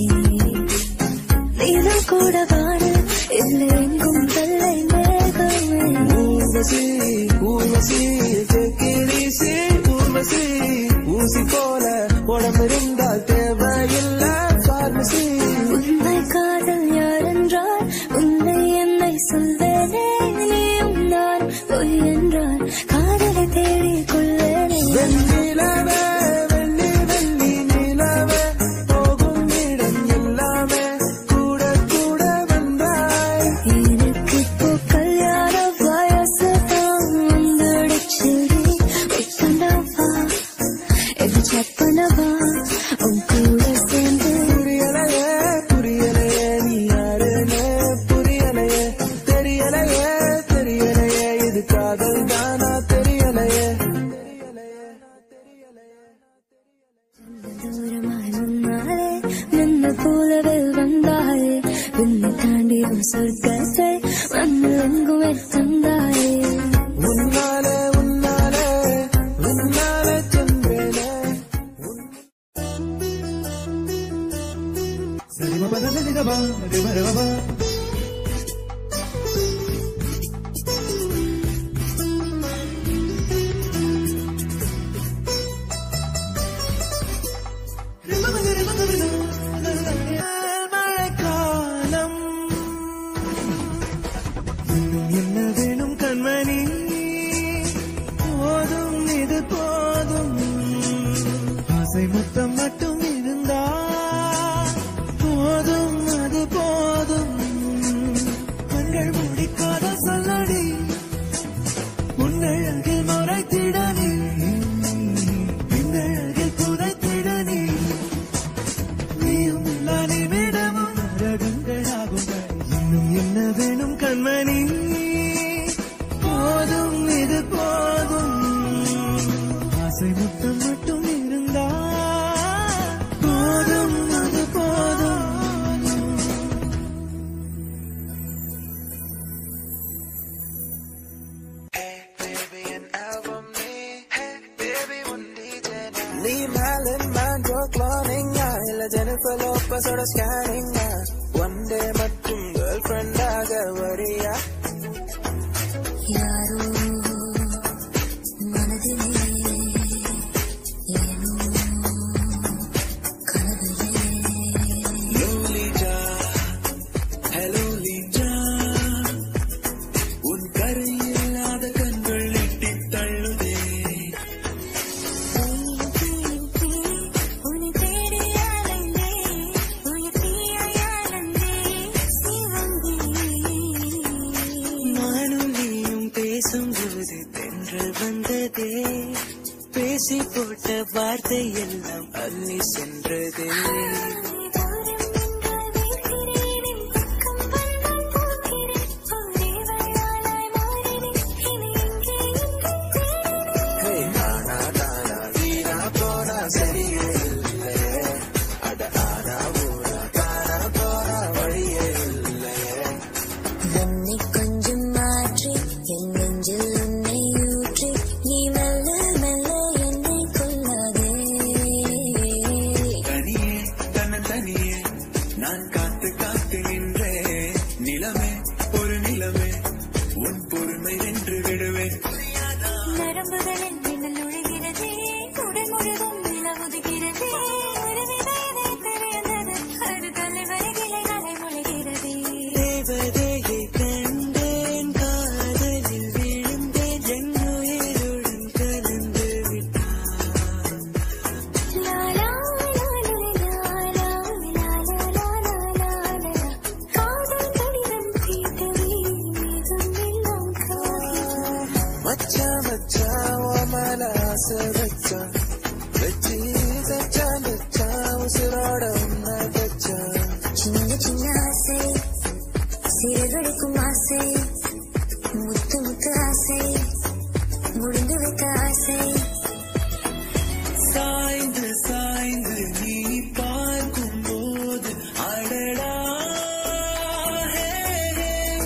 நீதான் கூட வாழ இல்லை எங்கும் வெள்ளை மேகமே ஊர்வசி ஊர்வசி கேக்கிரிசி ஊர்வசி ஊசி போல உடம்பிருந்தால் தேவையில்லை பார்மசி உண்மை காதல் யார் என்றால் உன்னை என்னை சொல்வேனே நீயும் நான் பொய் என்றால் காதலை தேடிக் கொள்வேனே வெண்ணிலவே வெள்ளி வெள்ளி நிலவே போகும் இடம் எல்லாமே கூட கூட வந்தாய் எனக்கு இப்போ கல்யாண வயசு தான் வந்துடுச்சுடி வெயிட் பண்ணவா எது செக் பண்ணவா உன் கூட சேர்ந்து புரியலையே புரியலையே நீ யாருன்னு புரியலையே தெரியலையே தெரியலையே இது காதல் தானா தெரியலையே தூரமாய் முன்னாலே நின்ன போலவே வந்தாயே உன்னை தாண்டி உன் சொர்க்கத்தை வந்து எங்குமே தந்தாயே உன்னாலே உன்னாலே உன்னாலே சென்றேனே மழைக்காலம் இன்னும் என்ன வேணும் கண்மணி போதும் இது போதும் ஆசை மொத்தம் மட்டும் இருந்தா போதும் அது போதும் கண்கள் மூடிக்காத சொல்லடி உன்னழகில் மறைத்திட நீ பின்னழகில் புதைத்திட நீ நீயும் எல்லா நிமிடமும் நரகங்களாகும் இன்னும் என்ன வேணும் கண்மணி போதும் இது போதும் ஆசை முத்தம் மட்டும் இருந்தா கிளானிங்கா இல்ல ஜெனிஃபர் லோப்பஸோட ஸ்கேனிங்கா ஒன் டே மட்டும் கேர்ள் ஃப்ரெண்டாக வரியா யாரோ மனதிலே ஏனோ கனவிலே லோலிஜா ஹலோ லீஜா உன் கரையில்லாத கண்கள் எட்டி தள்ளுதே உன்னை தேடி அலைந்தேன் உயிர் தீயாய் அலைந்தேன் நீ வந்தேன் நானும் நீயும் பேசும்போது தென்றல் வந்ததே பேசி போட்ட வார்த்தை எல்லாம் அள்ளி சென்றதே ஹே, நானா, நானா, வீணா போனா சரியே இல்லை. அட ஆனா ஊனா, காணா போனா வழியே இல்லையே. என்னை கொஞ்சம் மாற்றி என் நெஞ்சில் உன்னை ஊற்றி நீ மெல்ல மெல்ல என்னை கொள்ளாதே தனியே தன்னந்தனியே நான் காத்து காத்து நின்றேன் நிலமே ஒரு நிலமே உன் பொறுமை வென்று விடுவேன் நரம்புகளில் மின்னல் நுழைகிறதே உடல் முழுதும் நிலவுதுகிறதே ஒரு விதையதை தெரிந்தது அது தலைவரை கிளைகளை முளைகிறதே தேவதையை கண்டேன் காதலில் விழுந்தேன் என் உயிருடன் கலந்து விட்டான் லா லா லா லா லா லா லா லா லா காதல் கடிதம் தீட்டவே மீதும் எல்லாம் காகிதம் மச்சான் மச்சான் ஓ மேல ஆசை வச்சான் வச்சி வச்சான் வச்சான் உசுரோட உன்னை வச்சான் சின்ன சின்ன ஆசை சிறுகளுக்கும் ஆசை முத்து முத்து ஆசை முடிந்து வைக்க ஆசை சாய்ந்து சாய்ந்து நீ பார்க்கும் போது அடடா ஹே, ஹே.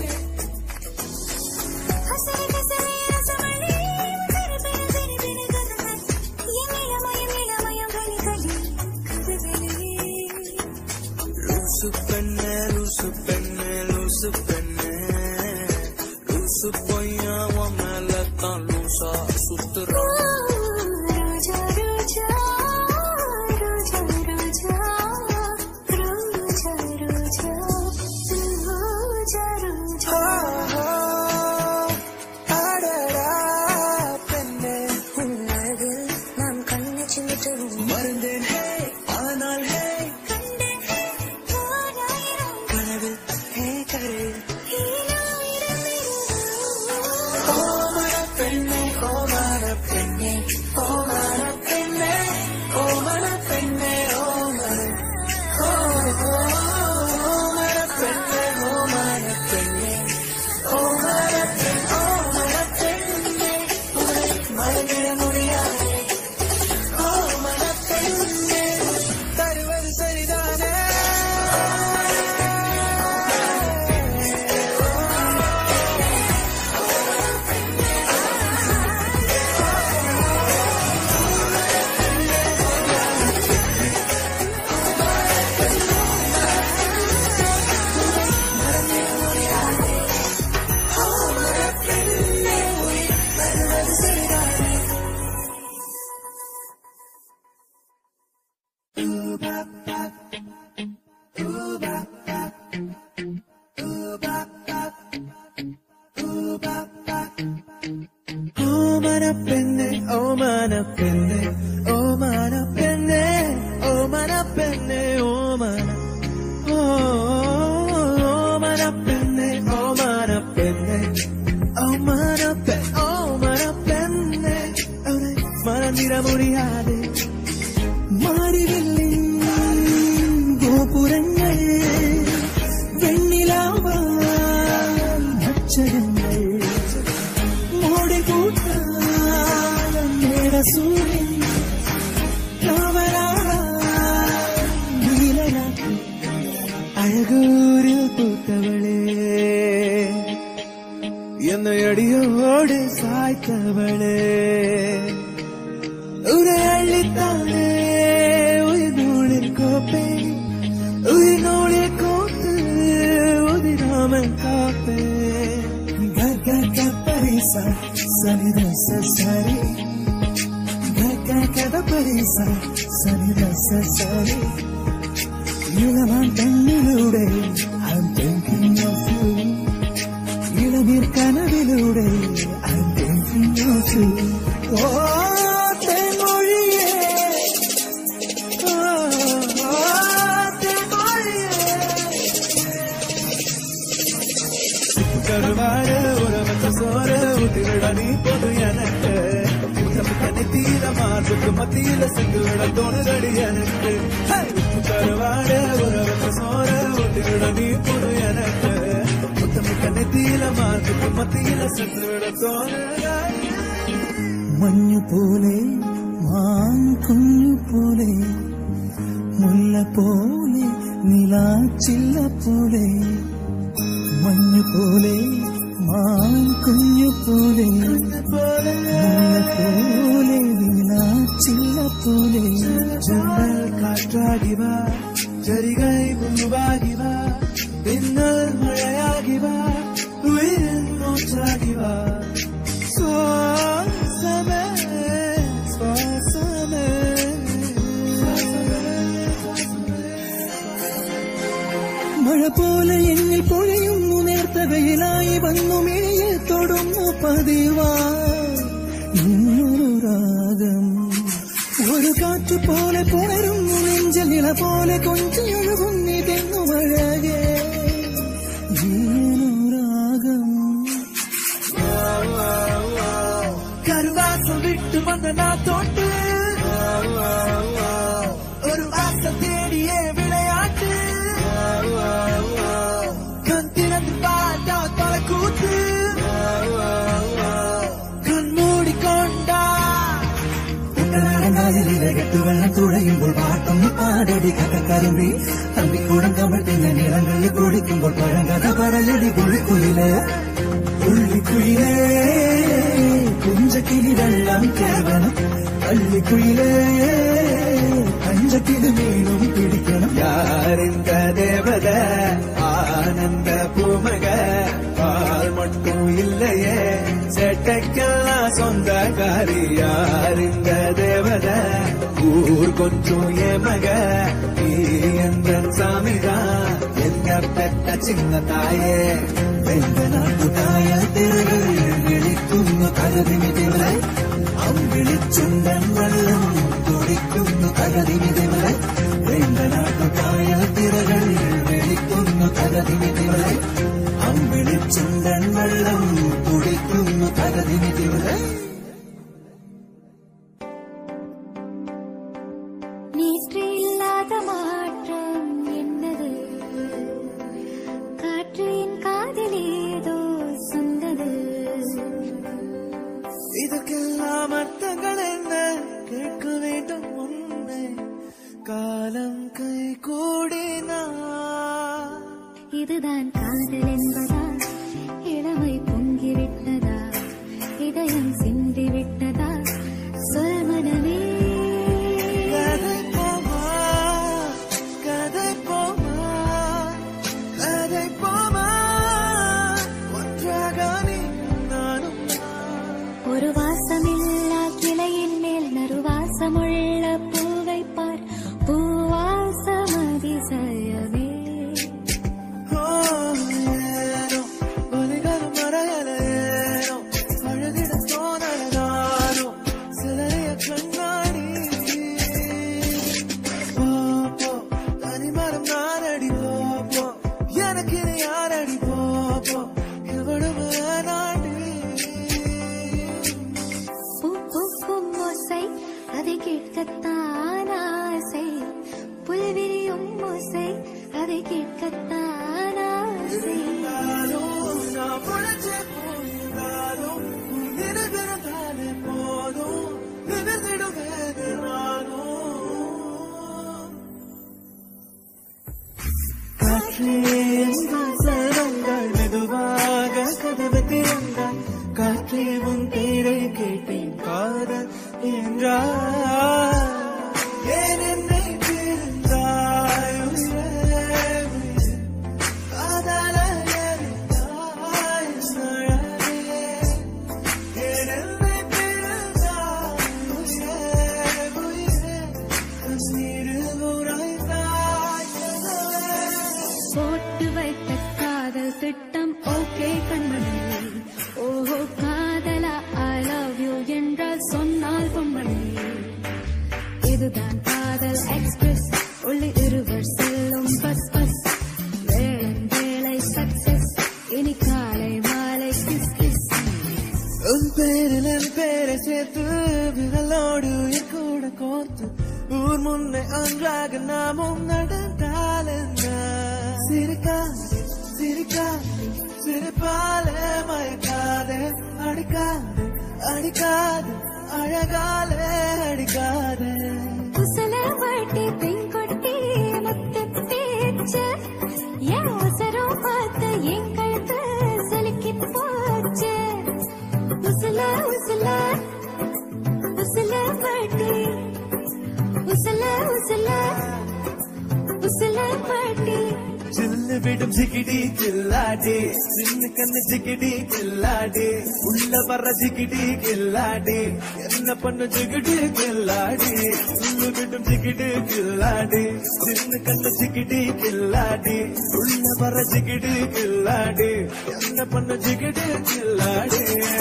ஹசரி கசரி ரசமணி பெரு பெரு பெரு பெரு கதகத் என் இளமயம் இளமயம் கனி கனி கதகளி லூசு பெண்ண லூசு பெண்ண லூசு பெண்ண லூசு பொய்யா உன் மேல தான் லூசா சுத்துறான் ரோஜா ரோஜா ரோஜா ரோஜா ரோஜா ரோஜா ரோஜா ரோஜா அடடா பெண்ணே உன்னழகில் நாம் கண்ணை சிமிட்டவும் மறந்தேன் ஹே ஆனால் ஹே கண்டேன் ஓராயிரம் கனவு ஹே கரை ஈராயிரம் ஓமன பெண்ணே ஓமன பெண்ணே ஓமன பெண்ணே ஓமன பெண்ணே ஓமன ஓமன பெண்ணே ஓமன பெண்ணே ஓமன பெண் ஓமன பெண்ணே உன்னை மறந்திட முடியாது ஓமன பெண்ணே தருவது சரிதானே ഓമന പെണ്ണെ ഓമന പെണ്ണെ ഓമന പെണ്ണെ ഓമന പെണ്ണെ ഓമന ഓ ഓമന പെണ്ണെ ഓമന പെണ്ണെ ഓമന പെ ഓമന പെണ്ണെ അവനെ മറന്നിട മുറിയാതെ മാറിവില്ലിൻ ഗോപുരങ്ങൾ വെണ്ണിലാവാൻ അക്ഷരങ്ങൾ മോടി കൂട്ടാൻ മേടസൂര്യൻ നീലനാക്കി അഴകൂരിൽ പൂത്തവളേ എന്ന അടിയോട് സായ്ത്തവളേ ഉരയള്ളിത്താനേ ഉയർ സനിത സരി കഥ പരീസ സനിത സരി ഇളവാൻ കണ്ണിലൂടെ I'm thinking of you ഇളനീർ കനവിലൂടെ I'm thinking of you ഓ തെമൊഴിയേ ഓ, ഓ, തെമൊഴിയേ கருவாடு உறவத்த சோறு ஊத்திவிட நீ பொது எனக்கு முத்தமுத்தனை தீர மார்புக்கு மத்தியில சென்று விட தோணுதடி எனக்கு ஹே! உப்பு கருவாடு உறவத்த சோறு ஊத்திவிட நீ பொது எனக்கு முத்தமுத்தனை தீர மார்புக்கு மத்தியில சென்று விட தோணுதடி മഞ്ഞു പോലെ മാൻ കുഞ്ഞു പോലെ മുല്ല പോലെ നിലാച്ചില്ല പോലെ മഞ്ഞു പോലെ മാൻ കുഞ്ഞു പോലെ മുല്ല പോലെ നിലാച്ചില്ല പോലെ ജനൽ കാറ്റാകി വാ ജരികൈ പൂവാകി വാ പിന്നൽ മഴയാകി വാ ഉയരിൽ മോച്ചാകി വാ ശ്വാസമേ ശ്വാസമേ മഴ പോലെ എന്നിൽ പൊഴിയുന്നു നേർത്ത വെയിലായി വന്നു മിഴിയിൽ തൊടുന്നു പതിവാ ഇന്നൊരു രാഗം ഒരു കാറ്റ് പോലെ പുണരുന്നു നെഞ്ചൽ നില പോലെ കൊഞ്ചിയൊഴുകുന്നി തെങ്ങു മഴകെ രാഗം കരുവാസം വിട്ടു വന്ന നാത്തോട്ട് ഒരു ആസം തേടിയേ വിളയാട്ട് കൺതിരന്ന് പാട്ടാ തലക്കൂത്ത് കൺമൂടിക്കൊണ്ട കുട്ടനാടനാലിലെ കെട്ടുവെള്ളം തുഴയുമ്പോൾ പാട്ടൊന്ന് പാടടി കഥക്കരുമ്പി തമ്പിക്കൂടം കമഴ്ത്തിന്റെ നിറങ്ങളിൽ കുടിക്കുമ്പോൾ പഴങ്കഥ പറയടി പുള്ളിക്കുയില് പുള്ളിക്കുയിലേ കുഞ്ചക്കിലി വെള്ളം കേവണം പള്ളിക്കുയിലേ പഞ്ചക്കിലി മീനും പിടിക്കണം யாரிந்த தேவத ஆனந்த பூமக பால் மட்டும் இல்லையே செட்டைக்கெல்லாம் சொந்தக்காரி யாரிந்த தேவத ஊர் கொஞ்சம் ஏமக நீ என்ற சாமிதான் என்ன பெத்த சின்ன தாயே എന്റെ നാട്ടുകായ തിരകൾ വിളിക്കുന്നു കരതിമിതികളെ അമ്പിളിച്ചുണ്ടൻ വെള്ളം തുടിക്കുന്നു കരതിമിതികളെ എന്റെ നാട്ടുകായ തിരകൾ വിളിക്കുന്നു കരതിമിതികളെ അമ്പിളിച്ചുണ്ടൻ വെള്ളം തുടിക്കുന്നു കരതിമിതികളെ நேற்று இல்லாத மாற்றம் என்னது காற்று என் காதில் ஏதோ சொன்னது இதற்கெல்லாம் அர்த்தங்கள் என்ன கேட்க வேண்டும் உன்னை காலம் கை கூடினா இதுதான் காதல் என்பதா இளமை பொங்கிவிட்டதா இதயம் சிந்திவிட்டதா சொல்மனமே கதை போமா கதை போமா கதை போமா ஒன்றாக நீ நானும் ஒரு வாசமில்லா கிளையின் மேல் நறுவாசமுள்ள பூவை பார் பூவாசம் அதிசயமே ಏನೋ ಬಲಿಗರು ಮರೆಯಲೇನೋ ಅழகிட ತೋನಲಗಾನೋ ಸಿಲರೆಯ ಕಣ್ಣಾಡಿ போப்போ தனிமரம் நானடி போப்போ எனக்கு இனி யாரடி போப்போ எவ்வளவு நாடி பூ பூக்கும் ஓசை அதை கேட்கத்தான் ஆசை புல்விரியும் ஓசை அதை கேட்கத்தான் ஆசை நானும் நான் பொழைச்சு போனாலும் உன் நினைவிருந்தாலே போதும் நினைந்திடுவேன் நானும் காற்றே எங்கள் சரங்கள் மெதுவாக கதவு திறந்தால் காற்றே உன் பேரை கேட்டேன் காதல் என்றார் ஏன் என்னை பிரிந்தாய் உயிரே, உயிரே. காதலை எரித்தாய் சழலே. ஏன் இதுதான் காதல் எக்ஸ்பிரஸ் உள்ளே இருவர் செல்லும் பஸ் பஸ் வேளன் வேலை சக்சஸ் இனி காலை மாலை கிஸ் கிஸ் உன் பேரில் என் பேரை சேர்த்து விரலோடு என் கூட கோர்த்து ஊர் முன்னே ஒன்றாக நாமும் நடந்தால் என்ன சிரிக்காதே சிரிக்காதே சிரிப்பாலே மயக்காதே அடிக்காதே அடிக்காதே அழகாலே அடிக்காதே குசல வாட்டி பெண் கொட்டி முத்து பேச்சு என் அவசரம் பார்த்து என் கழுத்து சலுக்கி போச்சு உசல உசல உசல வாட்டி உசல உசல உசல வாட்டி சில்லு விடும் சிக்கிடி கில்லாடி சின்ன கண்ணு சிக்கிடி கில்லாடி உள்ள வர்ற சிக்கிடி கில்லாடி என்ன பண்ண சிக்கிடி கில்லாடி சில்லு விடும் சிக்கிடி கில்லாடி சின்ன கண்ணு சிக்கிடி கில்லாடி உள்ள வர்ற சிக்கிடி கில்லாடி என்ன பண்ண சிக்கிடி கில்லாடி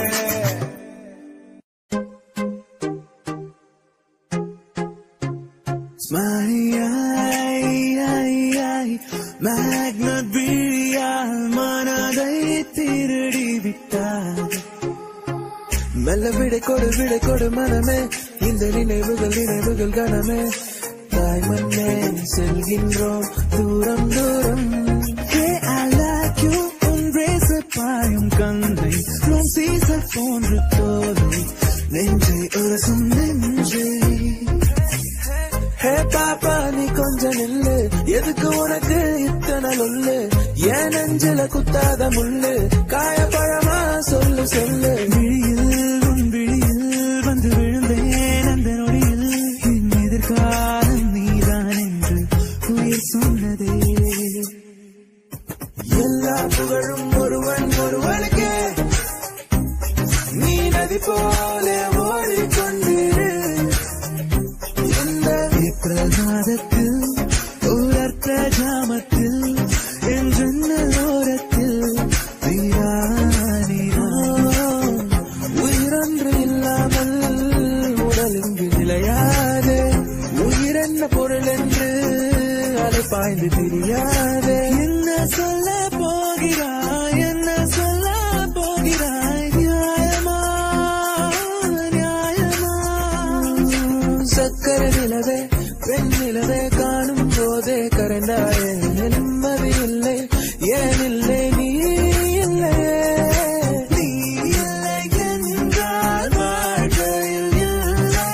மேக்னட் விழியால் மனதை திருடி விட்டார் மெல்ல விடை கொடு விடை கொடு மனமே இந்த நினைவுகள் நினைவுகள் கணமே தாய் மண்ணே செல்கின்றோம் தூரம் தூரம் Hey, I like you, உன் ரேசர் பாயும் கந்தை உன் சீசர் போன்று தோலை நெஞ்சை உரசும் நெஞ்சை ஹே பாப்பா நீ கொஞ்சம் நில்லு எதுக்கு உனக்கு இத்தனை லொல்லு ஏன் நெஞ்சில குத்தாத முள்ளு காயப்பழமா சொல்லு சொல்லு விழியில் உன் விழியில் வந்து விழுந்தேன் அந்த நொடியில் என் எதிர்காலம் நீதான் என்று உயிர் சொன்னதே எல்லா புகழும் ஒருவன் ஒருவனுக்கு நீ நதி போல ஓடிக்கொண்டிரு இந்த ஏப்ரல் மாதத்தில் உலர்த்த ஜாமத்தில் என்றென்னல் ஓரத்தில் நீரா நீரா உயிரொன்று இல்லாமல் உடல் இங்கு நிலையாது உயிரென்ன பொருள் என்று அலைப்பாய்ந்து தெரியாது என்ன சொல்ல போகிறாய் என்ன சொல்ல போகிறாய் நியாயமா நியாயமா சக்கர நிலவே பெண் நிலவே காணும் போதே கரைந்தாயே நிம்மதி இல்லை ஏன் இல்லை நீ இல்லை நீ இல்லை என்றால் வாழ்க்கையில் இல்லை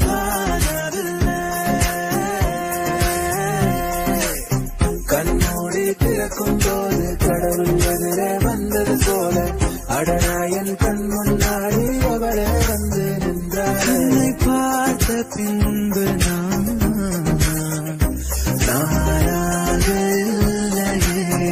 வாழவில்லை கண்ணோடி திறக்கும் போது கடவுள் எதிரே வந்தது போல அடனாயன் கண் முன்னாடி அவளே வந்து நின்றார் என்னை பார்த்த பின்பு நான் நானாக இல்லையே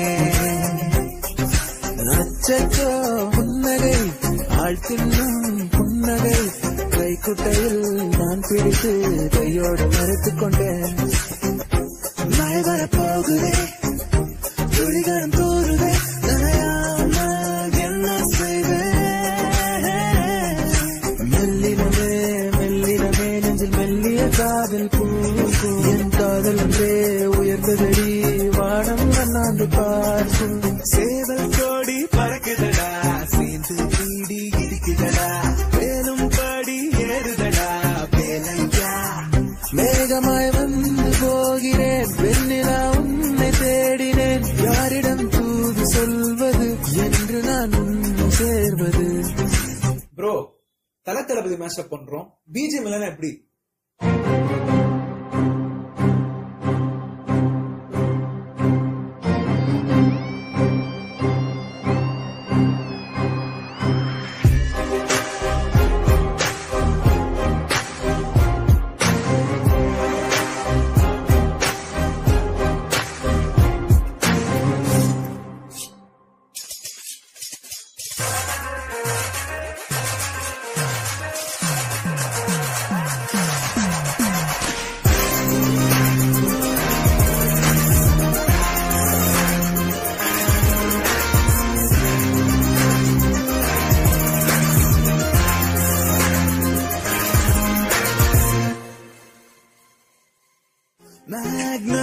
அச்சச்சோ புன்னகை ஆள் தின்னும் புன்னகை கைக்குட்டையில் நான் பிடித்து கையோடு மறுத்துக் கொண்டேன் மழை வரப்போகுதே துளிகளும் தூருதே நனையாமல் என்ன செய்வேன் மெல்லினமே மெல்லினமே நெஞ்சில் மெல்லிய காதல் பூக்கும் என் காதல் ஒன்றே உயர்ந்ததடி வானம் அண்ணாந்து பார்க்கும் சேவல் கோடி பறக்குதடா சேர்ந்து கீடி இடிக்குதடா மேலும் படி ஏறுதடா வேலையா மேகமாய் வந்து போகிறேன் வெண்ணிலா உன்னை தேடினேன் யாரிடம் தூது சொல்வது என்று நான் உன்னை சேர்வது ப்ரோ தல தளபதி மேஷப் பண்றோம் பிஜிஎம் இல்லைன்னா எப்படி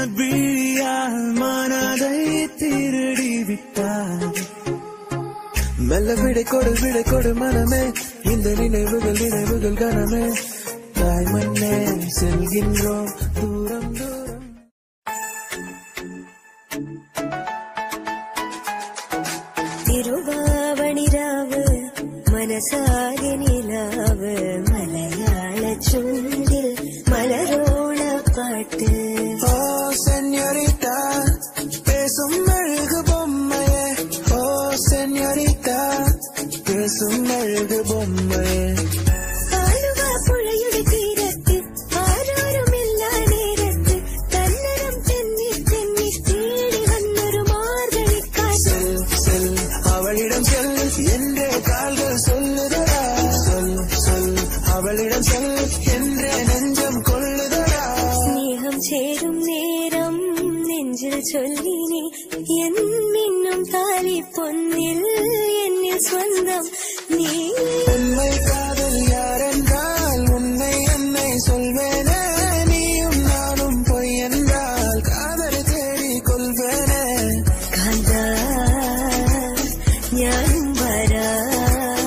விழியால் மனதை திருடி விட்டார் மெல்ல விடை கொடு விடை கொடு மனமே இந்த நினைவுகள் நினைவுகள் கனமே தாய் மண்ணே செல்கின்றோம் தூரம் தூரம் തിരുവാവണിരാവ് മനസാകെ നിലാവ് മലയാള ചുണ്ടിൽ മലരോണ പാട്ട് ஓ சென்யோரிட்டா பேசும் அழகு பொம்மையே ஓ சென்யோரிட்டா பேசும் அழகு பொம்மையே ആലുവ പുഴയുടെ തീരത്ത് ആരോരുമില്ല നേരത്ത് കന്നരം തെന്നി തെന്നി തേടി വന്നൊരു മാർഗഴിക്കാറ്റ് செல் செல் அவளிடம் செல் என்றே கால்கள் சொல்லுதடா சொல் சொல் அவளிடம் செல் என்றே நெஞ்சம் கொள்ளுதடா സ്നേഹം ചേരും നേരം നെഞ്ചിൽ ചൊല്ലിനി എൻ മിന്നും താലി പൊന്നിൽ എന്നിൽ സ്വന്തം നീ உண்மை காதல் யாரென்றால் உன்னை என்னை சொல்வேனே நீயும் நானும் பொய் என்றால் காதலை தேடி கொள்வேனே കാന്ത ഞാനും വരാം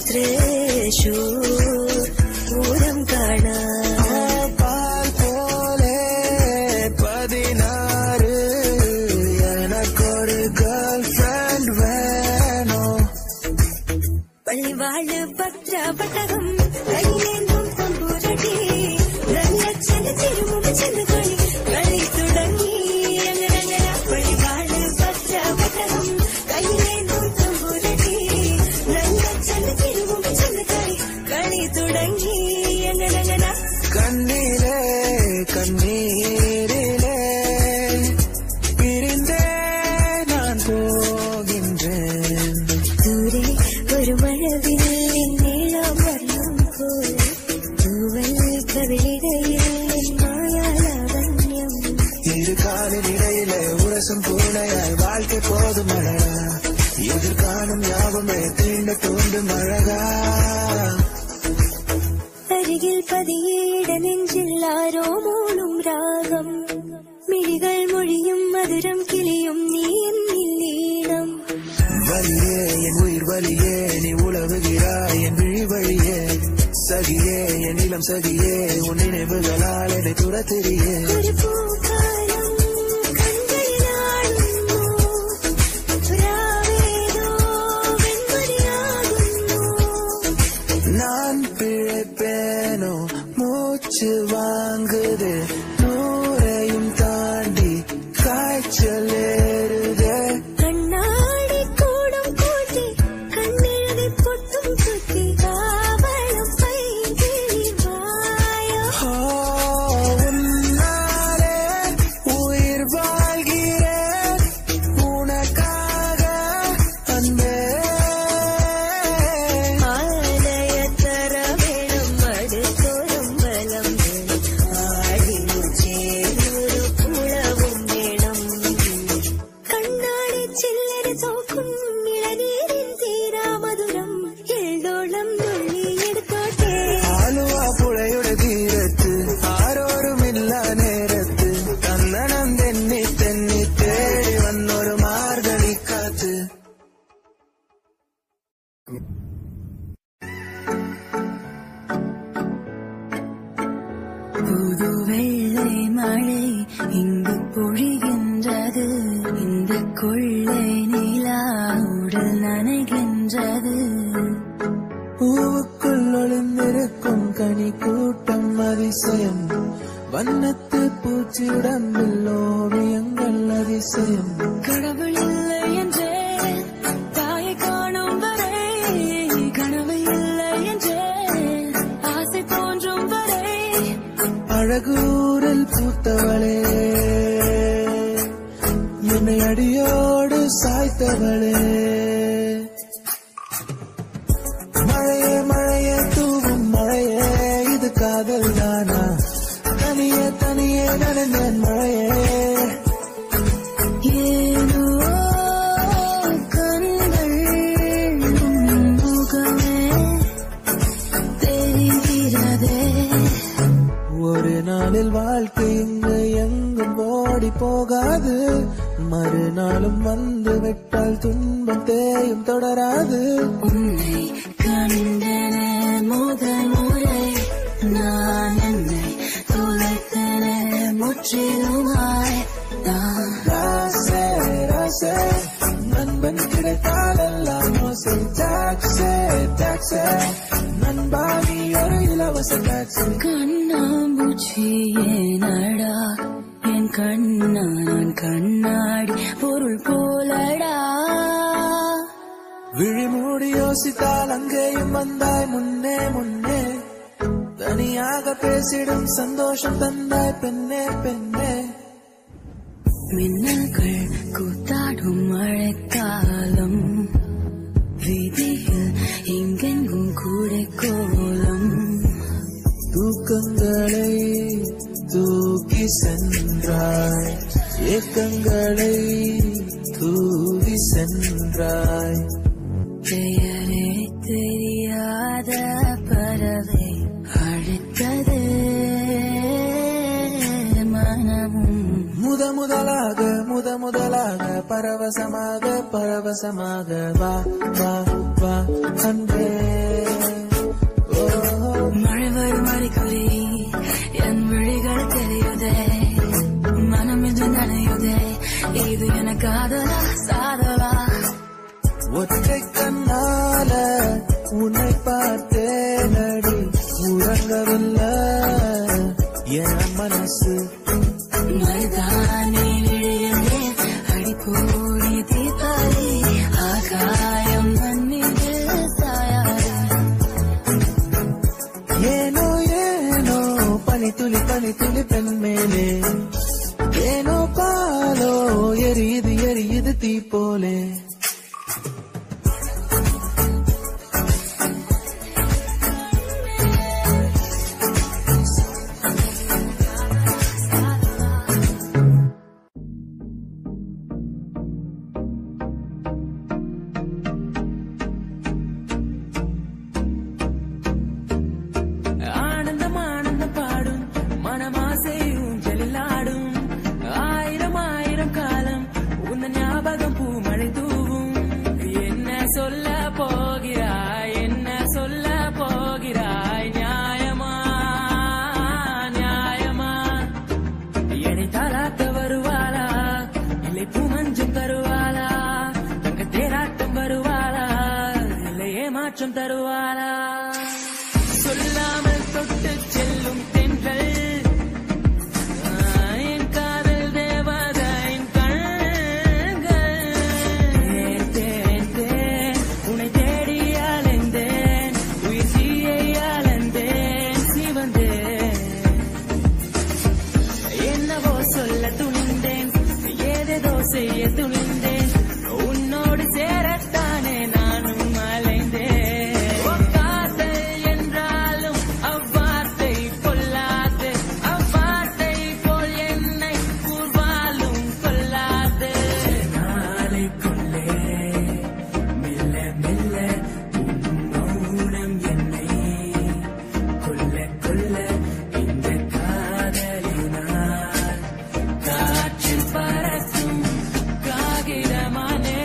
തൃശൂർ പൂരം കാണാം பால் போலே பதினாறு எனக்கொரு கேர்ள் ஃப்ரெண்ட் வேணும் പള്ളിവാള് ഭദ്രപട്ടകം കയ്യിലേന്തും തമ്പുരടി നല്ല ചെല തിരുമുമ്പ് ചെന്ന് കളി കളി തുടങ്ങി അങ്ങനെ പള്ളിവാള് ഭദ്രപട്ടകം കയ്യിലേന്തും തമ്പുരടി നല്ല ചെല തിരുമുമ്പ് ചെന്ന് കളി കളി തുടങ്ങി അങ്ങനെ கண்ணீரே கண்ணீரிலே பிரிந்தே நான் போகின்றேன் ദൂരെ ഒരു മഴവില്ലിൻ നീളം വർണ്ണം പോൽ തൂവൽ കവിളിടയിൽ മായാലാവണ്യം இரு காலின் இடையிலே உரசும் பூனையாய் வாழ்க்கை போதும் அழகா எதிர்காணும் யாவுமே தீண்ட தூண்டும் அழகா അരികിൽ പതിയേട നെഞ്ചിൽ ആരോ മൂളും രാഗം മിഴികൾ മൊഴിയും മധുരം കിളിയും നീ എന്നിൽ ലീണം வலியே என் உயிர் வலியே நீ உழவுகிறாய் என் விழி வழியே சகியே என் இளம் சகியே உன் நினைவுகளால் என்னை துரத்திரியே ഒരു പൂക്കാലം കൺകളിലാടുന്നു രാവേതോ വെൺമണിയാകുന്നു நான் பிழைப்பேனோ மூச்சு வாங்குது நூறையும் தாண்டி காய்ச்சல் ஏறுதே കണ്ണാടി കൂടും കൂട്ടി കണ്ണെഴുതി പൊട്ടും കുത്തി കാവളം പൈകിളി വായോ ஓ, உன்னாலே உயிர் வாழ்கிறேன் உனக்காக அன்பே ആലയത്തറ വേണം അടുത്തൊരും ബലം ആടിനു ചേരൊരു കുളവും വേണം കണ്ണാടി ചില്ലര തോക്കും ഇളനീരിൻ തീരാമധുരം എള്ളോളം നുള്ളിയെടുത്തോട്ടെ ആലുവ പുഴയുടെ തീരത്ത് ആരോരുമില്ല നേരത്ത് തന്നണം തെന്നി തെന്നി തേടി വന്നൊരു മാർഗണിക്കാത്ത് புது வெள்ளை மழை இங்கு பொழிகின்றது இந்த கொள்ளை நிலா உடல் நனைகின்றது பூவுக்குள் ஒளிந்திருக்கும் கனி கூட்டம் அதிசயம் வண்ணத்து பூச்சி உடம்பில் ஓவியங்கள் அதிசயம் கடவுள் இல்லை என்றே தாயை காணும் வரை கனவு இல்லை என்றே ஆசை தோன்றும் வரை அழகூரில் பூத்தவளே என்னை அடியோடு சாய்த்தவளே மழையே மழையே தூவும் மழையே இது காதல் தானா தனியே தனியே நனைந்தேன் மழையே ஏனோ கண்கள் உன் முகமே தெரிகிறதே ஒரு நாளில் வாழ்க்கை இங்கு எங்கும் ஓடி வாடி போகாது மறுநாளும் வந்து விட்டால் துன்பம் தேயும் தொடராது உன்னை கண்டன முதல் முறை நான் என்னை தொலைத்தன முற்றிலுமாய் நான் ராசே ராசே நண்பன் கிடைத்தால் எல்லாம் மோசை டாக்ஸே டாக்ஸே நண்பா நீ ஒரு இலவச டாக்ஸி கண்ணாம்பூச்சி ஏனடா என் கண்ணா நான் கண்ணாடி பொருள் போலடா விழிமூடி யோசித்தால் அங்கேயும் வந்தாய் முன்னே முன்னே தனியாக பேசிடும் சந்தோஷம் தந்தாய் பெண்ணே பெண்ணே மின்னல்கள் கூத்தாடும் மழைக்காலம் வீதியில் எங்கெங்கும் கூட கோலம் தூக்கங்களை தூக்கி சென்றாய் ஏக்கங்களை தூவி சென்றாய் பெயரே தெரியாத பறவை அழைத்தது மனமும் முத முதலாக முத முதலாக பரவசமாக பரவசமாக வா வா வா அன்பே ஓ மழை வரும் அடிக்கடி என் விழிகள் தெரியுதே மனம் என்று நனையுதே இது என காதலா சாதலா ஒற்றை கண்ணால உன்னை பார்த்தேன் அடி உறங்கவில்லை என் மனசு மருதானி விழியலே அடிப்போடி தீத்தாரி ஆகாயம் மண்ணில் சாயாது ஏனோ ஏனோ பனி துளி பனி துளி பெண் மேலே ஏனோ பாலோ எரியுது எரியுது தீ போலே ஆனந்தம் ஆனந்தம் பாடும் மனமாசை ஊஞ்சலில் ஆடும் ஆயிரம் ஆயிரம் காலம் உந்த ஞாபகம் பூமழை தூவும் என்ன சொல்ல போகிறாய் என்ன சொல்ல போகிறாய் நியாயமா நியாயமா என்னை தாளாட்ட வருவாளா இல்லை பூமஞ்சம் தருவாளா தங்க தேராட்டம் வருவாளா இல்லை ஏமாற்றம் தருவாளா சொல்லாமல் தொட்டு செல்லும் தென்றல் ஆ, என் காதல் தேவதையின் கண்கள் தேன், தேன், தேன், உன்னை தேடி அலைந்தேன் உயிர் தீயை அலைந்தேன் சிவந்தேன் என்னவோ சொல்ல துணிந்தேன் ஏதேதோ செய்ய துணிந்தேன் உன்னோடு சேரத்தானே நானும் அலைந்தேன் உன் காதல் என்றாலும் அவ்வார்த்தை கொல்லாது அவ்வார்த்தை போல் என்னை கூர்வாலும் கொல்லாது நாளைக்குள்ளே மெல்ல மெல்ல உன் மௌனம் என்னை கொல்ல கொல்ல இந்த காதலினால் காற்றில் பறக்கும் காகிதமானே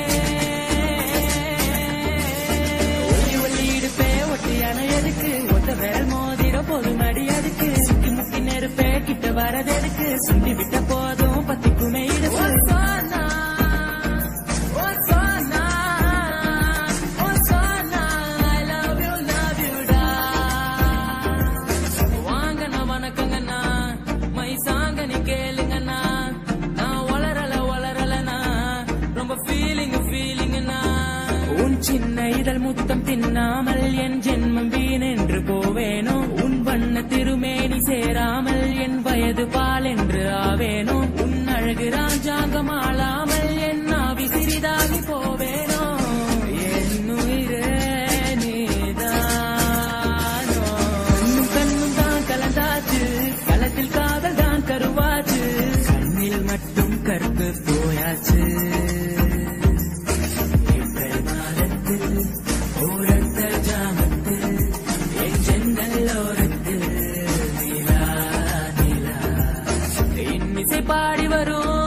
ஒளி ஒளி இடுப்பே ஒட்டியான எதுக்கு ஒத்த விரல் மோதிரம் போதும் அடி அதுக்கு சுத்தி முத்தி நெருப்பே கிட்ட வரதெதுக்கு சுண்டி விட்ட போதும் பத்திக்குமே இடுப்பு சொன்னா ஓ சொன்னா ஓ சொன்னா I love you love you டா வாங்கண்ணா வணக்கங்கண்ணா மை சாங்க நீ கேளுங்கண்ணா நான் வளரல வளரலண்ணா ரொம்ப ஃபீலிங் ஃபீலிங்கண்ணா உன் சின்ன இதழ் முத்தம் தின்னாமல் என் ஜென்மம் வீணென்று போவேனோ உன் வண்ண திருமேனி சேராமல் என் வயது பால் என்று ஆவேனோ உன் அழகு ராஜாங்கம் ஆளாமல் என் ஆவி சிறிதாகி போவேனோ என் உயிரே நீதானோ கண்ணும் கண்ணும் தான் கலந்தாச்சு களத்தில் காதல் தான் கருவாச்சு கண்ணில் மட்டும் கருப்பு போயாச்சு ஏப்ரல் மாதத்தில் ஓரத்த ஜாமத்தில் என் ஜன்னல் ஓரத்தில் நிலா நிலா இன்னிசை பாடி வரும்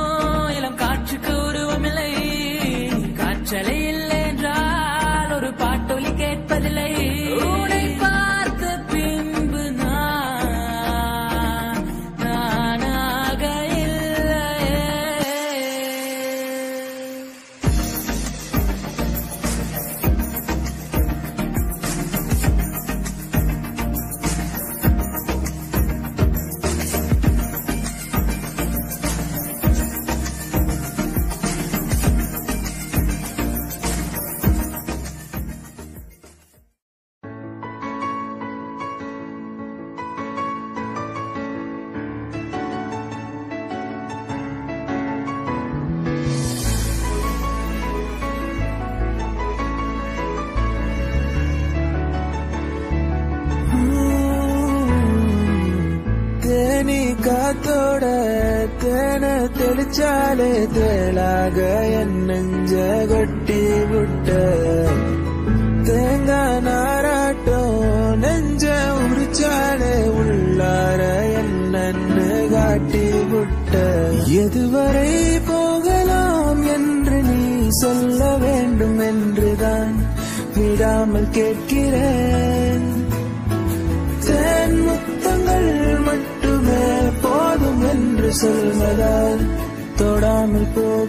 நீ காத்தோட தேன தெளிச்சாலே தேளாக என் நெஞ்ச கொட்டி விட்ட தேங்காய் நாராட்டம் நெஞ்ச உரிச்சாலே உள்ளார என்னன்னு காட்டி விட்ட எதுவரை போகலாம் என்று நீ சொல்ல வேண்டும் என்றுதான் விடாமல் கேட்கிறேன் தேன் முத்தங்கள் மட்டுமே போதும் என்று சொல்வதால் தொடாமல்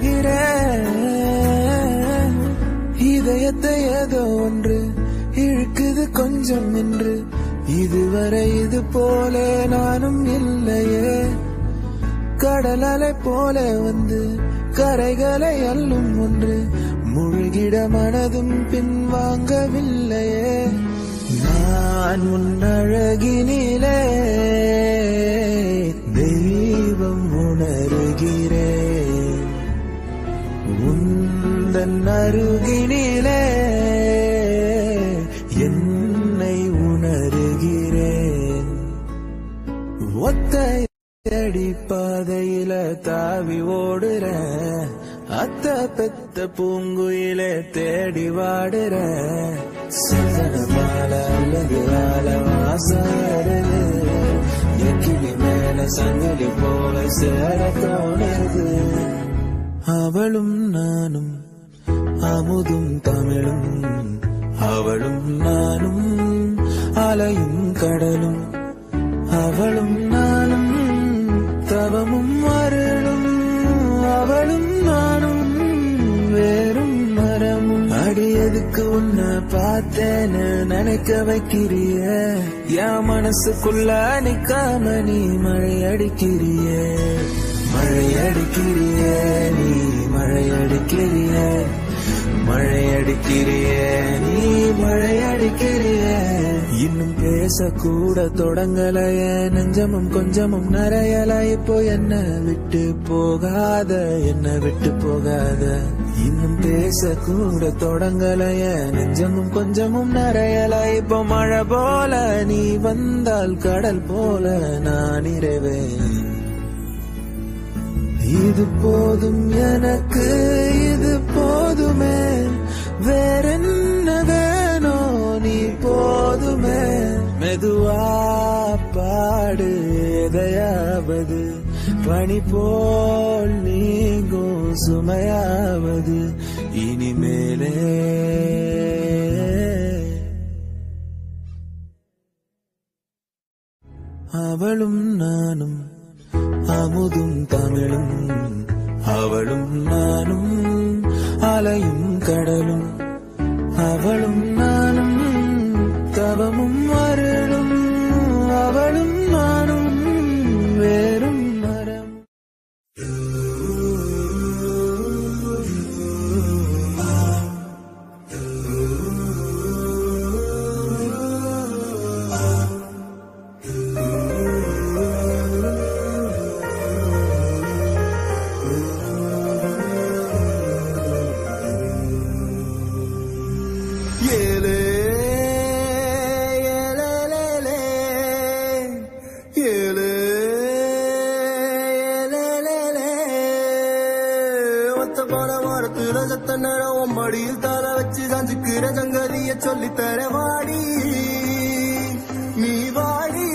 போகிறேன் இதயத்தை ஏதோ ஒன்று இழுக்குது கொஞ்சம் என்று இதுவரை இது போல நானும் இல்லையே கடல் அலை போல வந்து கரைகளை அள்ளும் ஒன்று முழுகிட மனதும் பின்வாங்கவில்லையே நான் முன்னழகினிலே தெய்வம் உணர்கிறேன் உந்தன் அருகினிலே என்னை உணர்கிறேன் ஒத்தை அடி பாதையில தாவி ஓடுறேன் அத்த பெத்த பூங்குயில தேடி வாடுறேன் சந்தனமால அல்லது ஆல வாசருது எக்கிளி மேல சங்கிலி போல சேர தோணுது அவளும் நானும் அமுதும் தமிழும் அவளும் நானும் அலையும் கடலும் அவளும் நானும் தவமும் அருளும் அவளும் நானும் வேறும் மரமும் அடியதுக்கு உன்னை பார்த்தேன்னு நினைக்க வைக்கிறிய என் மனசுக்குள்ள நிக்காம நீ மழை அடிக்கிறிய மழை அடிக்கிறிய நீ மழை அடிக்கிறிய மழை அடிக்கிறிய நீ மழை அடிக்கிறிய இன்னும் பேசக்கூட தொடங்கலைய நெஞ்சமும் கொஞ்சமும் நிறையல இப்போ என்ன விட்டு போகாத என்ன விட்டு போகாத இன்னும் பேசக்கூட தொடங்கலைய நெஞ்சமும் கொஞ்சமும் நிறையல இப்போ மழை போல நீ வந்தால் கடல் போல நான் இரவேன் இது போதும் எனக்கு இது போதுமே வேறென்ன வேணோ நீ போதுமே மெதுவா பாடு எதையாவது பனி போல் நீங்கும் சுமையாவது இனிமேலே அவளும் நானும் அமுதும் தமிழும் அவளும் நானும் அலையும் கடலும் அவளும் நானும் தவமும் அருளும் அவளும் நானும் வேறும் மரம் ஏலே ஏலேலேலே, ஏலே ஏலேலேலே. ஒத்த போன வாரத்துல சத்த நேரம் உன் மடியில் தலை வச்சு சாஞ்சுக்கிற சங்கதிய சொல்லித்தர வாடி நீ வாடி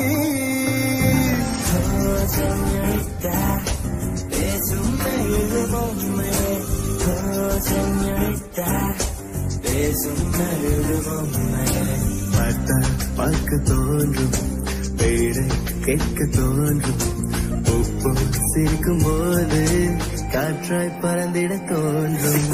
பார்த்தால் பார்க்க தோன்றும் பேரை கேட்க தோன்றும் உப்பு சிரிக்கும் போது காற்றாய் பறந்திட தோன்றும்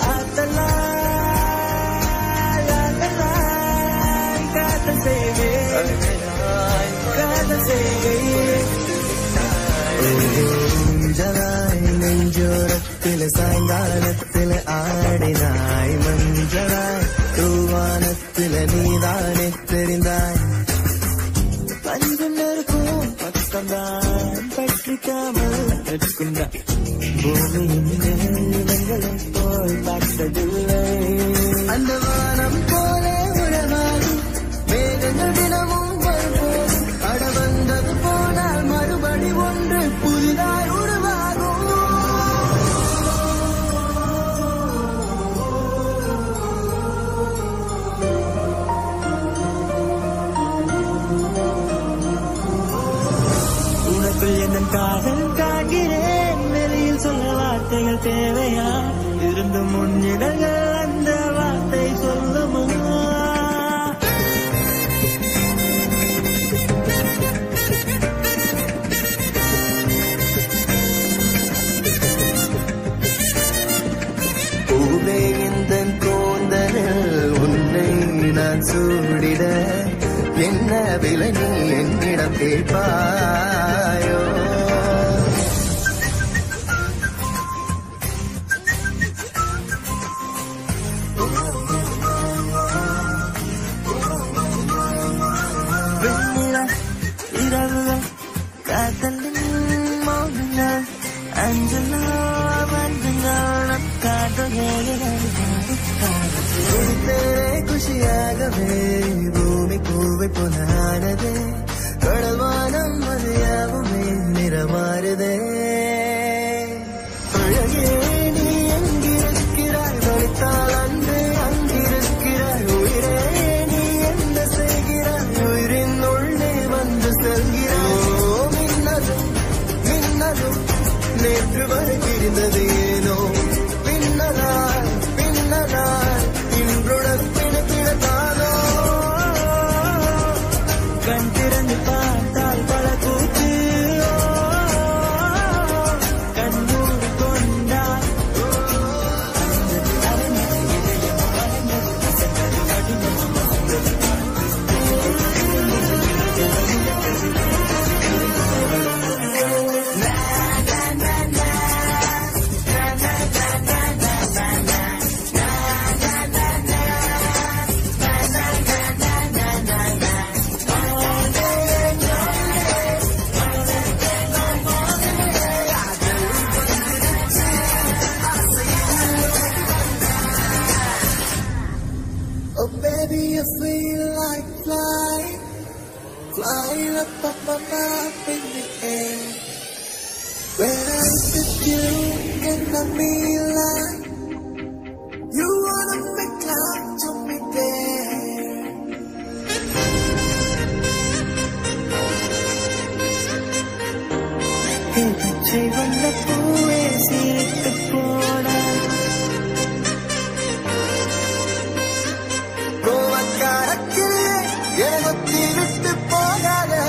ஜனாய் நெஞ்சோரத்தில் சாயங்காலத்தில் ஆடினாய் மஞ்சளாய் தூவானத்தில் நீதானே தெரிந்தாய் பஞ்சம் நெருக்கும் பக்கம்தான் பற்றிக்காமல் எடுக்குண்டா பூமியின் மேலங்களும் போல் பார்த்ததில்லை அந்த வானம் போல உறவாடி மேகங்கள் தினமும் வரும்போது அட வந்தது போனால் வார்த்தைகள் தேவையா இருந்து முன்னிடங்கள் அந்த வார்த்தை சொல்லுமா பூவே இந்த கோந்தனில் உன்னை நான் சூடிட என்ன விலை நீ என்னிடம் கேட்பாயோ வெண்ணிலா இரவுகள் காதலின் மௌனங்கள் அஞ்சலா வந்தங்கள் காதல் குடித்தேனே குஷியாகவே பூமி பூவை பொன்னானதே கடல் வானம் மதியாவுமே நிறமாறுதே அழகே நீ எங்கிருக்கிறாய் வலித்தால் அன்று அங்கிருக்கிறாய் உயிரே நீ என்ன செய்கிறாய் உயிரின் உள்ளே வந்து செல்கிறாய் ஓ, மின்னலும் மின்னலும் நேற்று வரை இருந்தது ஏனோ பின்னலாய் பின்னலாய் இன்றுடன் பிடிப்பிடத்தானோ கண் திறந்து பார்த்தால் பல கூத்து கண்ணூர் கொண்டால் Oh baby, I feel like flying, flying up, up, up, up in the air. When I'm with you, can I be like? You wanna make love to me there. பச்சை வந்த பூவே சிரித்து போட கோவக்காரக்கிலே ஏகத்தி விட்டு போகாதே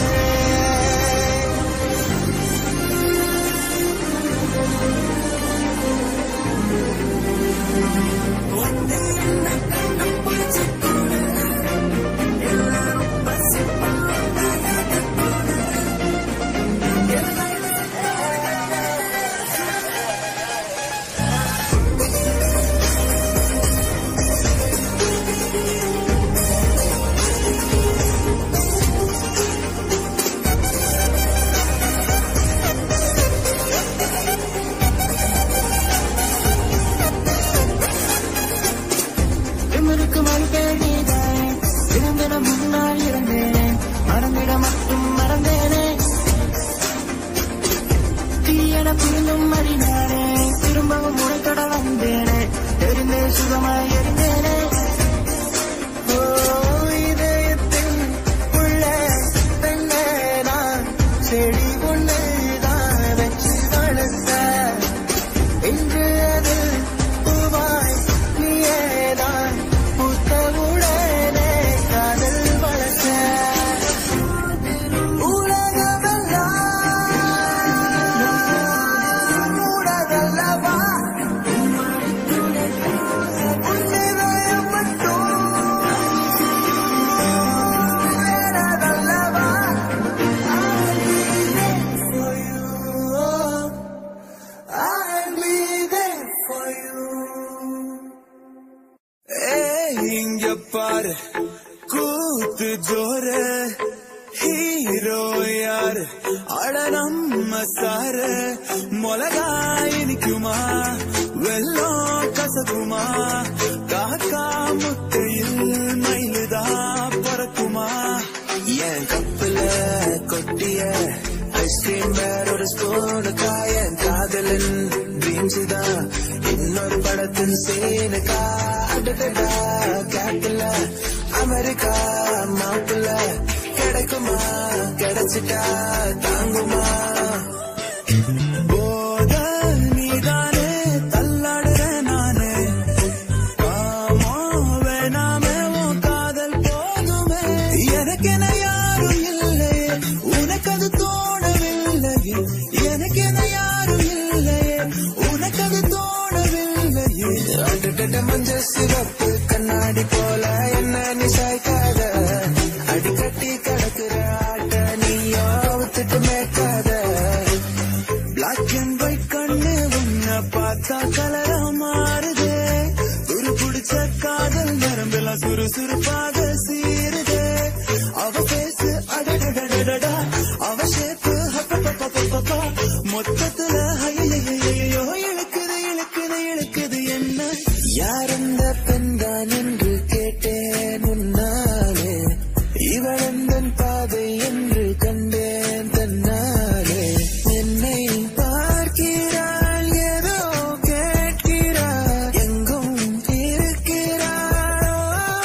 இவருக்கு மறுபேர் நீதானே இருந்திட முன்னால் இருந்தேனே மறந்திட மட்டும் மறந்தேனே தீயன புரிந்தும் அறிந்தானே திரும்பவும் உடைத்தொட வந்தேனே தெரிந்தே சுகமாய் எரிந்தேனே ஓ இதயத்தின் உள்ளே பெண்ணே நான் செடி ஒன்று தான் வச்சு வளர்த்த இன்று அது பூவாய் நீயேதான் பூத்த உடனே காதல் வளர்த்த உலகமெல்லாம் உலகல்லவா உன்னிதயம் மட்டும் வேறதல்லவா I'll be there for you. ஏய், இங்க பாரு கூத்து ஜோரு ஹீரோ யாரு அட நம்ம சாரு மிளகாய் இனிக்குமா வெள்ளம் கசக்குமா காக்கா முட்டையில் மயிலுதா பறக்குமா என் கப்புல கொட்டிய ஐஸ்கிரீம் வேற ஒரு ஸ்பூனுக்கா என் காதலின் ட்ரீம்ஸ் தான் இன்னொரு படத்தின் சீனுக்கா அடடடா கேப்பில் அமெரிக்கா மாப்பிள்ள கிடைக்குமா கிடைச்சிட்டா தாங்குமா போத நீதானே சுறுசுறுப்பாக சீருதே அவ பேசு அடடடடடடா அவ ஷேப்பு ஹப்பப்பப்பப்பப்பா மொத்தத்துல ஐயையையையோ இழுக்குது இழுக்குது இழுக்குது என்ன யார் அந்த பெண்தான் என்று கேட்டேன் உன்னாலே இவள் எந்தன் பாதை என்று கண்டேன் தன்னாலே என்னை பார்க்கிறாள் ஏதோ கேட்கிறாள் எங்கும் இருக்கிறாளோ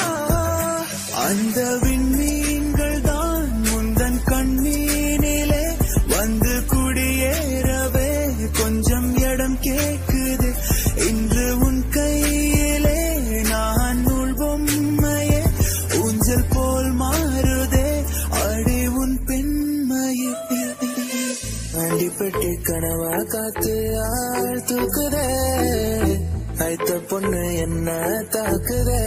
அந்த விண்மீன்கள் தான் முந்தன் கண்ணீனிலே வந்து குடியேறவே கொஞ்சம் இடம் கேக்குது இன்று உன் கையிலே நான் உள் பொம்மையே ஊஞ்சல் போல் மாறுதே அடி உன் பெண்மையே அண்டிப்பட்டு கனவா காத்து ஆள் தூக்குதே ஐத்த பொண்ணு என்ன தாக்குதே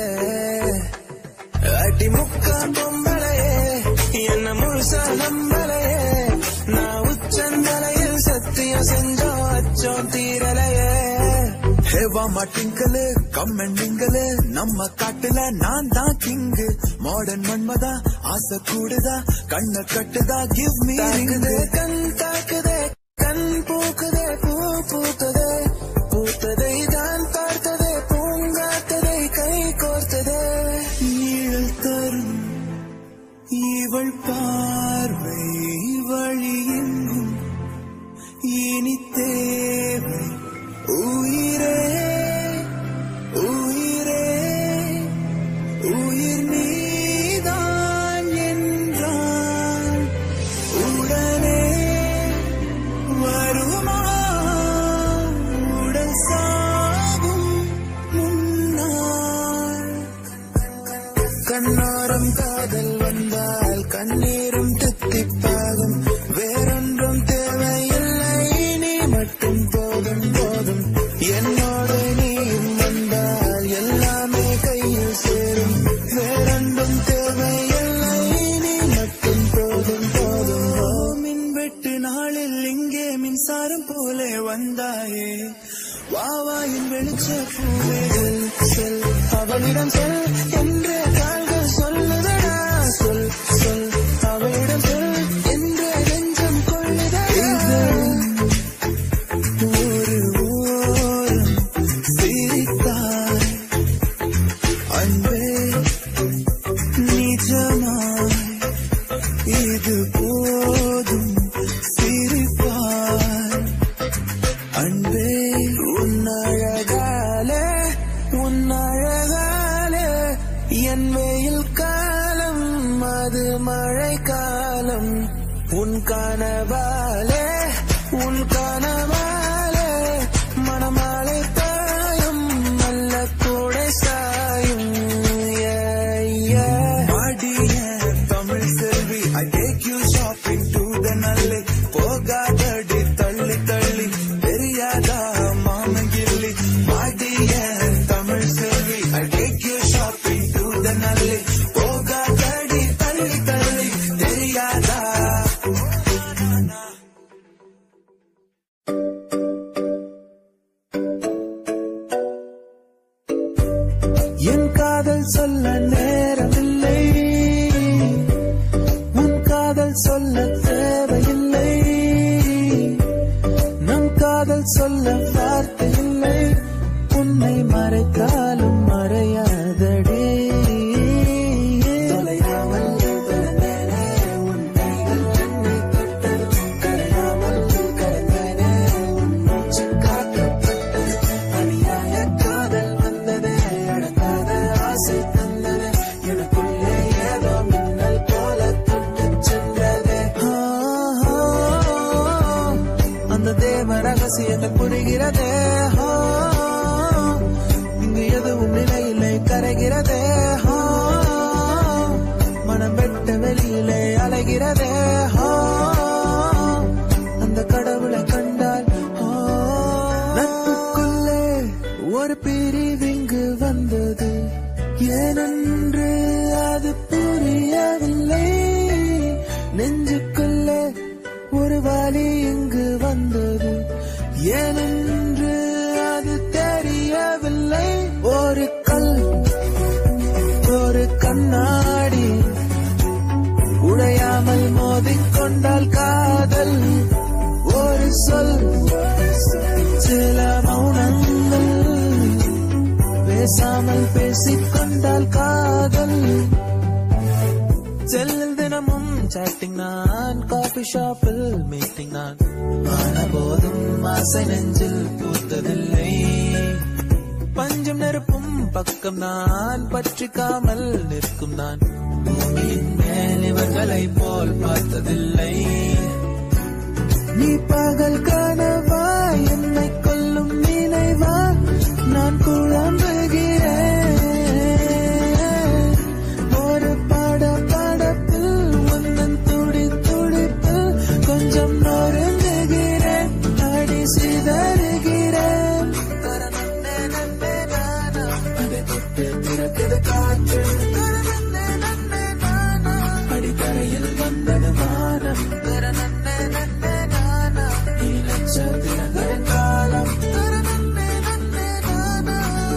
அடி முக்கா பொம்பளையே என்ன முழுசா நம்பலையே நான் உச்சந்தலையில் சத்தியம் செஞ்சோம் அச்சோம் தீரலையே ஹேவா மாட்டிங்கலு கம்மெண்டிங்கலு நம்ம காட்டுல நான் தான் கிங்கு மாடர்ன் மன்மதா ஆசை கூடுதா கண்ண கட்டுதா கிவ் மீ கண் தாக்குதே கண் பூக்குதே பூ பூத்ததே பூத்ததை தான் பார்த்ததே பூங்காத்ததை கை கோர்த்ததே நீழல் தரும் இவள் பார்வை வழியெங்கும் இனி தேவை உயிரே உயிரே உயிர் நீதான் என்றால் உடனே வருமா உடல் சாகும் முன்னால் கண்ணோரம் காதல் வந்தால் கண்ணீரும் தித்திப்பாகும் வேறொன்றும் தேவையில்லை நீ மட்டும் போதும் போதும் என்னோடு நீயும் வந்தால் எல்லாமே கையில் சேரும் வேறொன்றும் தேவையில்லை நீ மட்டும் போதும் போதும் ஓ மின் வெட்டு நாளில் இங்கே மின்சாரம் போலே வந்தாயே வாவாயின் வெளிச்ச பூவே செல் செல் அவளிடம் செல் என்று கால்கள் சொல்லுதடா சொல் சொல் அவளிடம் சொல் என்று நெஞ்சம் கொள்ளுதடா ஒரு ஓரம் சிரித்தாய் அன்பே நிஜமாய் இது போதும் சிரிப்பாய் அன்பே உன்னழகாலே உன்னழகாலே என் வெயில் காலம் அது மழை காலம் உன் கனவாலே உன் கனவாலே மணமாலை தாயும் நல்ல கூடை சாயும் Yeah, yeah. பாடிய தமிழ் செல்வி I take you shopping to the நல்லை போகாதடி தள்ளி தள்ளி தெரியாதா மாமன் கிள்ளி பாடிய தமிழ் செல்வி I take you shopping to the நல்லை போகாதடி தள்ளி தள்ளி தெரியாதா என் காதல் சொல்ல நேரமில்லை உன் காதல் சொல்ல தேவையில்லை நம் காதல் சொல்ல வார்த்தை இல்லை உன்னை மறைத்தாலும் மறையாதடி தொலையாமல் தொலைந்தேனே, உன் கைகள் என்னை தொட்டது. கரையாமல் கரைந்தேனே, உன் மூச்சு காற்றப்பட்டது. அநியாய காதல் வந்ததே, அடங்காத ஆசை தந்ததே. எனக்குள்ளே ஏதோ மின்னல் போல தொட்டுச் சென்றதே. ஆ, ஆ, அந்த தேவ ரகசியங்கள் புரிகிறதே ஆ, இங்கு எதுவும் நிலையிலே கரைகிறதே ஆ, மனம் வெட்ட வெளியிலே அலைகிறதே ஆ, அந்த கடவுளை கண்டால் ஆ, நட்புக்குள்ளே ஒரு பிரிவிங்கு வந்தது ஏனென்று அது புரியவில்லை நெஞ்சுக்குள்ளே ஒரு வலி இங்கு வந்தது ஏனென்று அது தெரியவில்லை ஒரு கல் ஒரு பேசாமல் மோதிக்கொண்டால் காதல் ஒரு சொல் சில மௌனங்கள் பேசாமல் பேசிக்கொண்டால் காதல் செல்லில் தினமும் சாட்டிங் நான் காபி ஷாப்பில் மீட்டிங் நான் ஆன போதும் ஆசை நெஞ்சில் பூத்ததில்லை பஞ்சம் நெருப்பும் பக்கம் நான் பற்றிக்காமல் நிற்கும் நான் பூமியின் மேல் இவர்களை போல் பார்த்ததில்லை நீ பகல் கனவா என்னை கொல்லும் நினைவா நான் குழம்புகிறேன் ஒரு பட படப்பில் உன்னன் துடி துடிப்பில் கொஞ்சம் நொறுங்குகிறேன் அடி சிதறுகிறேன் தரநன்னே நன்னே நானா, அதை தொட்டு திறக்குது காற்று தரநன்னே நன்னே நானா, அடித்தரையில் வந்தது வானம் தரநன்னே நன்னே நானா, நீ நட்சத்திரங்களின் காலம் தரநன்னே நன்னே நானா.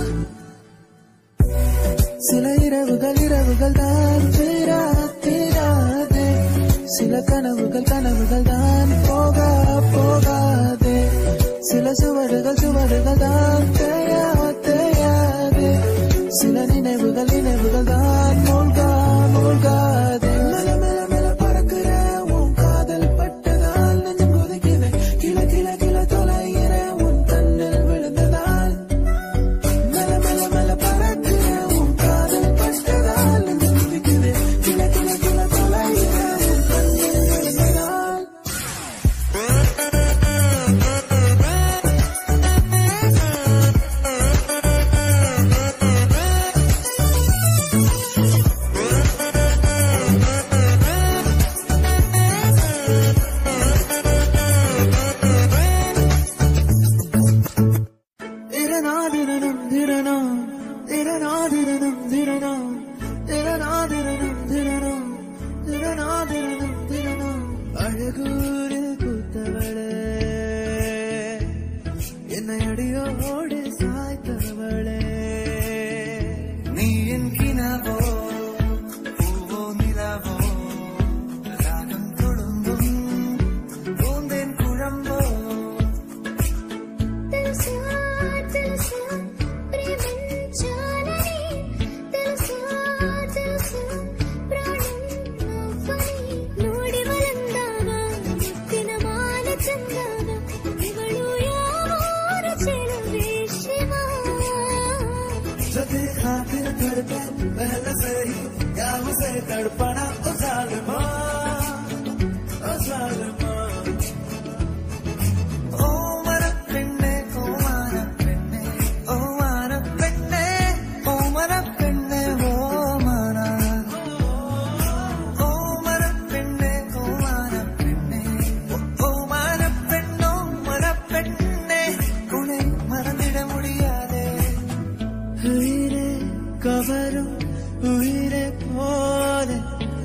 சில இரவுகள் இரவுகள் தான் தீரா தீராதே சில கனவுகள் கனவுகள் தான் போகா போகாதே சில சுவடுகள் சுவடுகள் தான் தேயா தேயாதே சில நினைவுகள் நினைவுகள் தான் மூழ்கா மூழ்காதே மெல மெல மெல பறக்கிற உன் காதல் பட்டதால் நெஞ்சம் கொதிக்குது கிள கிள கிள தொலைகிற உன் கண்ணில் விழுந்ததால் மெல மெல மெல பறக்கிற உன் காதல் பட்டதால் நெஞ்சம் கொதிக்குது கிள கிள கிள தொலைகிற உன் கண்ணில் விழுந்ததால் திரநாதிரனம் திரனம் திரநாதிரனம் திரனம் திரநாதிரனம் திரனம் திரநாதிரனம் திரனம் அழகூரில் பூத்தவளே என்னை அடியோடு சாய்த்தவளே நீ என் கிணவோ பூவோ நிலவோ ராகம் தொழும்பும் பூந்தேன் குழம்போ తెలుసా తెలుసా ప్రేమించాలని తెలుసా తెలుసా ప్రాణం నువ్వని నోడి వలందానా ముత్తిన మాల చందాన ಇವಳು ಯಾರ ಚೆಲುವೆ ಶಿವ जब खातिर धड़के पहले से ही क्या उसे तड़पना ओ जालिमा ओ जालिमा ओ मर पेन्ने ओ मार पेन्ने ओ मार पेन्ने ओ मर पेन्ने ओ मारा ओ मर पेन्ने ओ मार पेन्ने ओ मार पेन्नो मर पेन्ने உன்னை மறந்திட முடியாதே உயிரே கவரும் உயிரே போல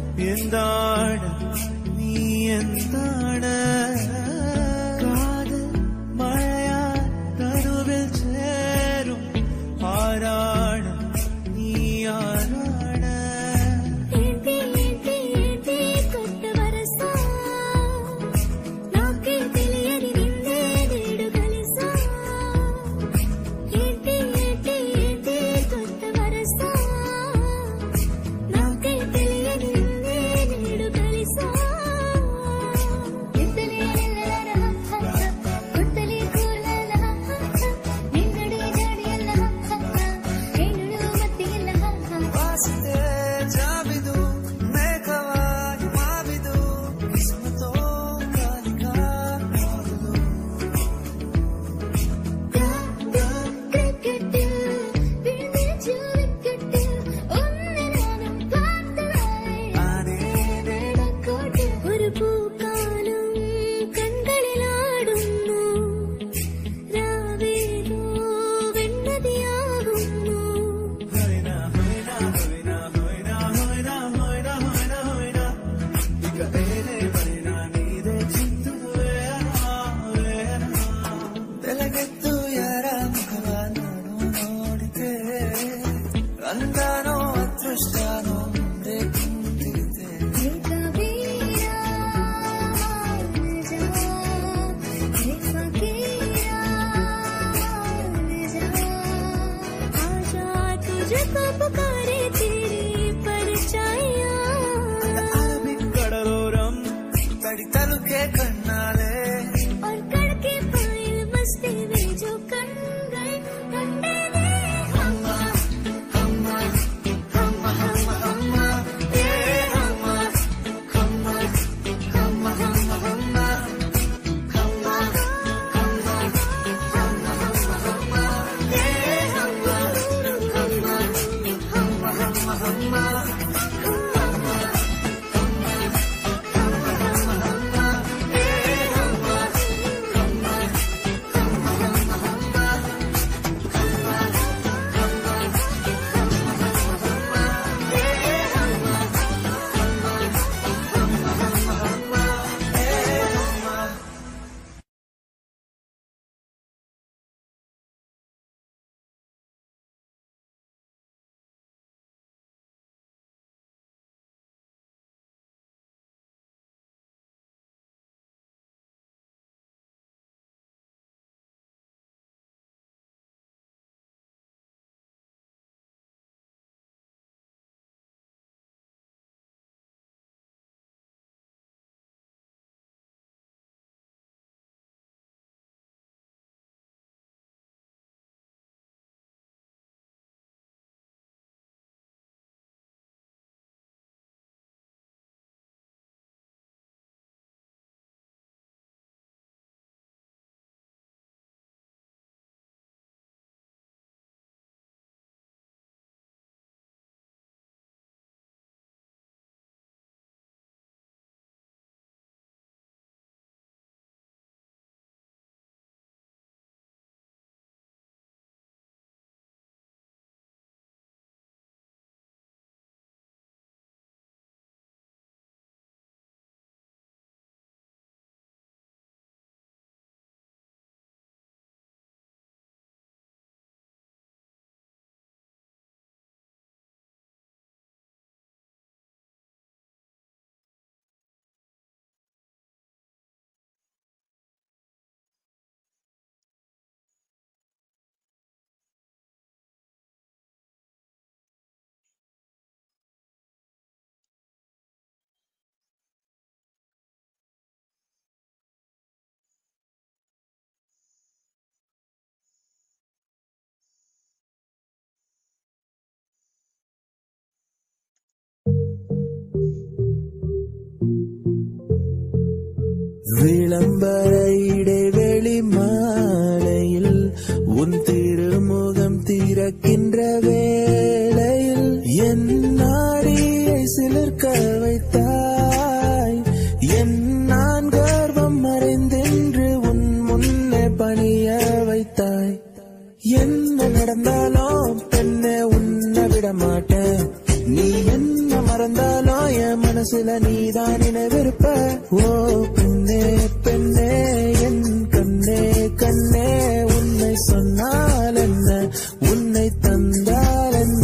விளம்பர இடைவெளி மாலையில் உன் திருமுகம் திறக்கின்ற வேளையில் என் நாடியை சிலிர்க்க வைத்தாய் என் நான் கர்வம் மறைந்தென்று உன் முன்னே பணிய வைத்தாய் என்ன நடந்தாலும் பெண்ணே உன்னை விட மாட்டேன் நீ என்ன மறந்தாலும் என் மனசுல நீதான் நினைவிருப்ப ஓ பெண்ணே பெண்ணே என் கண்ணே கண்ணே உன்னை சொன்னால் என்ன உன்னை தந்தால் என்ன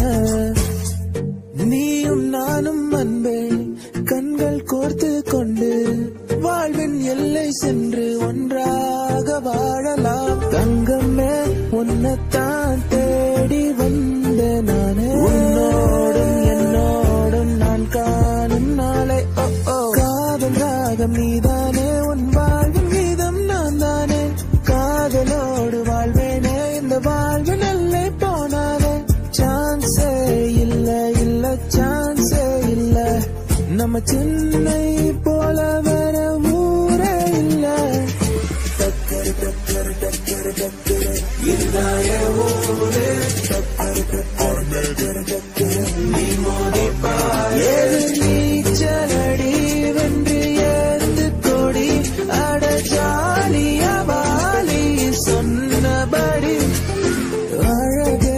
நீயும் நானும் அன்பே கண்கள் கோர்த்து கொண்டு வாழ்வின் எல்லை சென்று ஒன்றாக வாழலாம் தங்கமே உன்னைத்தான் தேடி வந்த நானே உன்னோடும் என்னோடும் நான் காணும் நாளை ஓ ஓ காதல் ராகம் நீதானே உன் வாழ்வின் கீதம் நான் தானே காதலோடு வாழ்வேனே இந்த வாழ்வின் எல்லை போனாலே சான்ஸே இல்ல இல்ல சான்ஸே இல்ல நம்ம சென்னை போல வேற ஊரே இல்ல டக்கரு டக்கரு டக்கரு டக்கரு இருந்தாய ஊரே டக்கரு டக்கரு டக்கரு டக்கரு நீ மோதிப்பா எதிர் நீச்சலடி வென்று ஏந்து கொடி அட ஜாலியா வாலி சொன்னபடி அழகே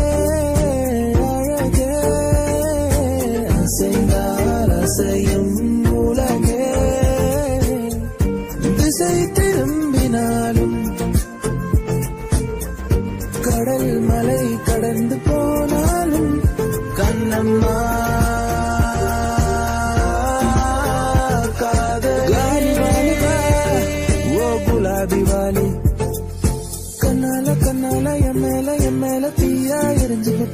அழகே அசைந்தால் அசையும் உலகே திசை திரும்பினாலும் கடல் மலை கடந்து போனாலும் கண்ணம்மா காதலி ஓ குலாபி வாலி கண்ணால கண்ணால என் மேல என் மேல தீயா எரிஞ்சுக்கிட்ட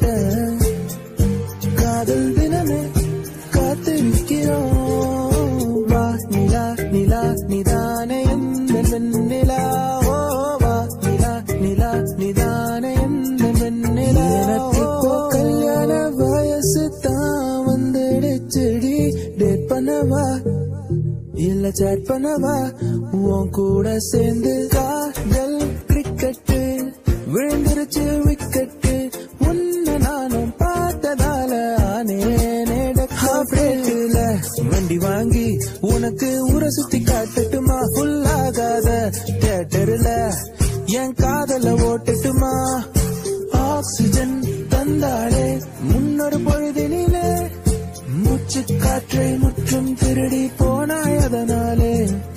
காதல் தினமே காத்திருக்கிறோம் வா நிலா நிலா நிதானே எந்த வெண்ணிலா ஓ வா நிலா நிலா நிதானே எந்த வெண்ணிலா எனக்கு இப்போ கல்யாண வயசு தான் வந்துடுச்சுடி டேட் பண்ணவா இல்ல சாட் பண்ணவா உன் கூட சேர்ந்து காதல் கிரிக்கெட்டு விழுந்துருச்சு விக்கெட்டு உன்னை நானும் பார்த்ததால ஆனேனே ஹாஃப் ரேட்டுல வண்டி வாங்கி உனக்கு ஊரை சுத்தி காட்டட்டுமா ஃபுல் ஆகாத தியேட்டர்ல என் காதல ஓட்டட்டுமா ஆக்சிஜன் தந்தாளே முன்னொரு பொழுதினிலே மூச்சு காற்றை முற்றும் திருடி போனாய் அதனாலே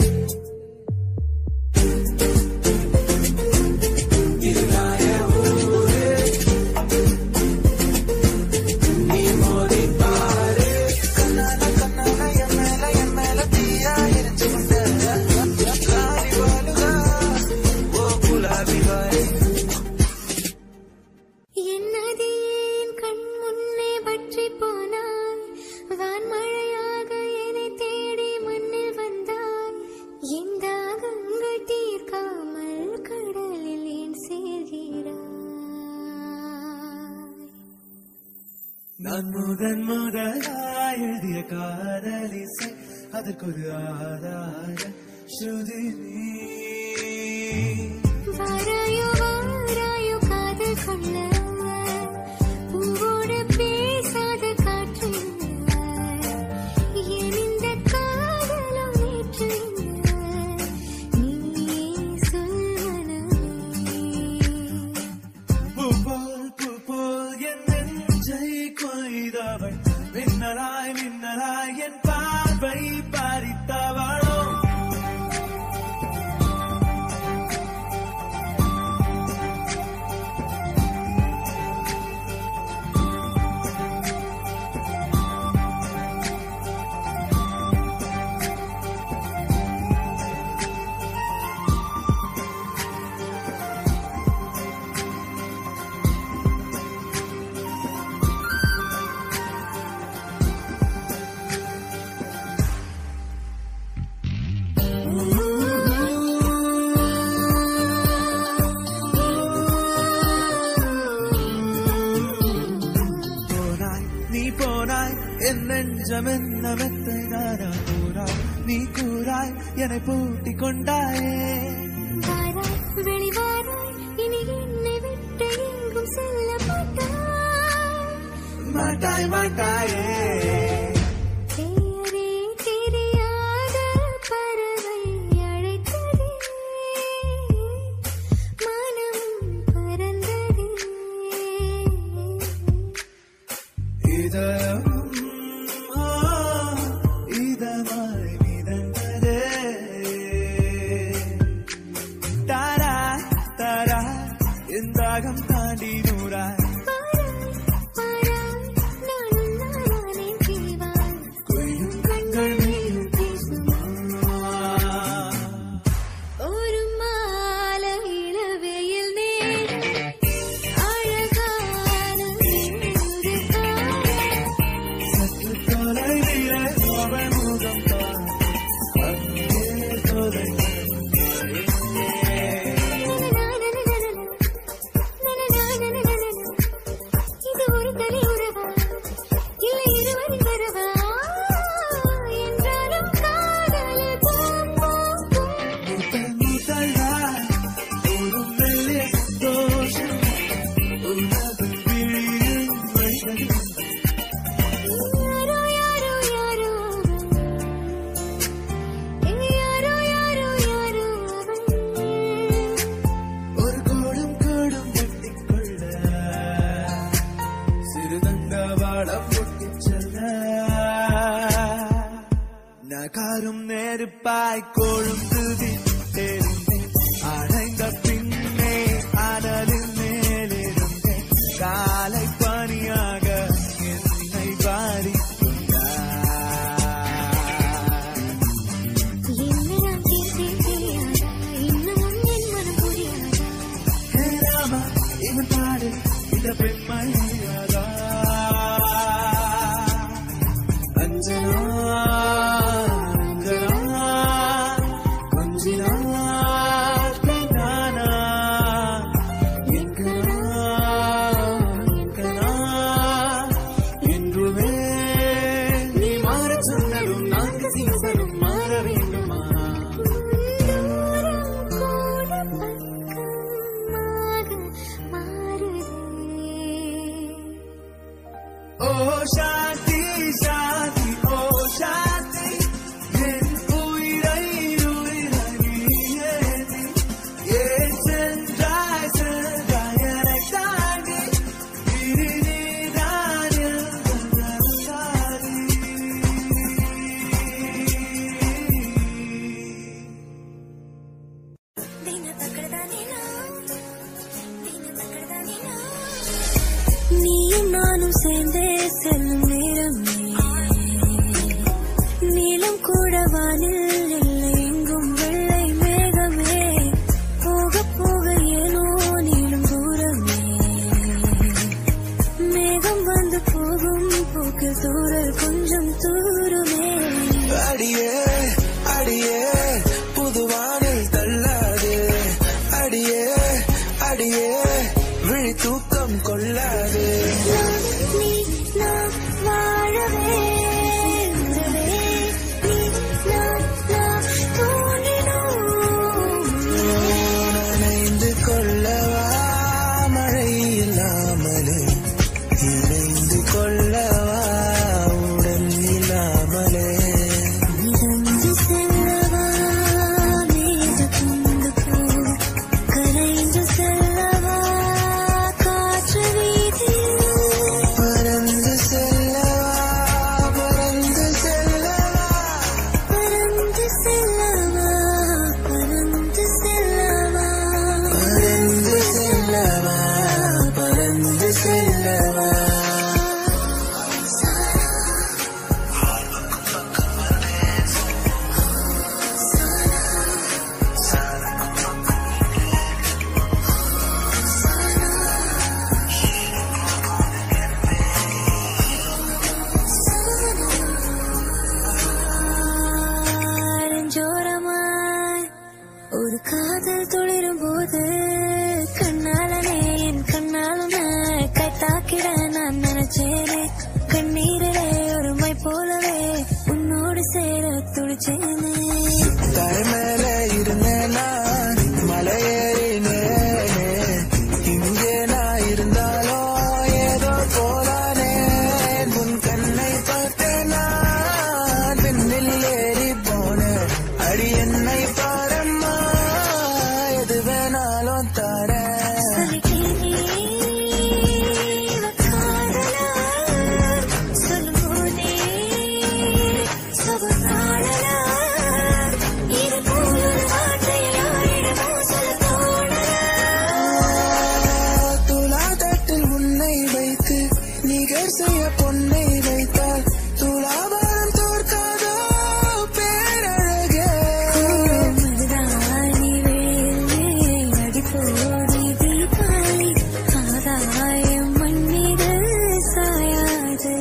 என்னதியேன் கண் முன்னே பற்றி போனாய் வான்மழையாக என்னை தேடி மண்ணில் வந்தாய் என் தாகங்கள் தீர்க்காமல் கடலில் ஏன் சேர்கிறாய் நான் முதன் முதலாய் எழுதிய காதலிசை அதற்கொரு ஆதார ஸ்ருதி நீ. வாராயோ வாராயோ காதல் கொள்ள பூவோடு பேசாத காற்று என் இந்த காதலும் நேற்று நீயே சொல்வனமே பூப்போல் பூப்போல் என் நெஞ்சை கொய்தவள் மின்னலாய் மின்னலாய் என் பார்வை பறித்தவளோ போனாய் நீ போனாய் என் நெஞ்சம் என்ன மெத்தை நானா போனாய் நீ கூறாய் என்னை பூட்டி கொண்டாயே வாராய் வெளிவாராய் இனி என்னை விட்டு எங்கும் செல்ல மாட்டாய் மாட்டாய் மாட்டாயே பெயரே தெரியாத பறவை அழைத்ததே மனம் பறந்ததே இதயம் ஆ, இதமாய் மிதந்ததே தாராய் தாராய் என் தாகம் தாண்டி நூறாய் கொய்யும் கண்கள் நீயும் பேசுமா ஒரு மாலை இளவெயில் நேரம் அழகான ஒரு காலம். சற்று தொலைவிலே அவன் முகம் பார். அங்கே தொலைந்தது. இது ஒரு தனி உறவா இல்லை இருவரின் வரவா என்றாலும் காதல் பூம் பூம் பூம் முதல் முதலாய் ஒரு மெல்லிய சந்தோஷம் உனது விழியில் வைத்தது. யாரோ யாரோ யாரோ அவன் யாரோ யாரோ யாரோ அவன் ஒரு கோடும் கோடும் வெட்டிக்கொள்ள சிறுதண்டவாளம் பொட்டிச் செல்ல நகாரும் நெருப்பாய் கொழுந்து விட்டெறிந்தேன் அடைந்த பின்னே அனலின் மேலிருந்தேன் காலை பணியாக என்னை வாரி என்ன நான் கேட்டேன் தெரியாதா இன்னமும் என் மனம் புரியாதா ராமா இவன் பாடு இந்த பெண்மையாதா அஞ்சனா அஞ்சனா கொஞ்சினா பெண்ணானா எங்கனா எங்கனா என்றுமே நீ மாற சொன்னதும் நான்கு சீசனும் மாற வேண்டுமா தூரம் கூட பக்கமாக மாறுதே ஓ சாந்தி சாந்தி ஓ சாந்தி என் உயிரை உயிரை நீயேதி ஏன் சென்றாய் சென்றாய் என்னை தாண்டி இரு நீதான் எந்தன் அருகாரி. நீயும் நானும் சேர்ந்தே செல்லும் நேரமே நீளம் கூட வானில் இல்லை எங்கும் வெள்ளை மேகமே போக போக ஏனோ நீளும் தூரமே மேகம் வந்து போகும் போக்கில் தூரல் கொஞ்சம் தூருமே அடியே அடியே புதுவானில் தள்ளாது அடியே அடியே விழி தூக்கம் கொள்ளாது நீ நான் வாழவே உறவே நீ நான் நான் தோன்றினோம் நனைந்து கொள்ளவா மழை இல்லாமலே இணைந்து கொள்ளவா உடல் இல்லாமலே மிதந்து செல்லவா மீது கொண்டு போ கரைந்து செல்லவா காற்று வீதியில் பறந்து செல்லவா பறந்து செல்லவா பறந்து செல்லவா பறந்து செல்லவா பறந்து செல்லவா பறந்து செல்லவா நெஞ்சோரமாய் ஒரு காதல் துளிரும் போது கண்ணாலனே என் கண்ணாலும் கை தாக்கிட நான் நினைச்சேனே கண்ணீரிலே ஒரு மை போலவே உன்னோடு சேர துடி நினைச்சேனே தரை மேல இருந்தேன் நான் மலையேறினேனே இங்கே நான் இருந்தாலும் ஏதோ போலானே உன் கண்ணை பார்த்தேன் நான் பின்னில் ஏறி போனேன் அடி என்னை பாரம்மா எது வேணாலும் தரேன் சொல்லிட்டேனே இவ காதலா சொல்லும்போதே சுபகாடலா இது போல ஒரு வார்த்தையாயிடமோ சொல்ல தோணலா துலாதட்டில் உன்னை வைத்து நிகர் செய்ய பொன்னை வைத்தால் துலாபாரம் தோற்காதோ பேரழகே மருதாணி வேலே அடிப்போடி தீபாவளி ஆதாயம் மண்ணிது சாயாது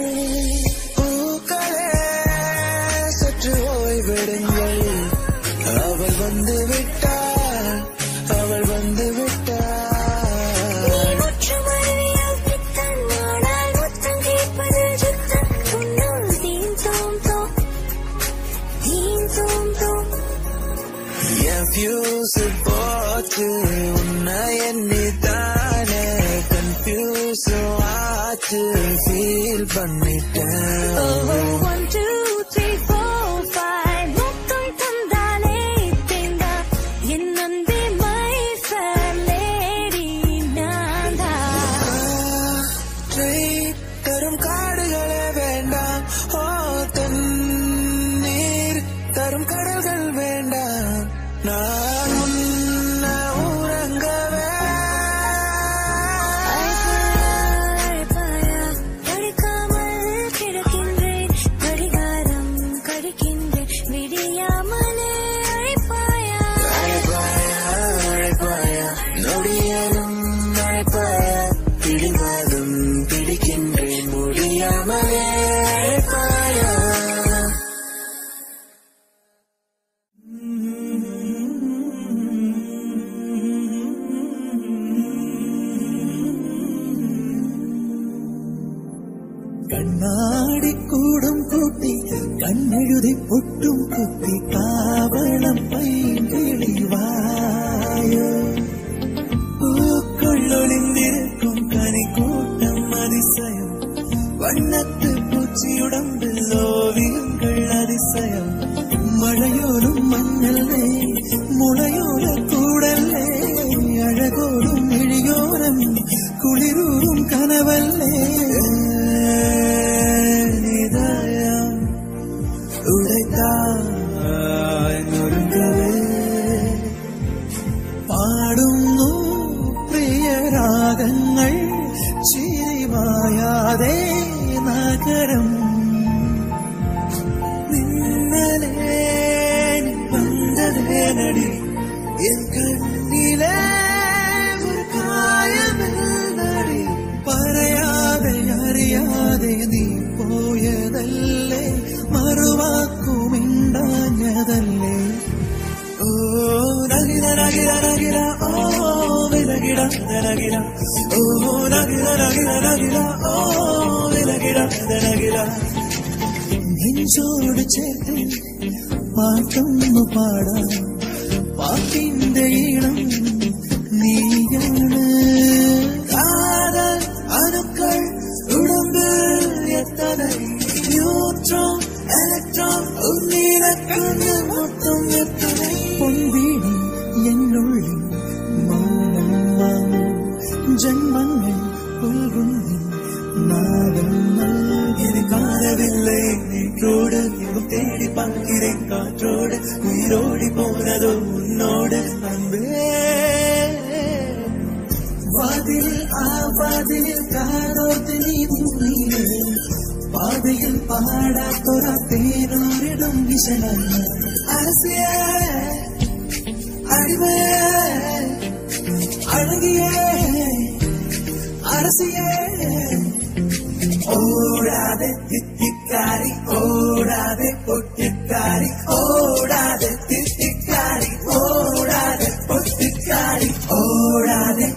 பூக்களே சற்று ஓய்வெடுங்கள் அவள் வந்து விட்டாள் அவள் வந்து விட்டாள் நீ முற்றும் அறிவியல் பித்தன் ஆனால் முத்தம் கேட்பது சுத்தம் உன்னுள் தீன் தோம் தோம் தீன் தோம் தோம் என் ஃபியூஸ் போச்சு உன்னை எண்ணித்தானே கன்ஃபியூஸ் ஆச்சு ஃபீல் பண்ணிட்டேன் one two three four five முத்தம் தந்தாலே தேங்கா என் அன்பே மை ஃபேர் லேடி நான் காற்றை தரும் காடுகளே வேண்டாம் ஓ தண்ணீர் தரும் கடல்கள் வேண்டாம் நான் உன்ன உறங்கவே அழைப்பாயா படிக்காமல் கிடக்கின்றேன் கடிகாரம் கடிக்கின்றேன் விடியாமலே அழைப்பாயா அழைப்பாயா அழைப்பாயா நொடியலும் அழைப்பாயா பிடிவாதும் பிடிக்கின்றேன் முடியாமலே அழைப்பாயா கண்ணாடி கூடும் கூட்டி கண்ணெழுதி பொட்டும் குத்தி காவலம் பைங்கிழிவாயோ பூக்குள் ஒளிந்திருக்கும் கனி கூட்டம் அதிசயம் வண்ணத்து பூச்சியுடம்பில் ஓவியங்கள் அதிசயம் மழையோடும் மண்ணல்லே முளையோட கூடல்லே அழகோடும் எழியோரம் குளிரூரும் கனவல்லே இதயம் உடைத்தாய் நொறுங்கவே പാടുന്നു പ്രിയരാഗങ്ങൾ ചിരിമായാതെ നഗരം നിന്നലേ വന്നതേനടി എൻ കണ്ണിലെ ഒരു കായമെന്നടി പറയാതെ അറിയാതെ നീ പോയതല്ലേ മറുവാക്കുമിണ്ടാഞ്ഞതല്ലേ ഓ നഗിര നഗിര നഗിര ഓ വിലകിട നഗിര ഓ നഗിര നഗിര നഗിര ഓ വിലകിട നഗിര നെഞ്ചോട് ചേർത്ത് പാട്ടൊന്നു പാടാം പാട്ടിന്റെ ഈണം നീയാണ് കാതൽ അണുക്കൾ ഉടമ്പിൽ എത്തனை நியூட்ரான் எலக்ட்ரான் உன்னிலக்கண்ணு மொத்தம் எத்தனை பொன்வீணி என்னுள்ளி மௌனம் வாங்கும் ஜன்மங்கள் புல்குந்தின் நாதம் நல்கிற காணவில்லை நீற்றோடு எங்கும் தேடி பார்க்கிறேன் காற்றோடு உயிரோடி போனதோ உன்னோடு அன்பே வாதில் ஆவாதில் காதோர்த்து நீ நீயே பாதையில் பாடா தொரா தேனோரிடும் விஷயம் அரசிய அடிமைய அழகிய அரசியே ஓடாதே தித்திக்காரி ஓடாதே பொட்டிக்காரி ஓடாதே தித்திக்காரி ஓடாதே பொட்டிக்காரி ஓடாதே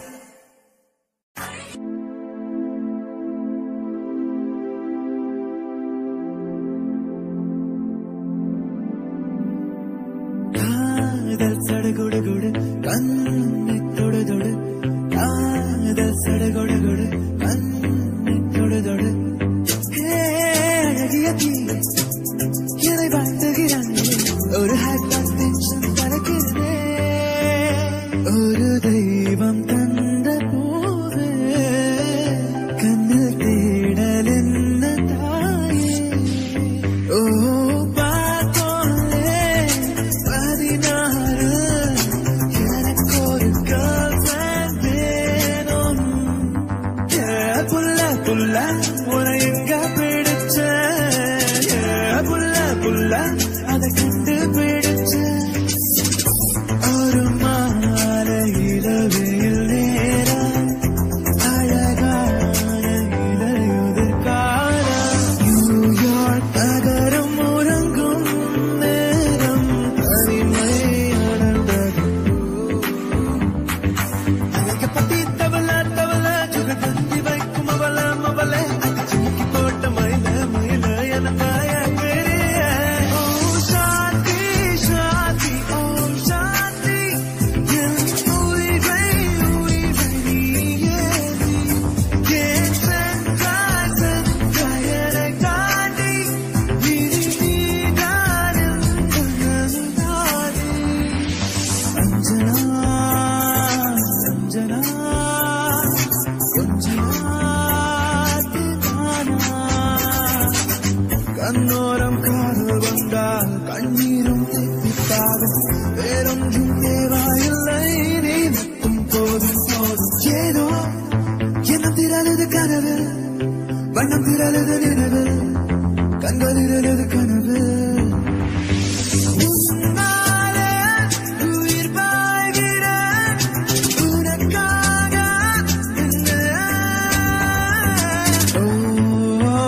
காதல் சடுகுடு குடு கண்ணை தொடு தொடு காதல் சடுகுடு குடு கண்ணை தொடு தொடு ஹே, அழகிய தீ என்னை வாழ்த்துகிறானே ஒரு ஹைப்பர் டென்ஷன் பறக்கிறதே ஒரு தெய்வம் தந்த பூவே கண்ணில் தேடல் என்ன தாயே ஓ பார்த்தோலே பதினாறு எனக்கு ஒரு girlfriend வேணும் ஏ, புள்ள புள்ள உன எங்க பிடிச்ச ஏ, புள்ள புள்ள அதை கண்டு பிடிச்ச ஒரு மாலை இரவில் நேரம் அழகான இலையுதிர் காலம் நியூயார்க் நகரம் உறங்கும் நேரம் தனிமை அடர்ந்தது அழகப்பட்டி தவள தவள சுக தந்தி வைக்கும் அவள அவள சிக்கி போட்ட மயில மயில எனக்காய பெரிய ஓ சாந்தி சாந்தி ஓ சாந்தி என் உயிரை உயிரை நீயே ஏன் சென்றாய் சென்றாய் என்னை தாண்டி இனி நீதான் என் தானே அஞ்சனா அஞ்சனா கண்ணோரம் காதல் வந்தால் கண்ணீரும் தெப்பித்தாகும் வேறொன்றும் தேவாயில்லை நீ மட்டும் போதும் போதும் ஏதோ என்ன திரளது கனவு வண்ணம் திரளது நினைவு கண்களிரலது கனவு உன்னாலே உயிர் வாழ்கிற உனக்காக என்ன? ஓ,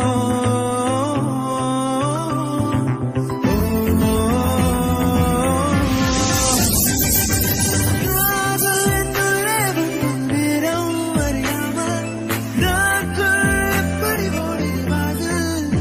காதல் என்னுள்ளே வந்து நிறம் அறியாமல் நாட்கள் எப்படி ஓடிவாது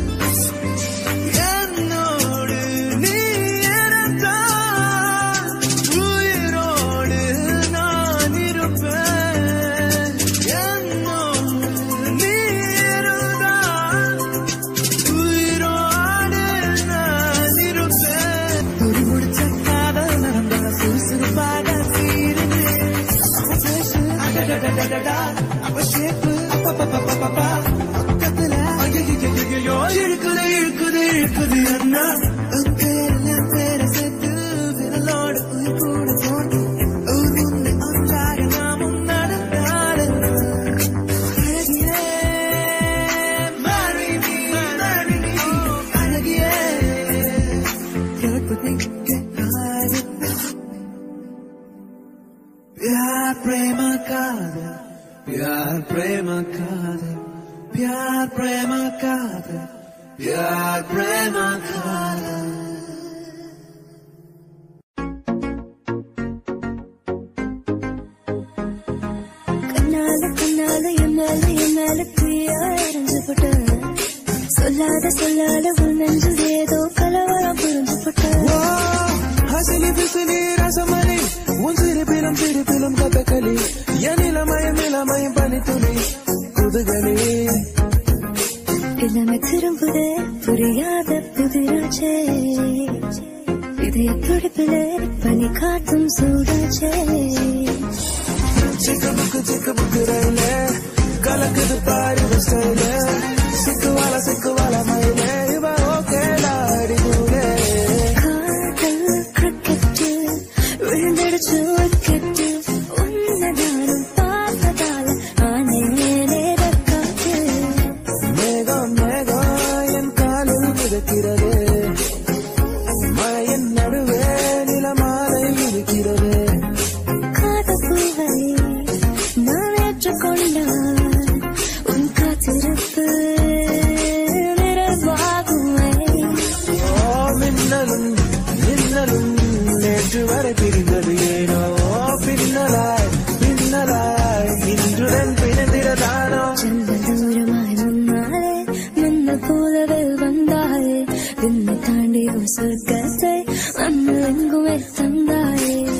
என்னோடு நீ இருந்தால் உயிரோடு நான் இருப்பேன் என்னோடு நீ இருந்தால் உயிரோடு நான் இருப்பேன் துடி முடிச்ச காதல் நடந்த சுறுசுறுப்பாக சீரினேன் அவ ஷேப்பு அப்பப்பப்பப்பப்பா பக்கத்துல ஐயோ இழுக்குது இழுக்குது இழுக்குது அண்ணா உங்க எல்லாம் பேர சேர்த்து விரலோடு உயிர் கூட போட்டு ஊர் முன்னே ஒன்றாக நாமும் நடந்தாலும் அழகியே marry me, marry me, அழகியே கேட்பதை கேட்காது प्यार प्रेम कादर प्यार प्रेम कादर प्यार प्रेम कादर प्यार प्रेम कादर கண்ணால கண்ணால என்னால என்னால தீயா எரிஞ்சு போட்ட சொல்லாத சொல்லாத உன் நெஞ்சில் ஏதோ கலவரம் புரிஞ்சு போட்ட ஹசிலி பிசிலி ரசமலி உன் சிரிப்பிலும் சிரிப்பிலும் கதகளி என் நிலமயம் நிலமயம் பனித்துளி குதுகளி எல்லாமே திரும்புதே புரியாத புதிராச்சே இதய துடிப்பிலே பனி காட்டும் சூடாச்சே சிக்கு புக்கு சிக்கு புக்கு ரயிலே கலக்குது பாரு ஸ்டைலே சிக்குவால சிக்குவால மயிலே இவ ஓகேடா அடிக்கூலே காதல் கிரிக்கெட்டு விழுந்துடுச்சு விக்கெட்டு உன்னதானம் பார்த்ததால ஆனேனே காத்து மேகம் மேகம் என் காலில் மிதக்கிறது மழையின் நடுவே நிலமாலை இருக்கிறது காதல் பூவை நான் ஏற்றுக்கொண்டால் உன் காத்திருப்பு நிறைவாகுமே ஓ மின்னலும் மின்னலும் நேற்று வரை பிரிந்தது ஏனோ பின்னலாய் பின்னலாய் இன்றுடன் பிணைந்திரதானோ செல்ல தூரமாய் முன்னாலே மன்ன போலவே வந்தாயே விண்ணை தாண்டி உன் சொர்க்கத்தை மண்ணு எங்குமே தந்தாயே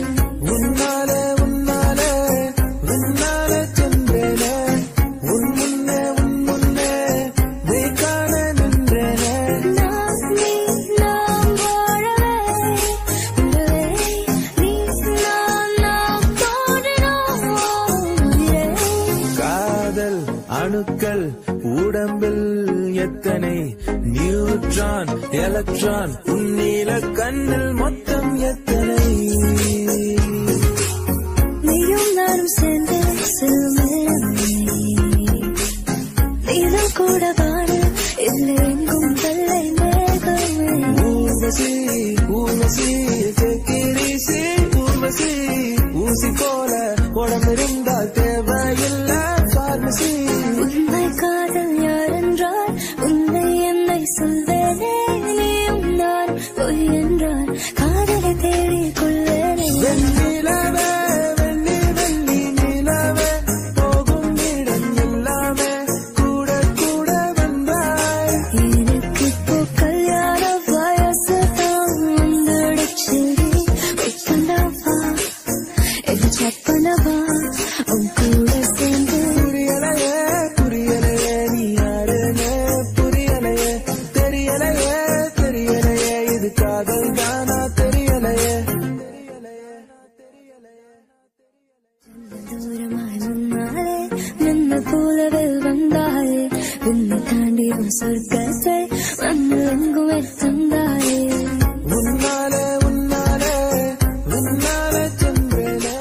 எலக்ட்ரான் உன்னீல கண்ணில் மொத்தம் எத்தனை நீயும் நானும் சேர்ந்து செல்லுமே நீரும் கூட வாழ இல்லை எங்கும் வெள்ளை மேகமே ஊர்வசி ஊர்வசி செக்கிரிசி ஊர்வசி ஊசி போல உடம்பிருந்தால் தேவையில்லை பார்மசி உண்மை காதல் யார் என்றால் உன்னை என்னை சொல்வேனே நீயும் நான் பொய் என்றால் காதலை தேடிக் கொள்வேனே வெண்ணிலவே வெள்ளி வெள்ளி நிலவே போகும் இடம் எல்லாமே கூட கூட வந்தாய் எனக்கு இப்போ கல்யாண வயசு தான் வந்துடுச்சு வெயிட் பண்ணவா என்ன செக் பண்ணவா உன் கூட சேர்ந்து புரியலையே புரியலையே நீ யாருன்னு புரியலையே தெரியலையே தெரியலையே இது காதல் தானா தெரியலையே தூரமாய் முன்னாலே நின்ன போலவே வந்தாயே உன்னை தாண்டி உன் சொர்க்கத்தை வந்து எங்குமே தந்தாயே உன்னாலே உன்னாலே உன்னாலே சென்றேனே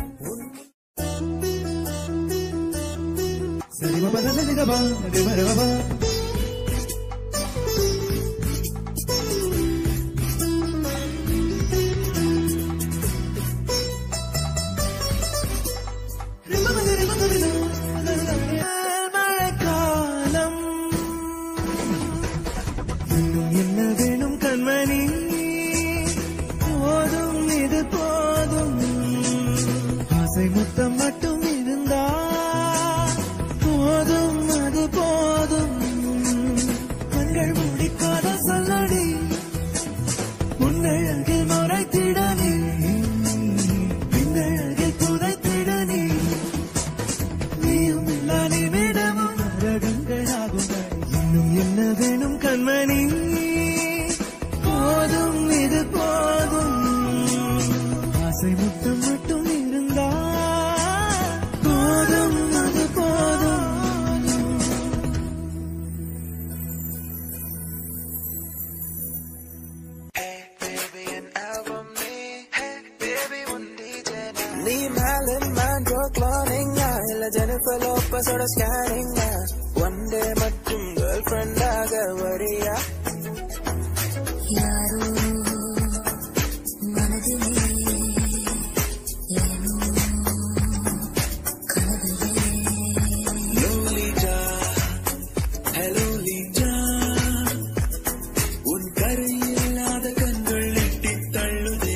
மழைக்காலம் இன்னும் என்ன வேணும் கண்மணி போதும் இது போதும் ஆசை முத்தம் மட்டும் இருந்தா போதும் அது போதும் கண்கள் மூடிக்காத சொல்லடி உன்னழகில் மறைத்திட நீ பின்னழகில் புதைத்திட நீ நீயும் எல்லா நிமிடமும் அரகங்களாகும் இன்னும் என்ன வேணும் கண்மணி போதும் இது போதும் ஆசை முத்தம் மட்டும் இருந்தா போதும் அது போதும் நீ மேலின் மேண்ட்ரோ கிளானிங்கா இல்ல ஜெனிஃபர் லோப்பஸோட ஸ்கேனிங்கா ஒன் டே மட்டும் கேர்ள் ஃப்ரெண்டாக வரியா யாரோ மனதிலே ஏனோ கனவிலே லோலிடா ஹலோ லீடா உன் கரை இல்லாத கண்கள் எட்டி தள்ளுதே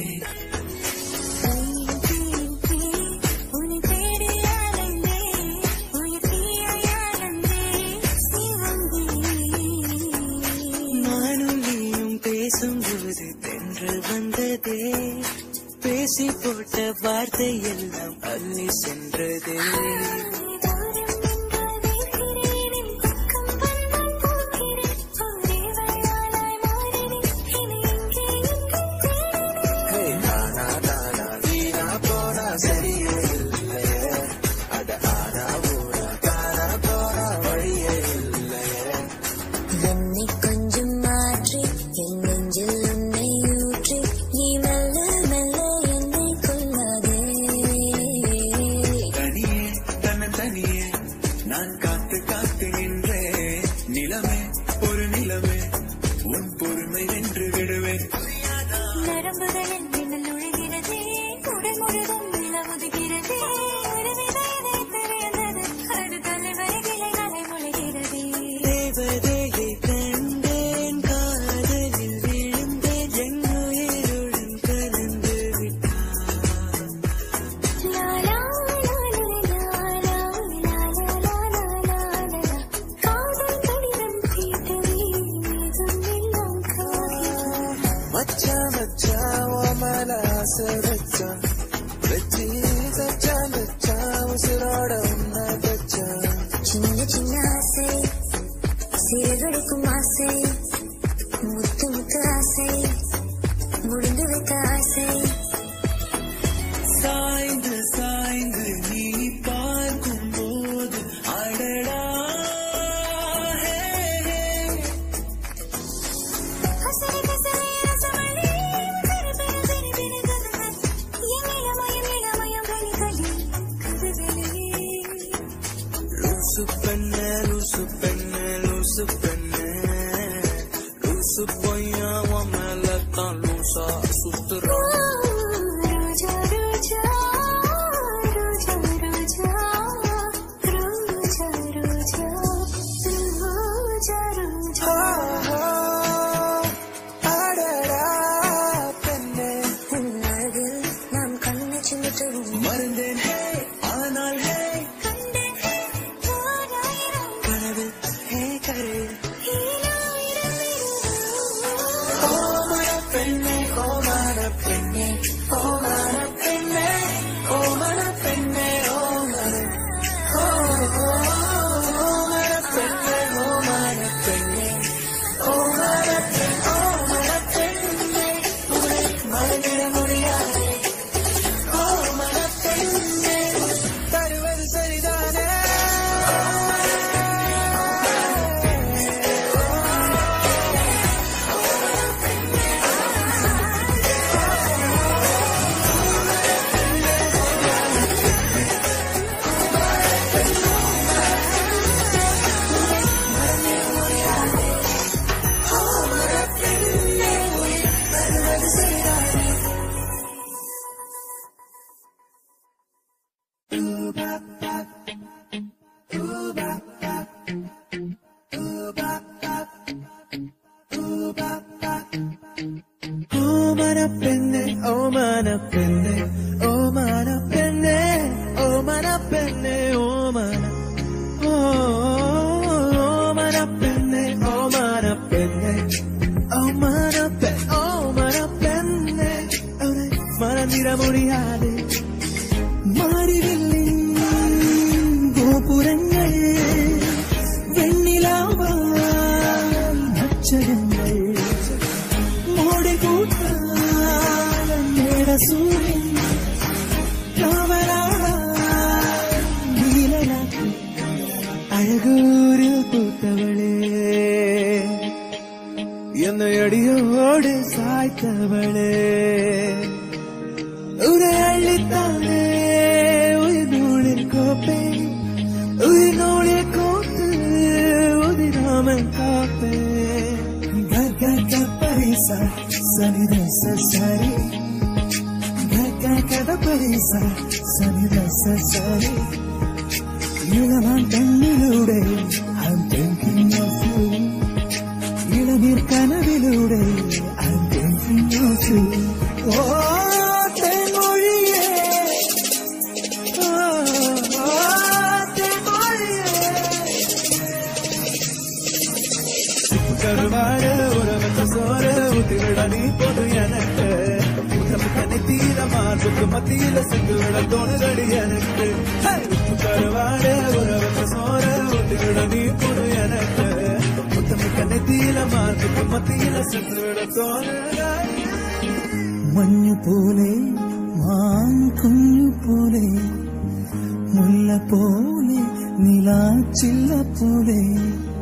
உன்னை தேடி அலைந்தே உயிர் தீயானந்தே நீ வந்தே நானும் நீயும் பேசும்போது தென்றல் வந்ததே பேசி போட்ட வார்த்தை எல்லாம் அள்ளி சென்றதே நானா நானா வீணா போனா சரியே இல்லையே அட ஆனா ஊரா காணா போனா வழியே இல்லையே என்னை கொஞ்சம் மாற்றி என் நெஞ்சில் உன்னை ஊற்றி நீ மெல்ல மெல்ல என்னை கொள்ளாதே தனியே தன்ன தனியே நான் காத்து காத்து நின்றே நிலமே ஒரு நிலமே உன் பொறுமை வென்று விடுவேன் நரம்புகளில் மின்னல் நுழைகிறதே உடல் முழுதும் நிலவுதுகிறதே உறவை வயதை தெரிந்தது அது தலைவரைகளை நலை முளைகிறதே தேவதையை கண்டேன் காதலில் விழுந்தேன் என் உயிருடன் கலந்து விட்டான் லாலா லாலா லாலா லாலா லாலா காதல் கடிதம் தீட்டவே மீதும் எல்லாம் காகிதம் மச்சா மச்சா ஓமல ஆசை வச்சா வச்சி தச்சா தச்சா உசிரோட உன்ன தச்சா சின்ன சின்ன ஆசை சிறகடிக்கும் ஆசை முத்து முத்து ஆசை முடிந்து வைக்க ஆசை சாய்ந்து சாய்ந்து நீ பார்க்கும் போது அடடா ஹே, ஹே. மறந்திட முடியாது ஓ மனப்பெண்ணே தருவது சரிதானே ஓ மனப்பெண்ணே ஓ மனப்பெண்ணே ஓ மனப்பெண்ணே ஓ மனப்பெண்ணே ஓ மன ஓ மனப்பெண்ணே ஓ மனப்பெண்ணே ஓ மனப்பெ ஓ மனப்பெண்ணே அவனை மறந்திட முடியாது மாறிவில்லை கோபுரங்கள் வெண்ணிலாவால் நட்சரங்கள் மோடி கூட்டால் நேட சூரியன் காவலாள நீலனா அழகூரில் பூத்தவளே என்னை அடியோடு சாய்த்தவளே உரை அள்ளித்தானே உயிர் நூலில் கோப்பை உயிர் நூலில் கோத்து உதிராமல் காப்பே கக பரிசா சனித சரி கக பரிசா சனித சரி இளமான் கண்ணிலூടെ I'm thinking of you இளநீர் கனவிலூടെ I'm thinking of you ஓ தென்மொழியே ஓ, ஓ, தென்மொழியே கருவாடு ஒரு வச்ச சோறு ஊத்தி விட நீ போது எனக்கு தனி தீரமா சுத்து மத்தியில சென்று விட தோணுதடி எனக்கு ஹே! உப்பு கருவாடு ஒரு வச்ச சோறு ஊத்தி விட நீ போது எனக்கு முத்தமிக்க நெத்தியிலமா சுத்து மத்தியில சென்று விட தோணுதடி മഞ്ഞു പോലെ മാങ്കുഞ്ഞു പോലെ മുല്ല പോലെ നിലാച്ചില്ല പോലെ